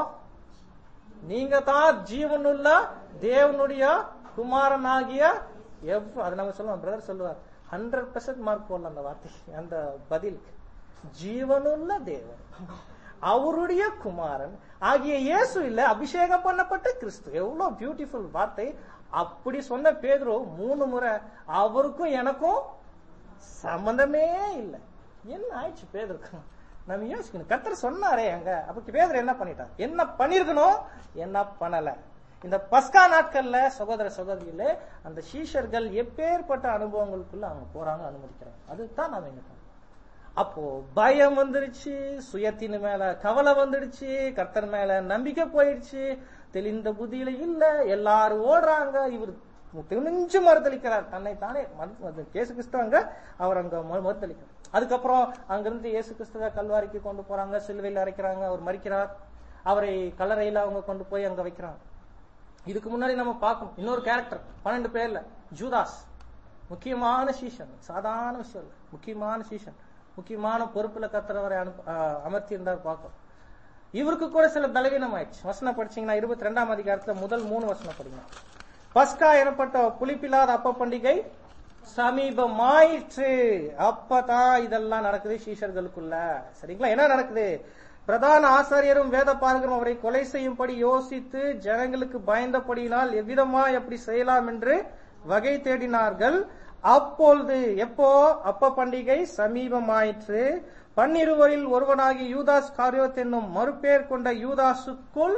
நீங்க தான் ஜீவனுள்ள தேவனுடைய குமாரனாகிய எவ் அது நம்ம சொல்லுவோம் பிரதர் சொல்லுவார் ஹண்ட்ரட் பெர்சன்ட் மார்க் போடலாம் அந்த வார்த்தை அந்த பதிலுக்கு ஜீவனுள்ள தேவன் அவருடைய குமாரன் ஆகிய இயேசு இல்ல அபிஷேகம் பண்ணப்பட்ட கிறிஸ்து எவ்வளவு பியூட்டிஃபுல் வார்த்தை அப்படி சொன்ன பேதுரு மூணு முறை அவருக்கும் எனக்கும் சம்பந்தமே இல்லை என்ன ஆயிடுச்சு பேதருக்கு நம்ம யோசிக்கணும் கத்தர் சொன்னாரே அங்க அப்ப பேதர் என்ன பண்ணிட்டார் என்ன பண்ணிருக்கணும் என்ன பண்ணல இந்த பஸ்கா நாட்கள்ல சகோதர சகோதரிகளே அந்த சீஷர்கள் எப்பேற்பட்ட அனுபவங்களுக்குள்ள அவங்க போறாங்க அனுமதிக்கிறாங்க அதுதான் நாம இங்க பார்க்கணும். அப்போ பயம் வந்துடுச்சு சுயத்தின் மேல கவலை வந்துடுச்சு கர்த்தர் மேல நம்பிக்கை போயிடுச்சு தெளிந்த புத்தியில இல்ல எல்லாரும் ஓடுறாங்க இவர் துணிஞ்சு மறுதளிக்கிறார் தன்னை தானே இயேசு கிறிஸ்து அங்க அவர் அங்க மறு- மறுதளிக்கிறார் அதுக்கப்புறம் அங்கிருந்து இயேசு கிறிஸ்துவ கல்வாரிக்கு கொண்டு போறாங்க சிலுவையில் அரைக்கிறாங்க அவர் மறிக்கிறார் அவரை கல்லறையில அவங்க கொண்டு போய் அங்க வைக்கிறாங்க இதுக்கு முன்னாடி நம்ம பார்க்கணும் இன்னொரு கேரக்டர் பன்னெண்டு பேர்ல ஜூதாஸ் முக்கியமான சீசன் சாதாரண விஷயம் இல்ல முக்கியமான சீசன் முக்கியமான பொறுப்புல கத்துறவரை அனுப்ப அமர்த்தி இருந்தார் பார்க்கும் இவருக்கு கூட சில பலவீனம் ஆயிடுச்சு வசனம் படிச்சீங்கன்னா இருபத்தி ரெண்டாம் அதிகாரத்துல முதல் மூணு வசனம் படிங்க பஸ்கா எனப்பட்ட புளிப்பில்லாத அப்ப பண்டிகை சமீபமாயிற்று அப்பதான் இதெல்லாம் நடக்குது சீஷர்களுக்குள்ள சரிங்களா என்ன நடக்குது பிரதான ஆசாரியரும் வேத பாரகரும் அவரை கொலை செய்யும்படி யோசித்து ஜனங்களுக்கு பயந்தபடியினால் எவ்விதமா எப்படி செய்யலாம் என்று வகை தேடினார்கள் அப்பொழுது எப்போ அப்ப பண்டிகை சமீபமாயிற்று பன்னிருவரில் ஒருவனாகி யூதாஸ் காரியோத் என்னும் மறுபேர் கொண்ட யூதாசுக்குள்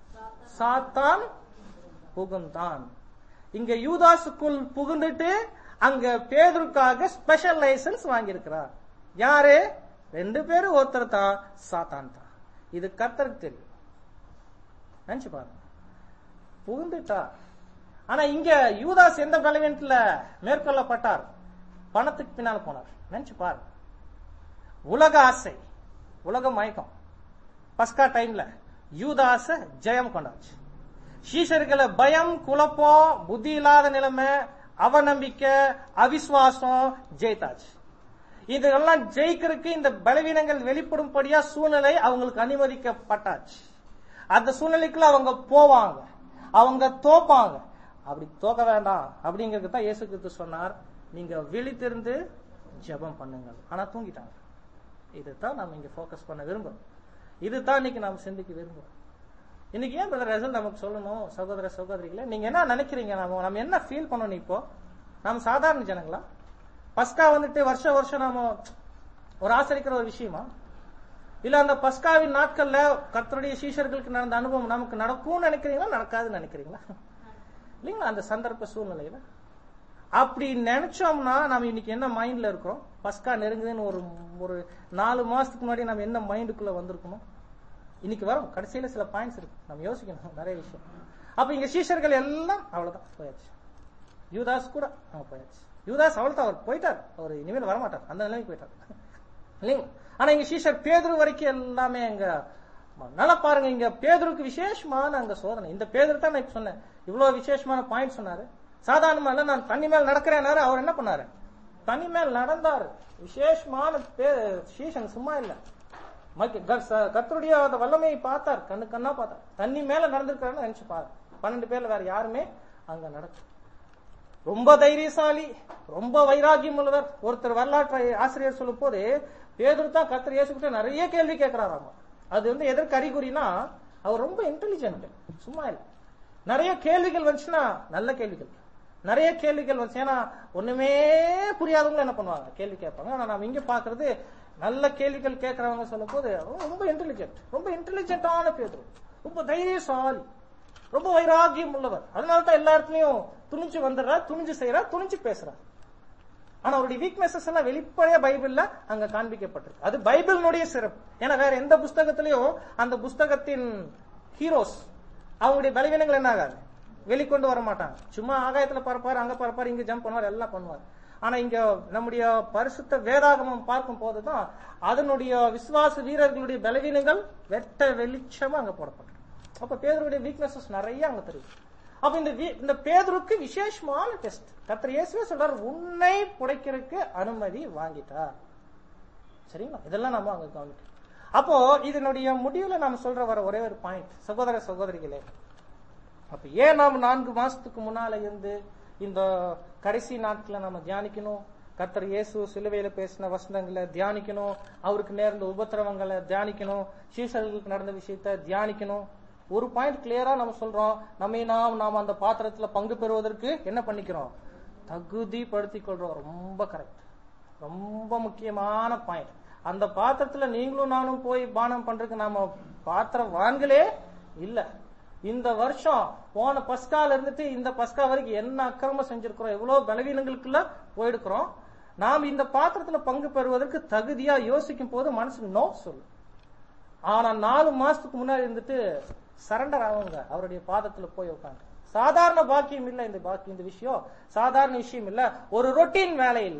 சாத்தான் புகுந்தான் இங்க யூதாசுக்குள் புகுந்துட்டு அங்க பேதருக்காக ஸ்பெஷல் லைசன்ஸ் வாங்கியிருக்கிறார் யாரு ரெண்டு பேரும் ஒருத்தர் தான் சாத்தான் தான் இது கர்த்தருக்கு தெரியும் நினைச்சு பாருங்க புகுந்துட்டா ஆனா இங்க யூதாஸ் எந்த பலவீனத்துல மேற்கொள்ளப்பட்டார் பணத்துக்கு பின்னால் போனார் நினைச்சு பாருங்க உலக ஆசை உலக மயக்கம் பஸ்கா டைம்ல யூதாச ஜெயம் கொண்டாச்சு சீஷர்களை பயம் குழப்பம் புத்தி இல்லாத நிலைமை அவநம்பிக்கை அவிசுவாசம் ஜெயித்தாச்சு இதெல்லாம் ஜெயிக்கிறதுக்கு இந்த பலவீனங்கள் வெளிப்படும்படியா சூழ்நிலை அவங்களுக்கு அனுமதிக்கப்பட்டாச்சு அந்த சூழ்நிலைக்குள்ள அவங்க போவாங்க அவங்க தோப்பாங்க அப்படி தோக்க வேண்டாம் அப்படிங்கிறது தான் இயேசு கிறிஸ்து சொன்னார் நீங்க விழித்திருந்து ஜெபம் பண்ணுங்கள் ஆனா தூங்கிட்டாங்க இதுதான் நம்ம இங்க ஃபோக்கஸ் பண்ண விரும்புறோம் இதுதான் இன்னைக்கு நாம் சிந்திக்க விரும்புறோம் இன்னைக்கு ஏன் பிரதர் ரிசல்ட் நமக்கு சொல்லணும் சகோதர சகோதரிகளே நீங்க என்ன நினைக்கிறீங்க நம்ம நம்ம என்ன ஃபீல் பண்ணணும் இப்போ நம்ம சாதாரண ஜனங்களா பஸ்கா வந்துட்டு வருஷம் வருஷம் நாம ஒரு ஆசரிக்கிற ஒரு விஷயமா இல்ல அந்த பஸ்காவின் நாட்கள்ல கர்த்தருடைய சீஷர்களுக்கு நடந்த அனுபவம் நமக்கு நடக்கும்னு நினைக்கிறீங்களா நடக்காதுன்னு நினைக்கிறீங்களா இல்லைங்களா அந்த சந்தர்ப்ப சூழ்நிலையில அப்படி நினைச்சோம்னா நம்ம இன்னைக்கு என்ன மைண்ட்ல இருக்கோம் பஸ்கா நெருங்குதுன்னு ஒரு ஒரு நாலு மாசத்துக்கு முன்னாடி நம்ம என்ன மைண்டுக்குள்ள வந்திருக்கணும் இன்னைக்கு வரும் கடைசியில சில பாயிண்ட்ஸ் இருக்கு நம்ம யோசிக்கணும் நிறைய விஷயம் அப்ப இங்க சீஷர்கள் எல்லாம் அவ்வளவுதான் போயாச்சு யூதாஸ் கூட அவங்க போயாச்சு யூதாஸ் அவ்வளவுதான் அவர் போயிட்டார் அவர் இனிமேல் வரமாட்டார் அந்த நிலைமைக்கு போயிட்டார் இல்லைங்களா ஆனா இங்க சீஷர் பேதுரு வரைக்கும் எல்லாமே அங்க நல்லா பாருங்க இங்க பேதுருக்கு விசேஷமான அங்க சோதனை இந்த பேதுரு தான் நான் இப்ப சொன்னேன் இவ்வளவு விசேஷமான பாயிண்ட் சொன்னாரு சாதாரணமா இல்ல நான் தண்ணி மேல் நடக்கிறேனாரு அவர் என்ன பண்ணாரு தண்ணி மேல் நடந்தாரு விசேஷமான பே- சீஷன் சும்மா இல்ல மக்க- க- ச- கர்த்தருடைய அந்த வல்லமையை பார்த்தார் கண்ணு கண்ணா பார்த்தார் தண்ணி மேல நடந்திருக்காருன்னு நினைச்சு பாரு பன்னெண்டு பேர்ல வேற யாருமே அங்க நடக்கும் ரொம்ப தைரியசாலி ரொம்ப வைராகியம் உள்ளவர் ஒருத்தர் வரலாற்று ஆசிரியர் சொல்லும் போது பேதுரு தான் கர்த்தர் இயேசுகிட்ட நிறைய கேள்வி கேட்கிறாராமா அது வந்து எதற்கு அறிகுறினா அவர் ரொம்ப இன்டெலிஜென்ட் சும்மா இல்ல நிறைய கேள்விகள் வந்துச்சுன்னா நல்ல கேள்விகள் நிறைய கேள்விகள் வந்துச்சு ஏன்னா ஒண்ணுமே புரியாதவங்க என்ன பண்ணுவாங்க கேள்வி கேட்பாங்க ஆனா நாம இங்க பாக்குறது நல்ல கேள்விகள் கேட்கறவங்க சொல்லும் போது ரொம்ப இன்டெலிஜென்ட் ரொம்ப இன்டெலிஜென்ட்டான பேதுரு ரொம்ப தைரியசாலி ரொம்ப வைராகியம் உள்ளவர் அதனால தான் எல்லா இடத்துலயும் துணிஞ்சு வந்துடுறார் துணிஞ்சு செய்யறார் துணிஞ்சு பேசுறார் ஆனா அவருடைய வீக்னஸஸ் எல்லாம் வெளிப்படையா பைபிள்ல அங்க காண்பிக்கப்பட்டிருக்கு அது பைபிளினுடைய சிறப்பு ஏன்னா வேற எந்த புஸ்தகத்திலையும் அந்த புஸ்தகத்தின் ஹீரோஸ் அவங்களுடைய பலவீனங்கள் என்ன ஆகாது வெளிக்கொண்டு வர மாட்டாங்க சும்மா ஆகாயத்துல பறப்பாரு அங்க பறப்பாரு இங்க ஜம்ப் பண்ணுவார் எல்லாம் பண்ணுவார் ஆனா இங்க நம்முடைய பரிசுத்த வேதாகமம் பார்க்கும் போதுதான் அதனுடைய விசுவாச வீரர்களுடைய பலவீனங்கள் வெட்ட வெளிச்சமா அங்க போடப்படும் அப்ப பேதருடைய வீக்னஸஸ் நிறைய அங்க தெரியும் அப்ப இந்த வீ- இந்த பேதருக்கு விசேஷமான டெஸ்ட் கர்த்தர் இயேசுவே சொல்றாரு உன்னை புடைக்கிறதுக்கு அனுமதி வாங்கிட்டார் சரிங்களா இதெல்லாம் நம்ம அங்க கவனிக்கணும் அப்போ இதனுடைய முடிவுல நாம சொல்ற வர ஒரே ஒரு பாயிண்ட் சகோதர சகோதரிகளே அப்ப ஏன் நாம் நான்கு மாசத்துக்கு முன்னால இருந்து இந்த கடைசி நாட்களை நம்ம தியானிக்கணும் கர்த்தர் இயேசு சிலுவையில பேசின வசனங்களை தியானிக்கணும் அவருக்கு நேர்ந்த உபத்திரவங்களை தியானிக்கணும் சீசர்களுக்கு நடந்த விஷயத்தை தியானிக்கணும் ஒரு பாயிண்ட் கிளியரா நம்ம சொல்றோம் நம்மை நாம் நாம் அந்த பாத்திரத்துல பங்கு பெறுவதற்கு என்ன பண்ணிக்கிறோம் தகுதிப்படுத்திக் கொள்றோம் ரொம்ப கரெக்ட் ரொம்ப முக்கியமான பாயிண்ட் அந்த பாத்திரத்துல நீங்களும் நானும் போய் பானம் பண்றதுக்கு நாம பாத்திரம் வாங்கலே இல்ல இந்த வருஷம் போன பஸ்கால இருந்துட்டு இந்த பஸ்கா வரைக்கும் என்ன அக்கிரமம் செஞ்சிருக்கிறோம் எவ்வளவு பலவீனங்களுக்குள்ள போயிருக்கிறோம் நாம் இந்த பாத்திரத்துல பங்கு பெறுவதற்கு தகுதியா யோசிக்கும் போது மனசு நோ சொல்லு ஆனா நாலு மாசத்துக்கு முன்னாடி இருந்துட்டு சரண்டர் ஆகுங்க அவருடைய பாதத்துல போய் உட்காந்து சாதாரண பாக்கியம் இல்ல இந்த பாக்கி இந்த விஷயம் சாதாரண விஷயம் இல்ல ஒரு ரொட்டீன் வேலை இல்ல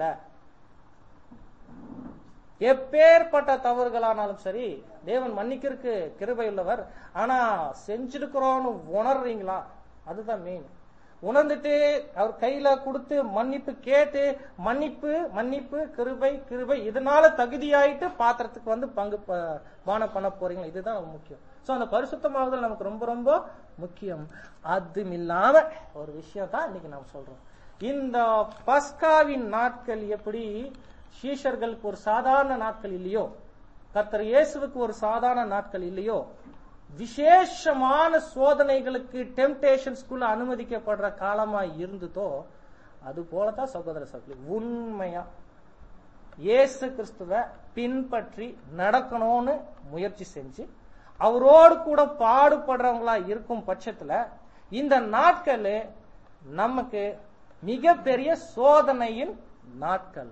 எப்பேற்பட்ட தவறுகளானாலும் சரி தேவன் மன்னிக்கிறதுக்கு கிருபை உள்ளவர் ஆனா செஞ்சிருக்கிறோம்னு உணர்றீங்களா அதுதான் மெயின் உணர்ந்துட்டு அவர் கையில கொடுத்து மன்னிப்பு கேட்டு மன்னிப்பு மன்னிப்பு கிருபை கிருபை இதனால தகுதியாயிட்டு பாத்திரத்துக்கு வந்து பங்கு ப- பானம் பண்ண போறீங்களா இதுதான் முக்கியம் சோ அந்த பரிசுத்தமாகுதல் நமக்கு ரொம்ப ரொம்ப முக்கியம் அதுவும் இல்லாம ஒரு விஷயம் தான் இன்னைக்கு நாம் சொல்றோம் இந்த பஸ்காவின் நாட்கள் எப்படி சீஷர்களுக்கு ஒரு சாதாரண நாட்கள் இல்லையோ கர்த்தர் இயேசுவுக்கு ஒரு சாதாரண நாட்கள் இல்லையோ விசேஷமான சோதனைகளுக்கு டெம்டேஷன்ஸ்குள்ள அனுமதிக்கப்படுற காலமா இருந்ததோ அது போலதான் சகோதர சகோதரி உண்மையா இயேசு கிறிஸ்துவ பின்பற்றி நடக்கணும்னு முயற்சி செஞ்சு அவரோடு கூட பாடுபடுறவங்களா இருக்கும் பட்சத்துல இந்த நாட்கள் நமக்கு மிகப்பெரிய சோதனையின் நாட்கள்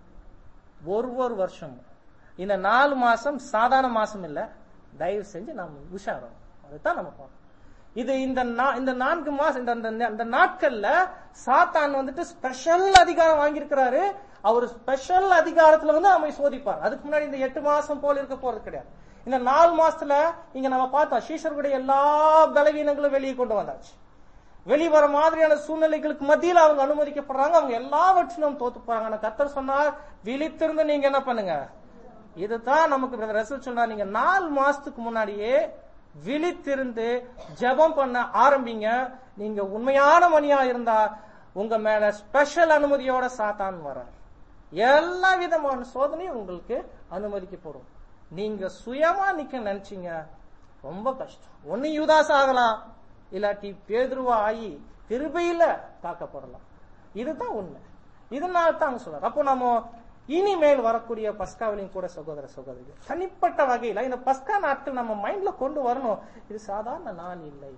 ஒரு ஒரு வருஷமும் இந்த நாலு மாசம் சாதாரண மாசம் இல்ல தயவு செஞ்சு நம்ம உஷாரம் அதுதான் நம்ம பார்க்கணும் இது இந்த நா- இந்த நான்கு மாசம் இந்த- இந்த இந்த நாட்கள்ல சாத்தான் வந்துட்டு ஸ்பெஷல் அதிகாரம் வாங்கியிருக்கிறாரு அவர் ஸ்பெஷல் அதிகாரத்துல வந்து நம்மை சோதிப்பார் அதுக்கு முன்னாடி இந்த எட்டு மாசம் போல இருக்க போறது கிடையாது இந்த நாலு மாசத்துல இங்க நம்ம பார்த்தோம் சீஷர்களுடைய எல்லா பலவீனங்களும் வெளியே கொண்டு வந்தாச்சு வெளிவர மாதிரியான சூழ்நிலைகளுக்கு மத்தியில் அவங்க அனுமதிக்கப்படுறாங்க அவங்க எல்லாவற்றிலும் தோத்து போறாங்க ஆனா கர்த்தர் சொன்னார் விழித்திருந்து நீங்க என்ன பண்ணுங்க இதுதான் நமக்கு ரசூல் சொன்னார் நீங்க நாலு மாசத்துக்கு முன்னாடியே விழித்திருந்து ஜெபம் பண்ண ஆரம்பிங்க நீங்க உண்மையான மணியா இருந்தா உங்க மேல ஸ்பெஷல் அனுமதியோட சாத்தான் வரார் எல்லா விதமான சோதனையும் உங்களுக்கு அனுமதிக்கப்படும் நீங்க சுயமா நிக்க நினைச்சீங்க ரொம்ப கஷ்டம் ஒண்ணு யூதாஸ் ஆகலாம் இல்லாட்டி பேதுருவா ஆகி கிருபையில தாக்கப்படலாம் இதுதான் உண்மை இதனால தான் அங்க சொல்றாரு அப்போ நம்ம இனிமேல் வரக்கூடிய பஸ்காவிலையும் கூட சகோதர சகோதரிகள் தனிப்பட்ட வகையில இந்த பஸ்கா நாட்கள் நம்ம மைண்ட்ல கொண்டு வரணும் இது சாதாரண நாள் இல்லை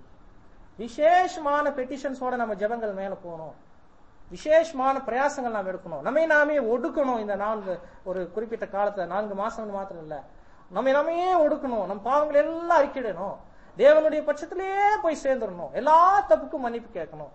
விசேஷமான பெட்டிஷன்ஸோட நம்ம ஜெபங்கள் மேல போகணும் விசேஷமான பிரயாசங்கள் நாம் எடுக்கணும் நம்மை நாமே ஒடுக்கணும் இந்த நான்கு ஒரு குறிப்பிட்ட காலத்துல நான்கு மாசம் மாத்திரம் இல்ல நம்மை நாமே ஒடுக்கணும் நம்ம பாவங்கள் எல்லாம் அறிக்கிடணும் தேவனுடைய பட்சத்திலேயே போய் சேர்ந்துடணும் எல்லா தப்புக்கும் மன்னிப்பு கேட்கணும்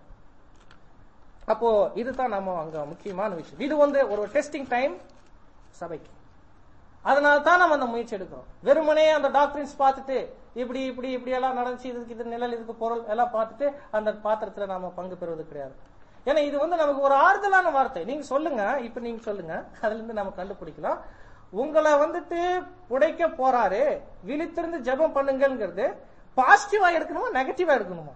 அப்போ இதுதான் நம்ம அங்க முக்கியமான விஷயம் இது வந்து ஒரு டெஸ்டிங் டைம் சபைக்கு அதனால தான் நம்ம அந்த முயற்சி எடுக்கிறோம் வெறுமனே அந்த டாக்டரின்ஸ் பார்த்துட்டு இப்படி இப்படி இப்படி எல்லாம் நடந்துச்சு இதுக்கு இது நிழல் இதுக்கு பொருள் எல்லாம் பார்த்துட்டு அந்த பாத்திரத்துல நாம பங்கு பெறுவது கிடையாது ஏன்னா இது வந்து நமக்கு ஒரு ஆறுதலான வார்த்தை நீங்க சொல்லுங்க இப்ப நீங்க சொல்லுங்க அதுல இருந்து நம்ம கண்டுபிடிக்கலாம் உங்களை வந்துட்டு புடைக்க போறாரு விழித்திருந்து ஜெபம் பண்ணுங்கிறது பாசிட்டிவா எடுக்கணுமா நெகட்டிவா எடுக்கணுமா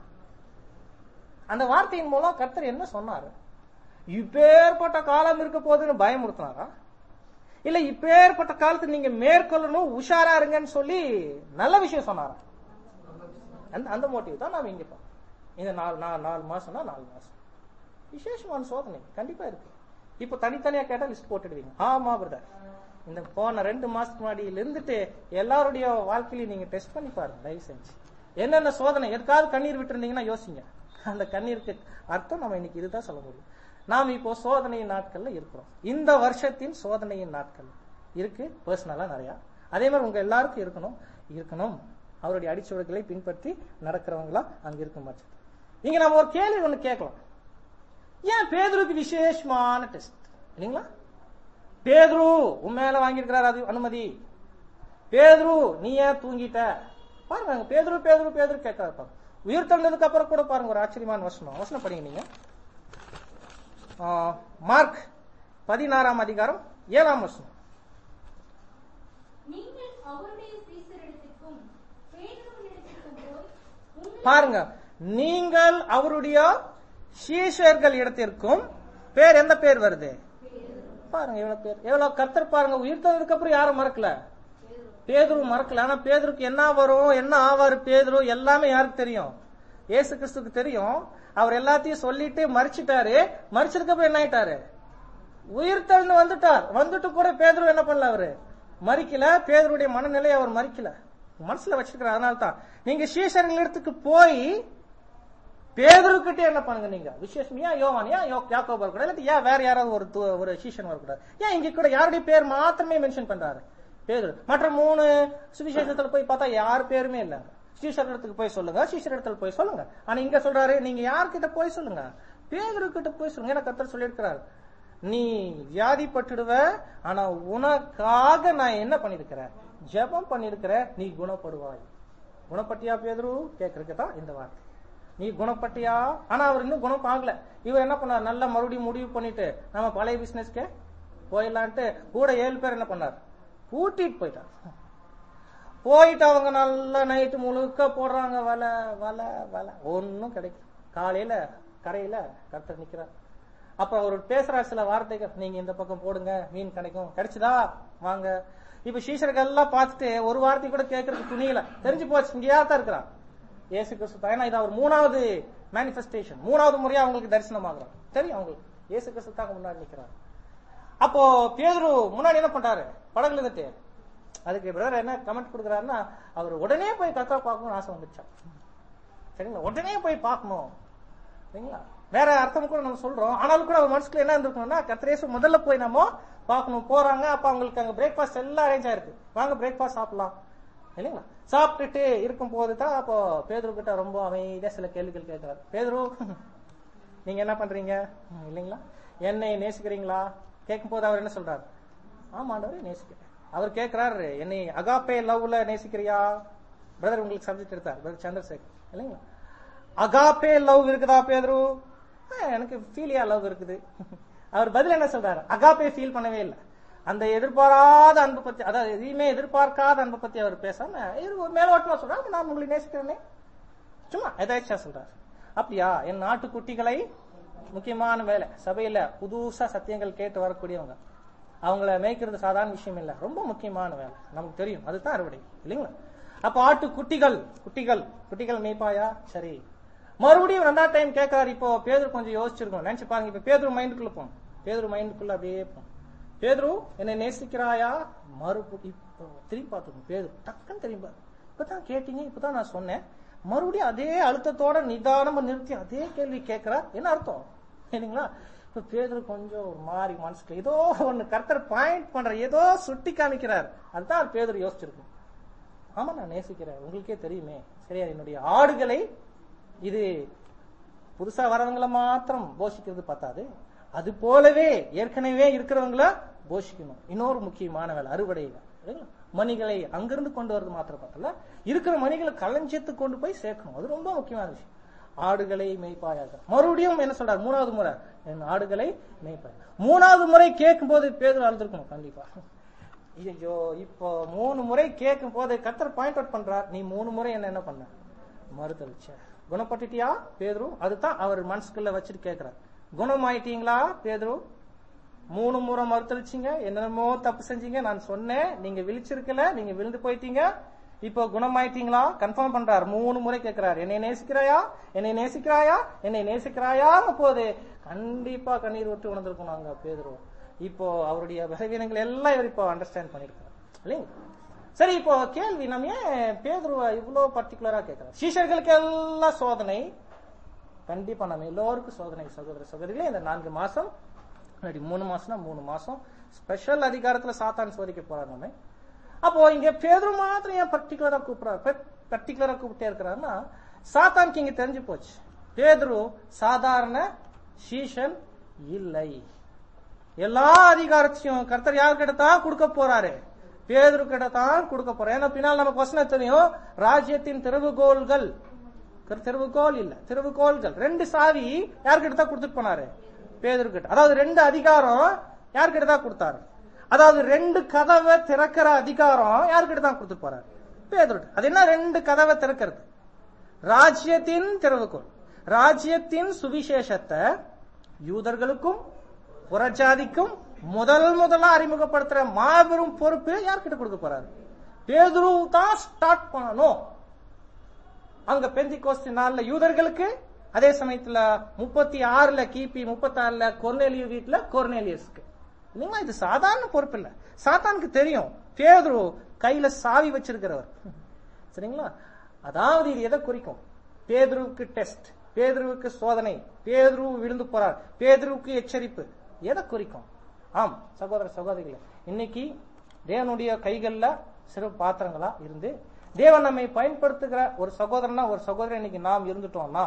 அந்த வார்த்தையின் மூலம் கர்த்தர் என்ன சொன்னாரு இப்பேற்பட்ட காலம் இருக்க போகுதுன்னு பயமுறுத்தினாரா இல்ல இப்பேற்பட்ட காலத்துக்கு நீங்க மேற்கொள்ளணும் உஷாரா இருங்கன்னு சொல்லி நல்ல விஷயம் சொன்னாரா அந்த அந்த மோட்டிவ் தான் நாம இங்க பார்க்கணும் இந்த நாலு நாலு நாலு மாசம்னா நாலு மாசம் விசேஷமான சோதனை கண்டிப்பா இருக்கு இப்போ தனித்தனியா கேட்டா லிஸ்ட் போட்டுடுவீங்க ஆமா பிரதர் இந்த போன ரெண்டு மாசத்துக்கு முன்னாடியில இருந்துட்டு எல்லாருடைய வாழ்க்கையிலையும் நீங்க டெஸ்ட் பண்ணி பாருங்க தயவு செஞ்சு என்னென்ன சோதனை எதுக்காவது கண்ணீர் விட்டுருந்தீங்கன்னா யோசிங்க அந்த கண்ணீருக்கு அர்த்தம் நம்ம இன்னைக்கு இதுதான் சொல்ல முடியும் நாம் இப்போ சோதனையின் நாட்கள்ல இருக்கிறோம் இந்த வருஷத்தின் சோதனையின் நாட்கள் இருக்கு பர்சனலா நிறைய அதே மாதிரி உங்க எல்லாருக்கும் இருக்கணும் இருக்கணும் அவருடைய அடிச்சுவடுகளை பின்பற்றி நடக்கிறவங்களா அங்க இருக்கும் பட்சம் இங்க நம்ம ஒரு கேள்வி ஒண்ணு கேட்கலாம் ஏன் பேதுருக்கு விசேஷமான டெஸ்ட் இல்லைங்களா பேதுரு உன் மேல வாங்கியிருக்கிறார் அது அனுமதி பேதுரு நீ ஏன் தூங்கிட்ட பாருங்க அங்க பேதுரு பேதுரு பேதுரு கேட்கறாரு பாருங்க உயிர் தள்ளதுக்கு அப்புறம் கூட பாருங்க ஒரு ஆச்சரியமான வசனம் வசனம் படிங்க நீங்க ஆ, மார்க் பதினாறாம் அதிகாரம் ஏழாம் வசனம் நீங்கள் அவருடைய சீசரிடத்திற்கும் பேதுருவினிடத்திற்கும் போய் உங்கள் பாருங்க நீங்கள் அவருடைய சீஷர்கள் இடத்திற்கும் பேர் எந்த பேர் வருது பாருங்க எவ்வளவு பேர் எவ்வளவு கத்தர் பாருங்க உயிர் தந்ததுக்கு அப்புறம் யாரும் மறக்கல பேதுரு மறக்கல ஆனா பேதுருக்கு என்ன வரும் என்ன ஆவாரு பேதுரு எல்லாமே யாருக்கு தெரியும் இயேசு கிறிஸ்துக்கு தெரியும் அவர் எல்லாத்தையும் சொல்லிட்டு மறிச்சிட்டாரு மறிச்சதுக்கு அப்புறம் என்ன ஆயிட்டாரு உயிர் தள்ளுன்னு வந்துட்டார் வந்துட்டு கூட பேதுரு என்ன பண்ணல அவரு மறிக்கல பேதருடைய மனநிலையை அவர் மறிக்கல மனசுல வச்சிருக்கிறார் அதனால தான் நீங்க சீசர்கள் இடத்துக்கு போய் பேதருக்கிட்ட என்ன பண்ணுங்க நீங்க விசேஷம் ஏன் யோவான் ஏன் யோ- யாக்கோபு வரக்கூடாது இல்லாட்டி ஏன் வேற யாராவது ஒரு து- ஒரு சீசன் வரக்கூடாது ஏன் இங்க கூட யாருடைய பேர் மாத்திரமே மென்ஷன் பண்றாரு பேதுரு மற்ற மூணு சுவிசேஷத்துல போய் பார்த்தா யார் பேருமே இல்லைங்க சீஷர் இடத்துக்கு போய் சொல்லுங்க சீஷர் இடத்துல போய் சொல்லுங்க ஆனா இங்க சொல்றாரு நீங்க யார்கிட்ட போய் சொல்லுங்க பேதுரு கிட்ட போய் சொல்லுங்க ஏன்னா கத்தர் சொல்லியிருக்கிறார் நீ வியாதிப்பட்டுடுவ ஆனா உனக்காக நான் என்ன பண்ணிருக்கிறேன் ஜெபம் பண்ணிருக்கிறேன் நீ குணப்படுவாய் குணப்பட்டியா பேதுரு கேக்குறதுக்கு தான் இந்த வார்த்தை நீ குணப்பட்டியா ஆனா அவர் இன்னும் குணம் ஆகல இவர் என்ன பண்ணார் நல்லா மறுபடியும் முடிவு பண்ணிட்டு நம்ம பழைய பிசினஸ்க்கு போயிடலான்ட்டு கூட ஏழு பேர் என்ன பண்ணார் கூட்டிட்டு போயிட்டார் போயிட்டு அவங்க நல்லா நைட்டு முழுக்க போடுறாங்க வலை வலை வலை ஒன்னும் கிடைக்கும் காலையில கரையில கர்த்தர் நிக்கிறார் அப்ப அவர் பேசுறார் சில வார்த்தைகள் நீங்க இந்த பக்கம் போடுங்க மீன் கிடைக்கும் கிடைச்சுதா வாங்க இப்ப சீசர்கள் எல்லாம் பார்த்துட்டு ஒரு வார்த்தை கூட கேட்கறதுக்கு துணியில தெரிஞ்சு போச்சு இங்கேயா தான் இருக்கிறான் இயேசு கிறிஸ்து தான். ஏன்னா இது அவர் மூணாவது மேனிஃபெஸ்டேஷன் மூணாவது முறையா அவங்களுக்கு தரிசனம் ஆகுறான் தெரியும் அவங்களுக்கு இயேசு கிறிஸ்து தான் முன்னாடி நிக்கிறார் அப்போ பேதுரு முன்னாடி என்ன பண்றாரு படகுல இருந்துட்டு அதுக்கு பிரதர் என்ன கமெண்ட் கொடுக்குறாருன்னா அவர் உடனே போய் கத்தா பார்க்கணும்னு ஆசை வந்துச்சான் சரிங்களா உடனே போய் பார்க்கணும் சரிங்களா வேற அர்த்தம் கூட நம்ம சொல்றோம் ஆனாலும் கூட அவர் மனசுக்குள்ள என்ன இருந்திருக்கணும்னா கத்திரேசு முதல்ல போய் நம்ம பார்க்கணும் போறாங்க அப்ப அவங்களுக்கு அங்க பிரேக்ஃபாஸ்ட் எல்லாம் அரேஞ்ச் ஆயிருக்கு வாங்க பிரேக்ஃபாஸ்ட் சாப்பிடலாம் இல்லைங்களா சாப்பிட்டுட்டு இருக்கும் போது தான் அப்போ பேதுரு கிட்ட ரொம்ப அமைதியா சில கேள்விகள் கேட்கிறார் பேதுரு நீங்க என்ன பண்றீங்க ம், இல்லைங்களா என்னை நேசிக்கிறீங்களா கேட்கும் போது அவர் என்ன சொல்றாரு ஆமா ஆண்டவரே நேசிக்கிறேன் அவர் கேட்கிறாரு என்னை அகாப்பே லவ்ல நேசிக்கிறியா பிரதர் உங்களுக்கு சப்ஜெக்ட் எடுத்தார் பிரதர் சந்திரசேகர் இல்லைங்களா அகாப்பே லவ் இருக்குதா பேதுரு "ஆ, எனக்கு ஃபீலியா லவ் இருக்குது அவர் பதில் என்ன சொல்றாரு அகாப்பே ஃபீல் பண்ணவே இல்லை அந்த எதிர்பாராத அன்பு பத்தி அதாவது எதையுமே எதிர்பார்க்காத அன்பை பத்தி அவர் பேசாம இது ஒரு மேலோட்டமா சொல்றாரு நான் உங்களை நேசிக்கிறேனே சும்மா எதாச்சும் சொல்றாரு அப்படியா என் நாட்டு குட்டிகளை முக்கியமான வேலை சபையில புதுசா சத்தியங்கள் கேட்டு வரக்கூடியவங்க அவங்கள மேய்க்கிறது சாதாரண விஷயம் இல்ல ரொம்ப முக்கியமான வேலை நமக்கு தெரியும் அதுதான் அறுவடை இல்லைங்களா அப்ப ஆட்டு குட்டிகள் குட்டிகள் குட்டிகள் மேய்ப்பாயா சரி மறுபடியும் ரெண்டாவது டைம் கேட்கறாரு இப்போ பேதர் கொஞ்சம் யோசிச்சிருக்கோம் நினைச்சு பாருங்க இப்ப பேதர் மைண்டுக்குள்ள போகும் பேதர் மைண்டுக்குள்ள அப்படியே போகும் பேதுரு என்னை நேசிக்கிறாயா மறுபு இப்போ திரும்பி பார்த்துக்கணும் பேதுரு டக்குன்னு திரும்பி பாரு. இப்பதான் கேட்டீங்க இப்பதான் நான் சொன்னேன் மறுபடியும் அதே அழுத்தத்தோட நிதானமா நிறுத்தி அதே கேள்வி கேட்கிறார் என்ன அர்த்தம் சரிங்களா இப்ப பேதுரு கொஞ்சம் ஒரு மாதிரி மனசுக்கு ஏதோ ஒண்ணு கர்த்தர் பாயிண்ட் பண்ற ஏதோ சுட்டி காமிக்கிறார் அதுதான் பேதுரு யோசிச்சிருக்கும் ஆமா நான் நேசிக்கிறேன் உங்களுக்கே தெரியுமே சரியா என்னுடைய ஆடுகளை இது புதுசா வரவங்கள மாத்திரம் போஷிக்கிறது பத்தாது அது போலவே ஏற்கனவே இருக்கிறவங்கள போஷிக்கணும் இன்னொரு முக்கியமான வேலை அறுவடை வேலை. சரிங்களா? மணிகளை அங்கிருந்து கொண்டு வரது மாத்திரம் பார்த்தல இருக்கிற மணிகளை களஞ்சியத்து கொண்டு போய் சேர்க்கணும் அது ரொம்ப முக்கியமான விஷயம் ஆடுகளை மேய்ப்பாயாக மறுபடியும் என்ன சொல்றாரு மூணாவது முறை என் ஆடுகளை மேய்ப்பாய் மூணாவது முறை கேட்கும் போது பேதர் அழுந்திருக்கணும் கண்டிப்பா ஐயோ இப்போ மூணு முறை கேட்கும் போது கத்தர் பாயிண்ட் அவுட் பண்றார் நீ மூணு முறை என்ன என்ன பண்ண மறுதளிச்ச குணப்பட்டுட்டியா பேதுரு அதுதான் அவர் மனசுக்குள்ள வச்சுட்டு கேக்குறார் குணமாயிட்டீங்களா பேதுரு மூணு முறை மறுதளிச்சீங்க என்னென்னமோ தப்பு செஞ்சீங்க நான் சொன்னேன் நீங்க விழிச்சிருக்கல நீங்க விழுந்து போயிட்டீங்க இப்போ குணமாயிட்டீங்களா கன்ஃபார்ம் பண்றார் மூணு முறை கேட்கிறார் என்னை நேசிக்கிறாயா என்னை நேசிக்கிறாயா என்னை நேசிக்கிறாயாங்க போது கண்டிப்பா கண்ணீர் விட்டு உணர்ந்திருக்கணும் அங்க பேதுரு இப்போ அவருடைய பலவீனங்கள் எல்லாம் இவர் இப்போ அண்டர்ஸ்டாண்ட் பண்ணிருக்காரு இல்லைங்க சரி இப்போ கேள்வி நம்ம ஏன் பேதுருவ இவ்வளவு பர்டிகுலரா கேட்கிறோம் சீஷர்களுக்கு எல்லாம் சோதனை கண்டிப்பா நம்ம எல்லோருக்கும் சோதனை சகோதர சகோதரிகளே இந்த நான்கு மாசம் இல்லாட்டி மூணு மாசம்னா மூணு மாசம் ஸ்பெஷல் அதிகாரத்துல சாத்தான் சோதிக்க போறார் நம்ம அப்போ இங்க பேதுரு மாத்திரம் ஏன் பர்டிகுலரா கூப்பிடுறாரு பர்டிகுலரா கூப்பிட்டே இருக்கிறாருன்னா சாத்தானுக்கு இங்க தெரிஞ்சு போச்சு பேதுரு சாதாரண சீஷன் இல்லை எல்லா அதிகாரத்தையும் கர்த்தர் யார்கிட்ட தான் கொடுக்க போறாரு பேதுரு கிட்ட தான் கொடுக்க போறாரு ஏன்னா பின்னால் நமக்கு வசனம் தெரியும் ராஜ்யத்தின் திறவுகோல்கள் கர்- திறவுகோல் இல்ல திறவுகோல்கள் ரெண்டு சாவி யார்கிட்ட தான் கொடுத்துட்டு போனாரு பேதுரு கிட்ட அதாவது ரெண்டு அதிகாரம் யார்கிட்ட தான் கொடுத்தாரு அதாவது ரெண்டு கதவை திறக்கிற அதிகாரம் யார்கிட்ட தான் கொடுத்துட்டு போறாரு பேதுரு அது என்ன ரெண்டு கதவை திறக்கிறது ராஜ்யத்தின் திறவுகோல் ராஜ்யத்தின் சுவிசேஷத்தை யூதர்களுக்கும் புறஜாதிக்கும் முதல் முதலா அறிமுகப்படுத்துற மாபெரும் பொறுப்பு யார்கிட்ட கொடுக்க போறாரு பேதுரு தான் ஸ்டார்ட் பண்ணணும் அங்க பெந்தி கோஸ்தி நாள்ல யூதர்களுக்கு அதே சமயத்துல முப்பத்தி ஆறுல கிபி முப்பத்தி ஆறுல கொர்னேலிய வீட்டுல கொர்னேலியஸ்க்கு இல்லைங்களா இது சாதாரண பொறுப்பு இல்ல சாத்தானுக்கு தெரியும் பேதுரு கையில சாவி வச்சிருக்கிறவர் சரிங்களா அதாவது இது எதை குறிக்கும் பேதுருவுக்கு டெஸ்ட் பேதுருவுக்கு சோதனை பேதுரு விழுந்து போறார் பேதுருவுக்கு எச்சரிப்பு எதை குறிக்கும் ஆம் சகோதர சகோதரிகளே இன்னைக்கு தேவனுடைய கைகள்ல சிறு பாத்திரங்களா இருந்து தேவன் நம்மை பயன்படுத்துகிற ஒரு சகோதரனா ஒரு சகோதரன் இன்னைக்கு நாம் இருந்துட்டோம்னா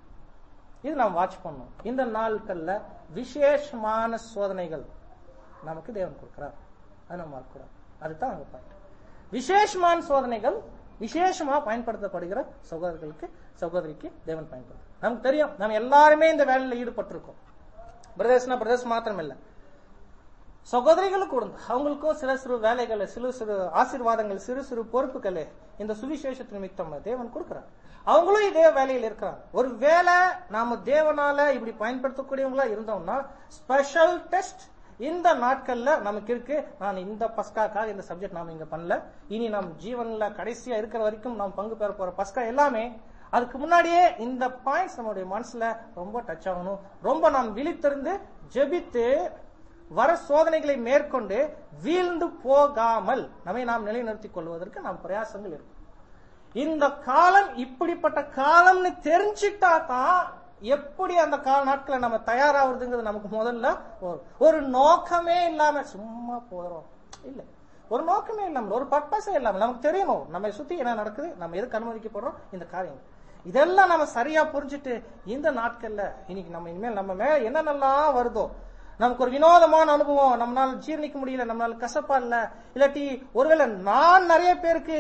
இது நாம் வாட்ச் பண்ணணும் இந்த நாட்கள்ல விசேஷமான சோதனைகள் நமக்கு தேவன் கொடுக்கிறார் அது நம்ம மறக்கக்கூடாது அதுதான் அங்க பாயிண்ட் விசேஷமான சோதனைகள் விசேஷமா பயன்படுத்தப்படுகிற சகோதரர்களுக்கு சகோதரிக்கு தேவன் பயன்படுத்து நமக்கு தெரியும் நம்ம எல்லாருமே இந்த வேலையில ஈடுபட்டிருக்கோம் பிரதேசனா பிரதேசம் மாத்திரம் இல்ல சகோதரிகளுக்கு கொடுங்க அவங்களுக்கும் சில சிறு வேலைகள் சிறு சிறு ஆசீர்வாதங்கள் சிறு சிறு பொறுப்புகளை இந்த சுவிசேஷத்து நிமித்தம் தேவன் கொடுக்கிறார் அவங்களும் இதே வேலையில் இருக்கிறாங்க ஒரு வேலை நாம தேவனால இப்படி பயன்படுத்தக்கூடியவங்களா இருந்தோம்னா ஸ்பெஷல் டெஸ்ட் இந்த நாட்கள்ல நமக்கு இருக்கு நான் இந்த பஸ்காக்காக இந்த சப்ஜெக்ட் நாம இங்க பண்ணல இனி நம் ஜீவன்ல கடைசியா இருக்கிற வரைக்கும் நாம் பங்கு பெற போற பஸ்கா எல்லாமே அதுக்கு முன்னாடியே இந்த பாயிண்ட்ஸ் நம்மளுடைய மனசுல ரொம்ப டச் ஆகணும் ரொம்ப நாம் விழித்திருந்து ஜெபித்து வர சோதனைகளை மேற்கொண்டு வீழ்ந்து போகாமல் நம்மை நாம் நிலைநிறுத்திக் கொள்வதற்கு நாம் பிரயாசங்கள் இருக்கும் இந்த காலம் இப்படிப்பட்ட காலம்னு தெரிஞ்சிட்டா தான் எப்படி அந்த கால நாட்களை நம்ம தயாராகுறதுங்கிறது நமக்கு முதல்ல ஒரு- ஒரு நோக்கமே இல்லாம சும்மா போறோம் இல்ல ஒரு நோக்கமே இல்லாம ஒரு பர்பஸே இல்லாம நமக்கு தெரியணும் நம்ம சுத்தி என்ன நடக்குது நம்ம எதுக்கு அனுமதிக்கப்படுறோம் இந்த காரியம் இதெல்லாம் நம்ம சரியா புரிஞ்சுட்டு இந்த நாட்கள்ல இன்னைக்கு நம்ம இனிமேல் நம்ம மேல என்னென்னலாம் வருதோ நமக்கு ஒரு வினோதமான அனுபவம் நம்மளால ஜீர்ணிக்க முடியல நம்மளால கசப்பா இல்ல இல்லாட்டி ஒருவேளை நான் நிறைய பேருக்கு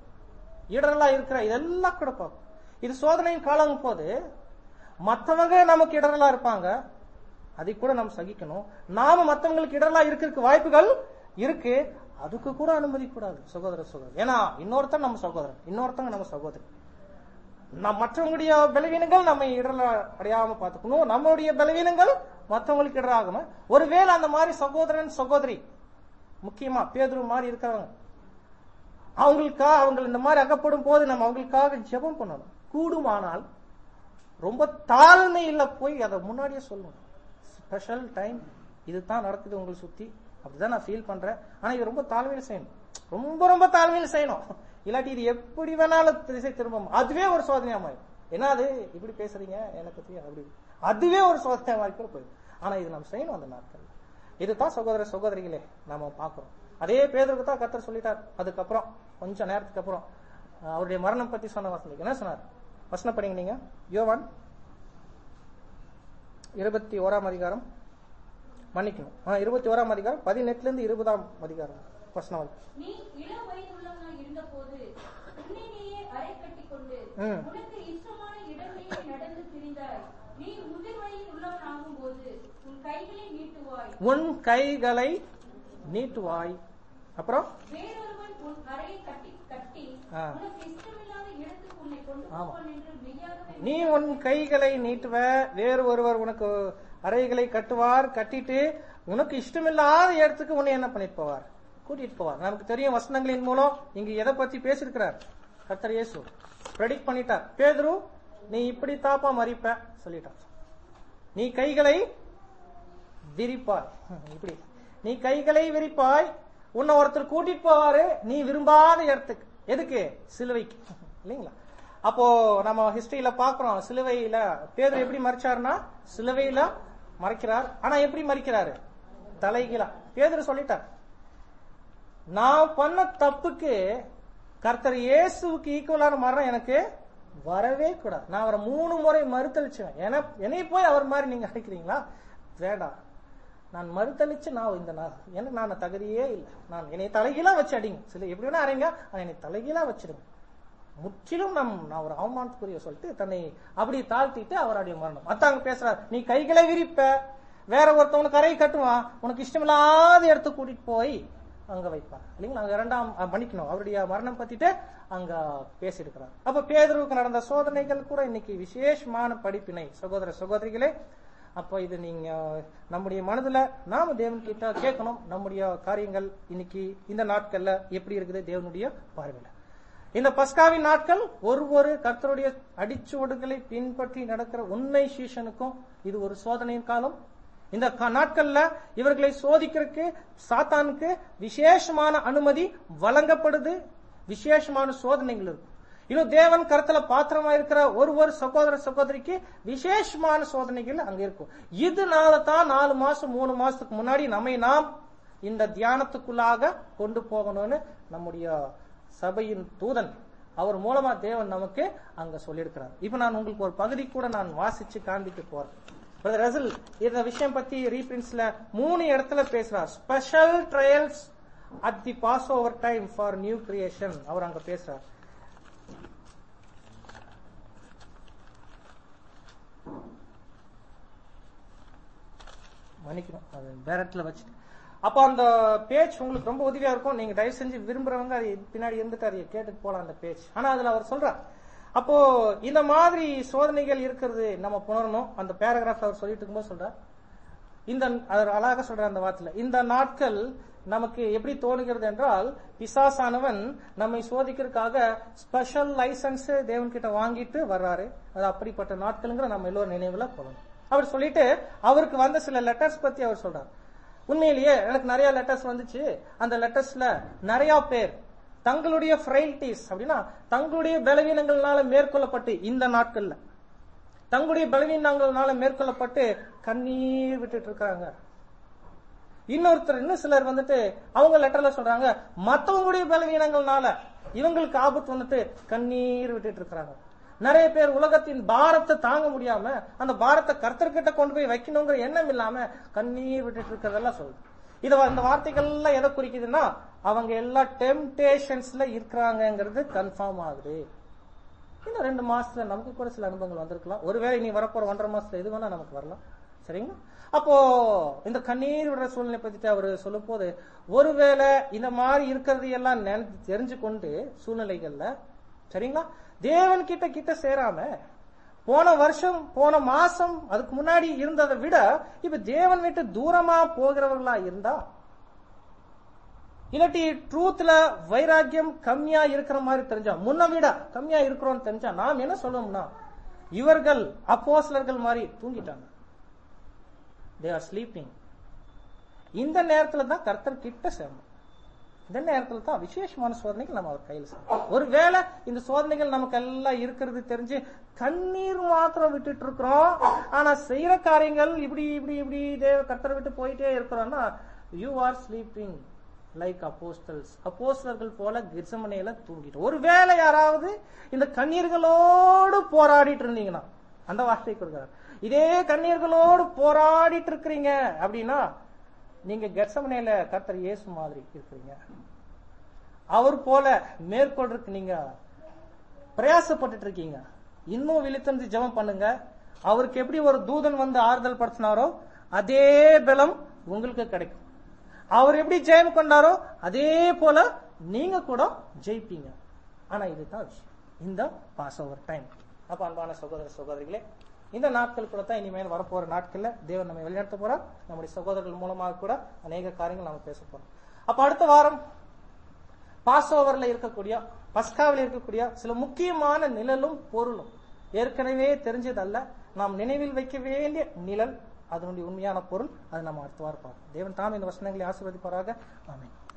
இடரலா இருக்கிற இதெல்லாம் கூட பார்க்கும் இது சோதனையின் காலம் போது மத்தவங்க நமக்கு இடரலா இருப்பாங்க அதை கூட நம்ம சகிக்கணும் நாம மத்தவங்களுக்கு இடரலா இருக்கிறதுக்கு வாய்ப்புகள் இருக்கு அதுக்கு கூட அனுமதிக்க கூடாது சகோதர சகோதரர் ஏன்னா இன்னொருத்தன் நம்ம சகோதரன் இன்னொருத்தங்க நம்ம சகோதரி நம் மற்றவங்களுடைய பலவீனங்கள் நம்ம இடரல அடையாம பார்த்துக்கணும் நம்மளுடைய பலவீனங்கள் மற்றவங்களுக்கு இடராகாம ஒருவேளை அந்த மாதிரி சகோதரன் சகோதரி முக்கியமா பேதுரு மாதிரி இருக்கிறவங்க அவங்களுக்கா அவங்க இந்த மாதிரி அகப்படும் போது நம்ம அவங்களுக்காக ஜெபம் பண்ணணும் கூடுமானால் ரொம்ப தாழ்மையில போய் அதை முன்னாடியே சொல்லணும் ஸ்பெஷல் டைம் இதுதான் நடக்குது உங்களை சுத்தி அப்படிதான் நான் ஃபீல் பண்றேன் ஆனா இது ரொம்ப தாழ்மையில செய்யணும் ரொம்ப ரொம்ப தாழ்மையில செய்யணும் இல்லாட்டி இது எப்படி வேணாலும் திசை திரும்பும் அதுவே ஒரு சோதனையா மாறிடும் என்ன அது இப்படி பேசுறீங்க எனக்கு தெரியும் அப்படி அதுவே ஒரு சோதனையா மாறி கூட போயிடும் ஆனா இது நம்ம செய்யணும் அந்த நாட்கள் இதுதான் சகோதர சகோதரிகளே நாம பாக்குறோம் அதே பேதருக்கு தான் கத்தர் சொல்லிட்டார் அதுக்கப்புறம் கொஞ்ச நேரத்துக்கு அப்புறம் அஹ், அவருடைய மரணம் பத்தி சொன்ன வசனம் என்ன சொன்னார் வசனம் படிங்க நீங்க யோவான் இருபத்தி ஓராம் அதிகாரம் மன்னிக்கணும் ஆ, இருபத்தி ஓராம் அதிகாரம் பதினெட்டுல இருந்து இருபதாம் அதிகாரம் வசனம் வரைக்கும். நீ இளம் வயதுள்ளவனாய் இருந்தபோது உன்னை நீயே அரை கட்டிக்கொண்டு ம். உனக்கு இஷ்டமான இடங்களிலே நடந்து திரிந்தாய் நீ முதிர் வயதில் உள்ளவனாகும் போது உன் கைகளை நீட்டுவாய் உன் கைகளை நீட்டுவாய் அப்புறம் வேறொருவன் உன் அறையை கட்டி கட்டி ஆ. உனக்கு இஷ்டமில்லாத இடத்துக்கு உன்னை கொண்டு ஆமா. போவான் என்று மெய்யாகவே நீ உன் கைகளை நீட்டுவ வேறு ஒருவர் உனக்கு அறைகளை கட்டுவார் கட்டிட்டு உனக்கு இஷ்டமில்லாத இடத்துக்கு உன்னை என்ன பண்ணிட்டு போவார் கூட்டிட்டு போவார் நமக்கு தெரியும் வசனங்களின் மூலம் இங்க எதை பத்தி பேசியிருக்கிறார் கர்த்தர் இயேசு ப்ரெடிக்ட் பண்ணிட்டார் பேதுரு நீ இப்படி தாப்பா மறிப்ப சொல்லிட்டார் நீ கைகளை விரிப்பாய் இப்படி நீ கைகளை விரிப்பாய் உன்னை ஒருத்தர் கூட்டிட்டு போவாரு நீ விரும்பாத இடத்துக்கு எதுக்கு சிலுவைக்கு இல்லைங்களா அப்போ நம்ம ஹிஸ்டரியில பாக்குறோம் சிலுவையில பேதர் எப்படி மறைச்சாருன்னா சிலுவையில மறைக்கிறார் ஆனா எப்படி மறிக்கிறாரு தலைகீழா பேதர் சொல்லிட்டார் நான் பண்ண தப்புக்கு கர்த்தர் இயேசுவுக்கு ஈக்குவலான மரணம் எனக்கு வரவே கூடாது நான் அவரை மூணு முறை மறுத்தளிச்சேன் என என்னை போய் அவர் மாதிரி நீங்க அழைக்கிறீங்களா வேண்டாம் நான் மறுத்தளிச்சு நான் இந்த நான் எனக்கு நான் தகுதியே இல்லை நான் என்னை தலைகீழா வச்சு அடிங்க சில எப்படி வேணா அறைங்க ஆனா என்னை தலைகீழா வச்சிடுங்க முற்றிலும் நம் நான் ஒரு அவமானத்துக்குரிய சொல்லிட்டு தன்னை அப்படி தாழ்த்திட்டு அவருடைய மரணம் மத்தாங்க பேசுறாரு நீ கைகளை விரிப்ப வேற ஒருத்தவனுக்கு கரை கட்டுவான் உனக்கு இஷ்டமில்லாத இடத்த கூட்டிட்டு போய் அங்க வைப்பான் இல்லைங்களா அங்க இரண்டாம் அஹ், மன்னிக்கணும் அவருடைய மரணம் பத்திட்டு அங்க பேசியிருக்கிறார் அப்ப பேதருவுக்கு நடந்த சோதனைகள் கூட இன்னைக்கு விசேஷமான படிப்பினை சகோதர சகோதரிகளே அப்ப இது நீங்க நம்முடைய மனதுல நாம தேவன் கிட்ட கேட்கணும் நம்முடைய காரியங்கள் இன்னைக்கு இந்த நாட்கள்ல எப்படி இருக்குது தேவனுடைய பார்வையில இந்த பஸ்காவின் நாட்கள் ஒரு ஒரு கர்த்தருடைய அடிச்சுவடுகளை பின்பற்றி நடக்கிற உண்மை சீஷனுக்கும் இது ஒரு சோதனையின் காலம் இந்த கா- நாட்கள்ல இவர்களை சோதிக்கிறதுக்கு சாத்தானுக்கு விசேஷமான அனுமதி வழங்கப்படுது விசேஷமான சோதனைகள் இருக்கும் இன்னும் தேவன் கருத்துல பாத்திரமா இருக்கிற ஒரு ஒரு சகோதர சகோதரிக்கு விசேஷமான சோதனைகள் அங்க இருக்கும் இதனால தான் நாலு மாசம் மூணு மாசத்துக்கு முன்னாடி நம்மை நாம் இந்த தியானத்துக்குள்ளாக கொண்டு போகணும்னு நம்முடைய சபையின் தூதன் அவர் மூலமா தேவன் நமக்கு அங்க சொல்லியிருக்கிறார் இப்ப நான் உங்களுக்கு ஒரு பகுதி கூட நான் வாசிச்சு காண்பிக்க போறேன் பிரதர் ரசல் இந்த விஷயம் பத்தி ரீபிரின்ஸ்ல மூணு இடத்துல பேசுறார் special trials at the Passover time for new creation அவர் அங்க பேசுறார் மன்னிக்கணும் அது பேரட்ல வச்சுட்டு அப்போ அந்த பேஜ் உங்களுக்கு ரொம்ப உதவியா இருக்கும் நீங்க தயவு செஞ்சு விரும்புறவங்க அது பின்னாடி இருந்துட்டு அதை கேட்டுட்டு போலாம் அந்த பேஜ் ஆனா அதுல அவர் சொல்றார் அப்போ இந்த மாதிரி சோதனைகள் இருக்கிறது நம்ம புணரணும் அந்த பேராகிராஃப் அவர் சொல்லிட்டு இருக்கும்போது சொல்றார் இந்த அவர் அழகாக சொல்ற அந்த வார்த்தையில இந்த நாட்கள் நமக்கு எப்படி தோணுகிறது என்றால் பிசாசானவன் நம்மை சோதிக்கிறதுக்காக ஸ்பெஷல் லைசன்ஸ் தேவன் கிட்ட வாங்கிட்டு வர்றாரு அது அப்படிப்பட்ட நாட்கள்ங்கிற நம்ம எல்லோரும் நினைவுல போகணும் அவர் சொல்லிட்டு அவருக்கு வந்த சில லெட்டர்ஸ் பத்தி அவர் சொல்றார் உண்மையிலேயே எனக்கு நிறைய லெட்டர்ஸ் வந்துச்சு அந்த லெட்டர்ஸ்ல நிறைய பேர் தங்களுடைய ஃப்ரைல்டிஸ் அப்படின்னா தங்களுடைய பலவீனங்கள்னால மேற்கொள்ளப்பட்டு இந்த நாட்கள்ல தங்களுடைய பலவீனங்கள்னால மேற்கொள்ளப்பட்டு கண்ணீர் விட்டுட்டு இருக்காங்க இன்னொருத்தர் இன்னும் சிலர் வந்துட்டு அவங்க லெட்டர்ல சொல்றாங்க மத்தவங்களுடைய பலவீனங்கள்னால இவங்களுக்கு ஆபத்து வந்துட்டு கண்ணீர் விட்டுட்டு இருக்காங்க நிறைய பேர் உலகத்தின் பாரத்தை தாங்க முடியாம அந்த பாரத்தை கர்த்தர்கிட்ட கொண்டு போய் வைக்கணுங்கிற எண்ணம் இல்லாம கண்ணீர் விட்டுட்டு இருக்கிறதெல்லாம் சொல்லுது இத இந்த வார்த்தைகள்லாம் எதை குறிக்குதுன்னா அவங்க எல்லாம் டெம்டேஷன்ஸ்ல இருக்கிறாங்கிறது கன்ஃபார்ம் ஆகுது இன்னும் ரெண்டு மாசத்துல நமக்கு கூட சில அனுபவங்கள் வந்திருக்கலாம் ஒருவேளை இனி வரப்போற ஒன்றரை மாசத்துல எது வேணா நமக்கு வரலாம் சரிங்களா அப்போ இந்த கண்ணீர் விடுற சூழ்நிலை பத்திட்டு அவர் சொல்லும் போது ஒருவேளை இந்த மாதிரி இருக்கிறது எல்லாம் நினை- தெரிஞ்சு கொண்டு சூழ்நிலைகள்ல சரிங்களா தேவன் கிட்ட கிட்ட சேராம போன வருஷம் போன மாசம் அதுக்கு முன்னாடி இருந்ததை விட இப்ப தேவன் விட்டு தூரமா போகிறவர்களா இருந்தா இல்லாட்டி ட்ரூத்ல வைராக்கியம் கம்மியா இருக்கிற மாதிரி தெரிஞ்சா முன்ன விட கம்மியா இருக்கிறோம்னு தெரிஞ்சா நாம் என்ன சொல்லணும்னா இவர்கள் அப்போஸ்லர்கள் மாதிரி தூங்கிட்டாங்க தே ஆர் ஸ்லீப்பிங் இந்த நேரத்துல தான் கர்த்தர் கிட்ட சேரணும் இந்த நேரத்துல தான் விசேஷமான சோதனைகள் நம்ம அவர் கையில் செய்யணும் ஒருவேளை இந்த சோதனைகள் நமக்கு எல்லாம் இருக்கிறது தெரிஞ்சு கண்ணீர் மாத்திரம் விட்டுட்டு இருக்கிறோம் ஆனா செய்யற காரியங்கள் இப்படி இப்படி இப்படி தேவ கர்த்தரை விட்டு போயிட்டே இருக்கிறோம்னா you are sleeping like apostles அப்போஸ்டர்கள் போல கிர்சமனையில தூங்கிட்டு ஒருவேளை யாராவது இந்த கண்ணீர்களோடு போராடிட்டு இருந்தீங்கன்னா அந்த வார்த்தை கொடுக்கிறார் இதே கண்ணீர்களோடு போராடிட்டு இருக்கிறீங்க அப்படின்னா நீங்க கெர்சமனையில கர்த்தர் இயேசு மாதிரி இருக்கிறீங்க அவர் போல மேற்கொள்றதுக்கு நீங்க பிரயாசப்பட்டுட்டு இருக்கீங்க இன்னும் விழித்திருந்து ஜெபம் பண்ணுங்க அவருக்கு எப்படி ஒரு தூதன் வந்து ஆறுதல் படுத்தினாரோ அதே பலம் உங்களுக்கு கிடைக்கும் அவர் எப்படி ஜெயம் கொண்டாரோ அதே போல நீங்க கூட ஜெயிப்பீங்க ஆனா இதுதான் விஷயம் இந்த பாஸ் ஓவர் டைம் அப்ப அன்பான சகோதர சகோதரிகளே இந்த நாட்கள் கூட தான் இனிமேல் வரப்போற நாட்கள்ல தேவன் நம்ம வழிநடத்த போறார் நம்முடைய சகோதரர்கள் மூலமாக கூட அநேக காரியங்கள் நம்ம பேச போறோம் அப்ப அடுத்த வாரம் பாஸ் ஓவர்ல இருக்கக்கூடிய பஸ்காவில் இருக்கக்கூடிய சில முக்கியமான நிழலும் பொருளும் ஏற்கனவே தெரிஞ்சதல்ல நாம் நினைவில் வைக்க வேண்டிய நிழல் அதனுடைய உண்மையான பொருள் அது நம்ம அடுத்த வாரம் பார்ப்போம் தேவன் தாம் இந்த வசனங்களை ஆசீர்வதிப்பாராக ஆமென்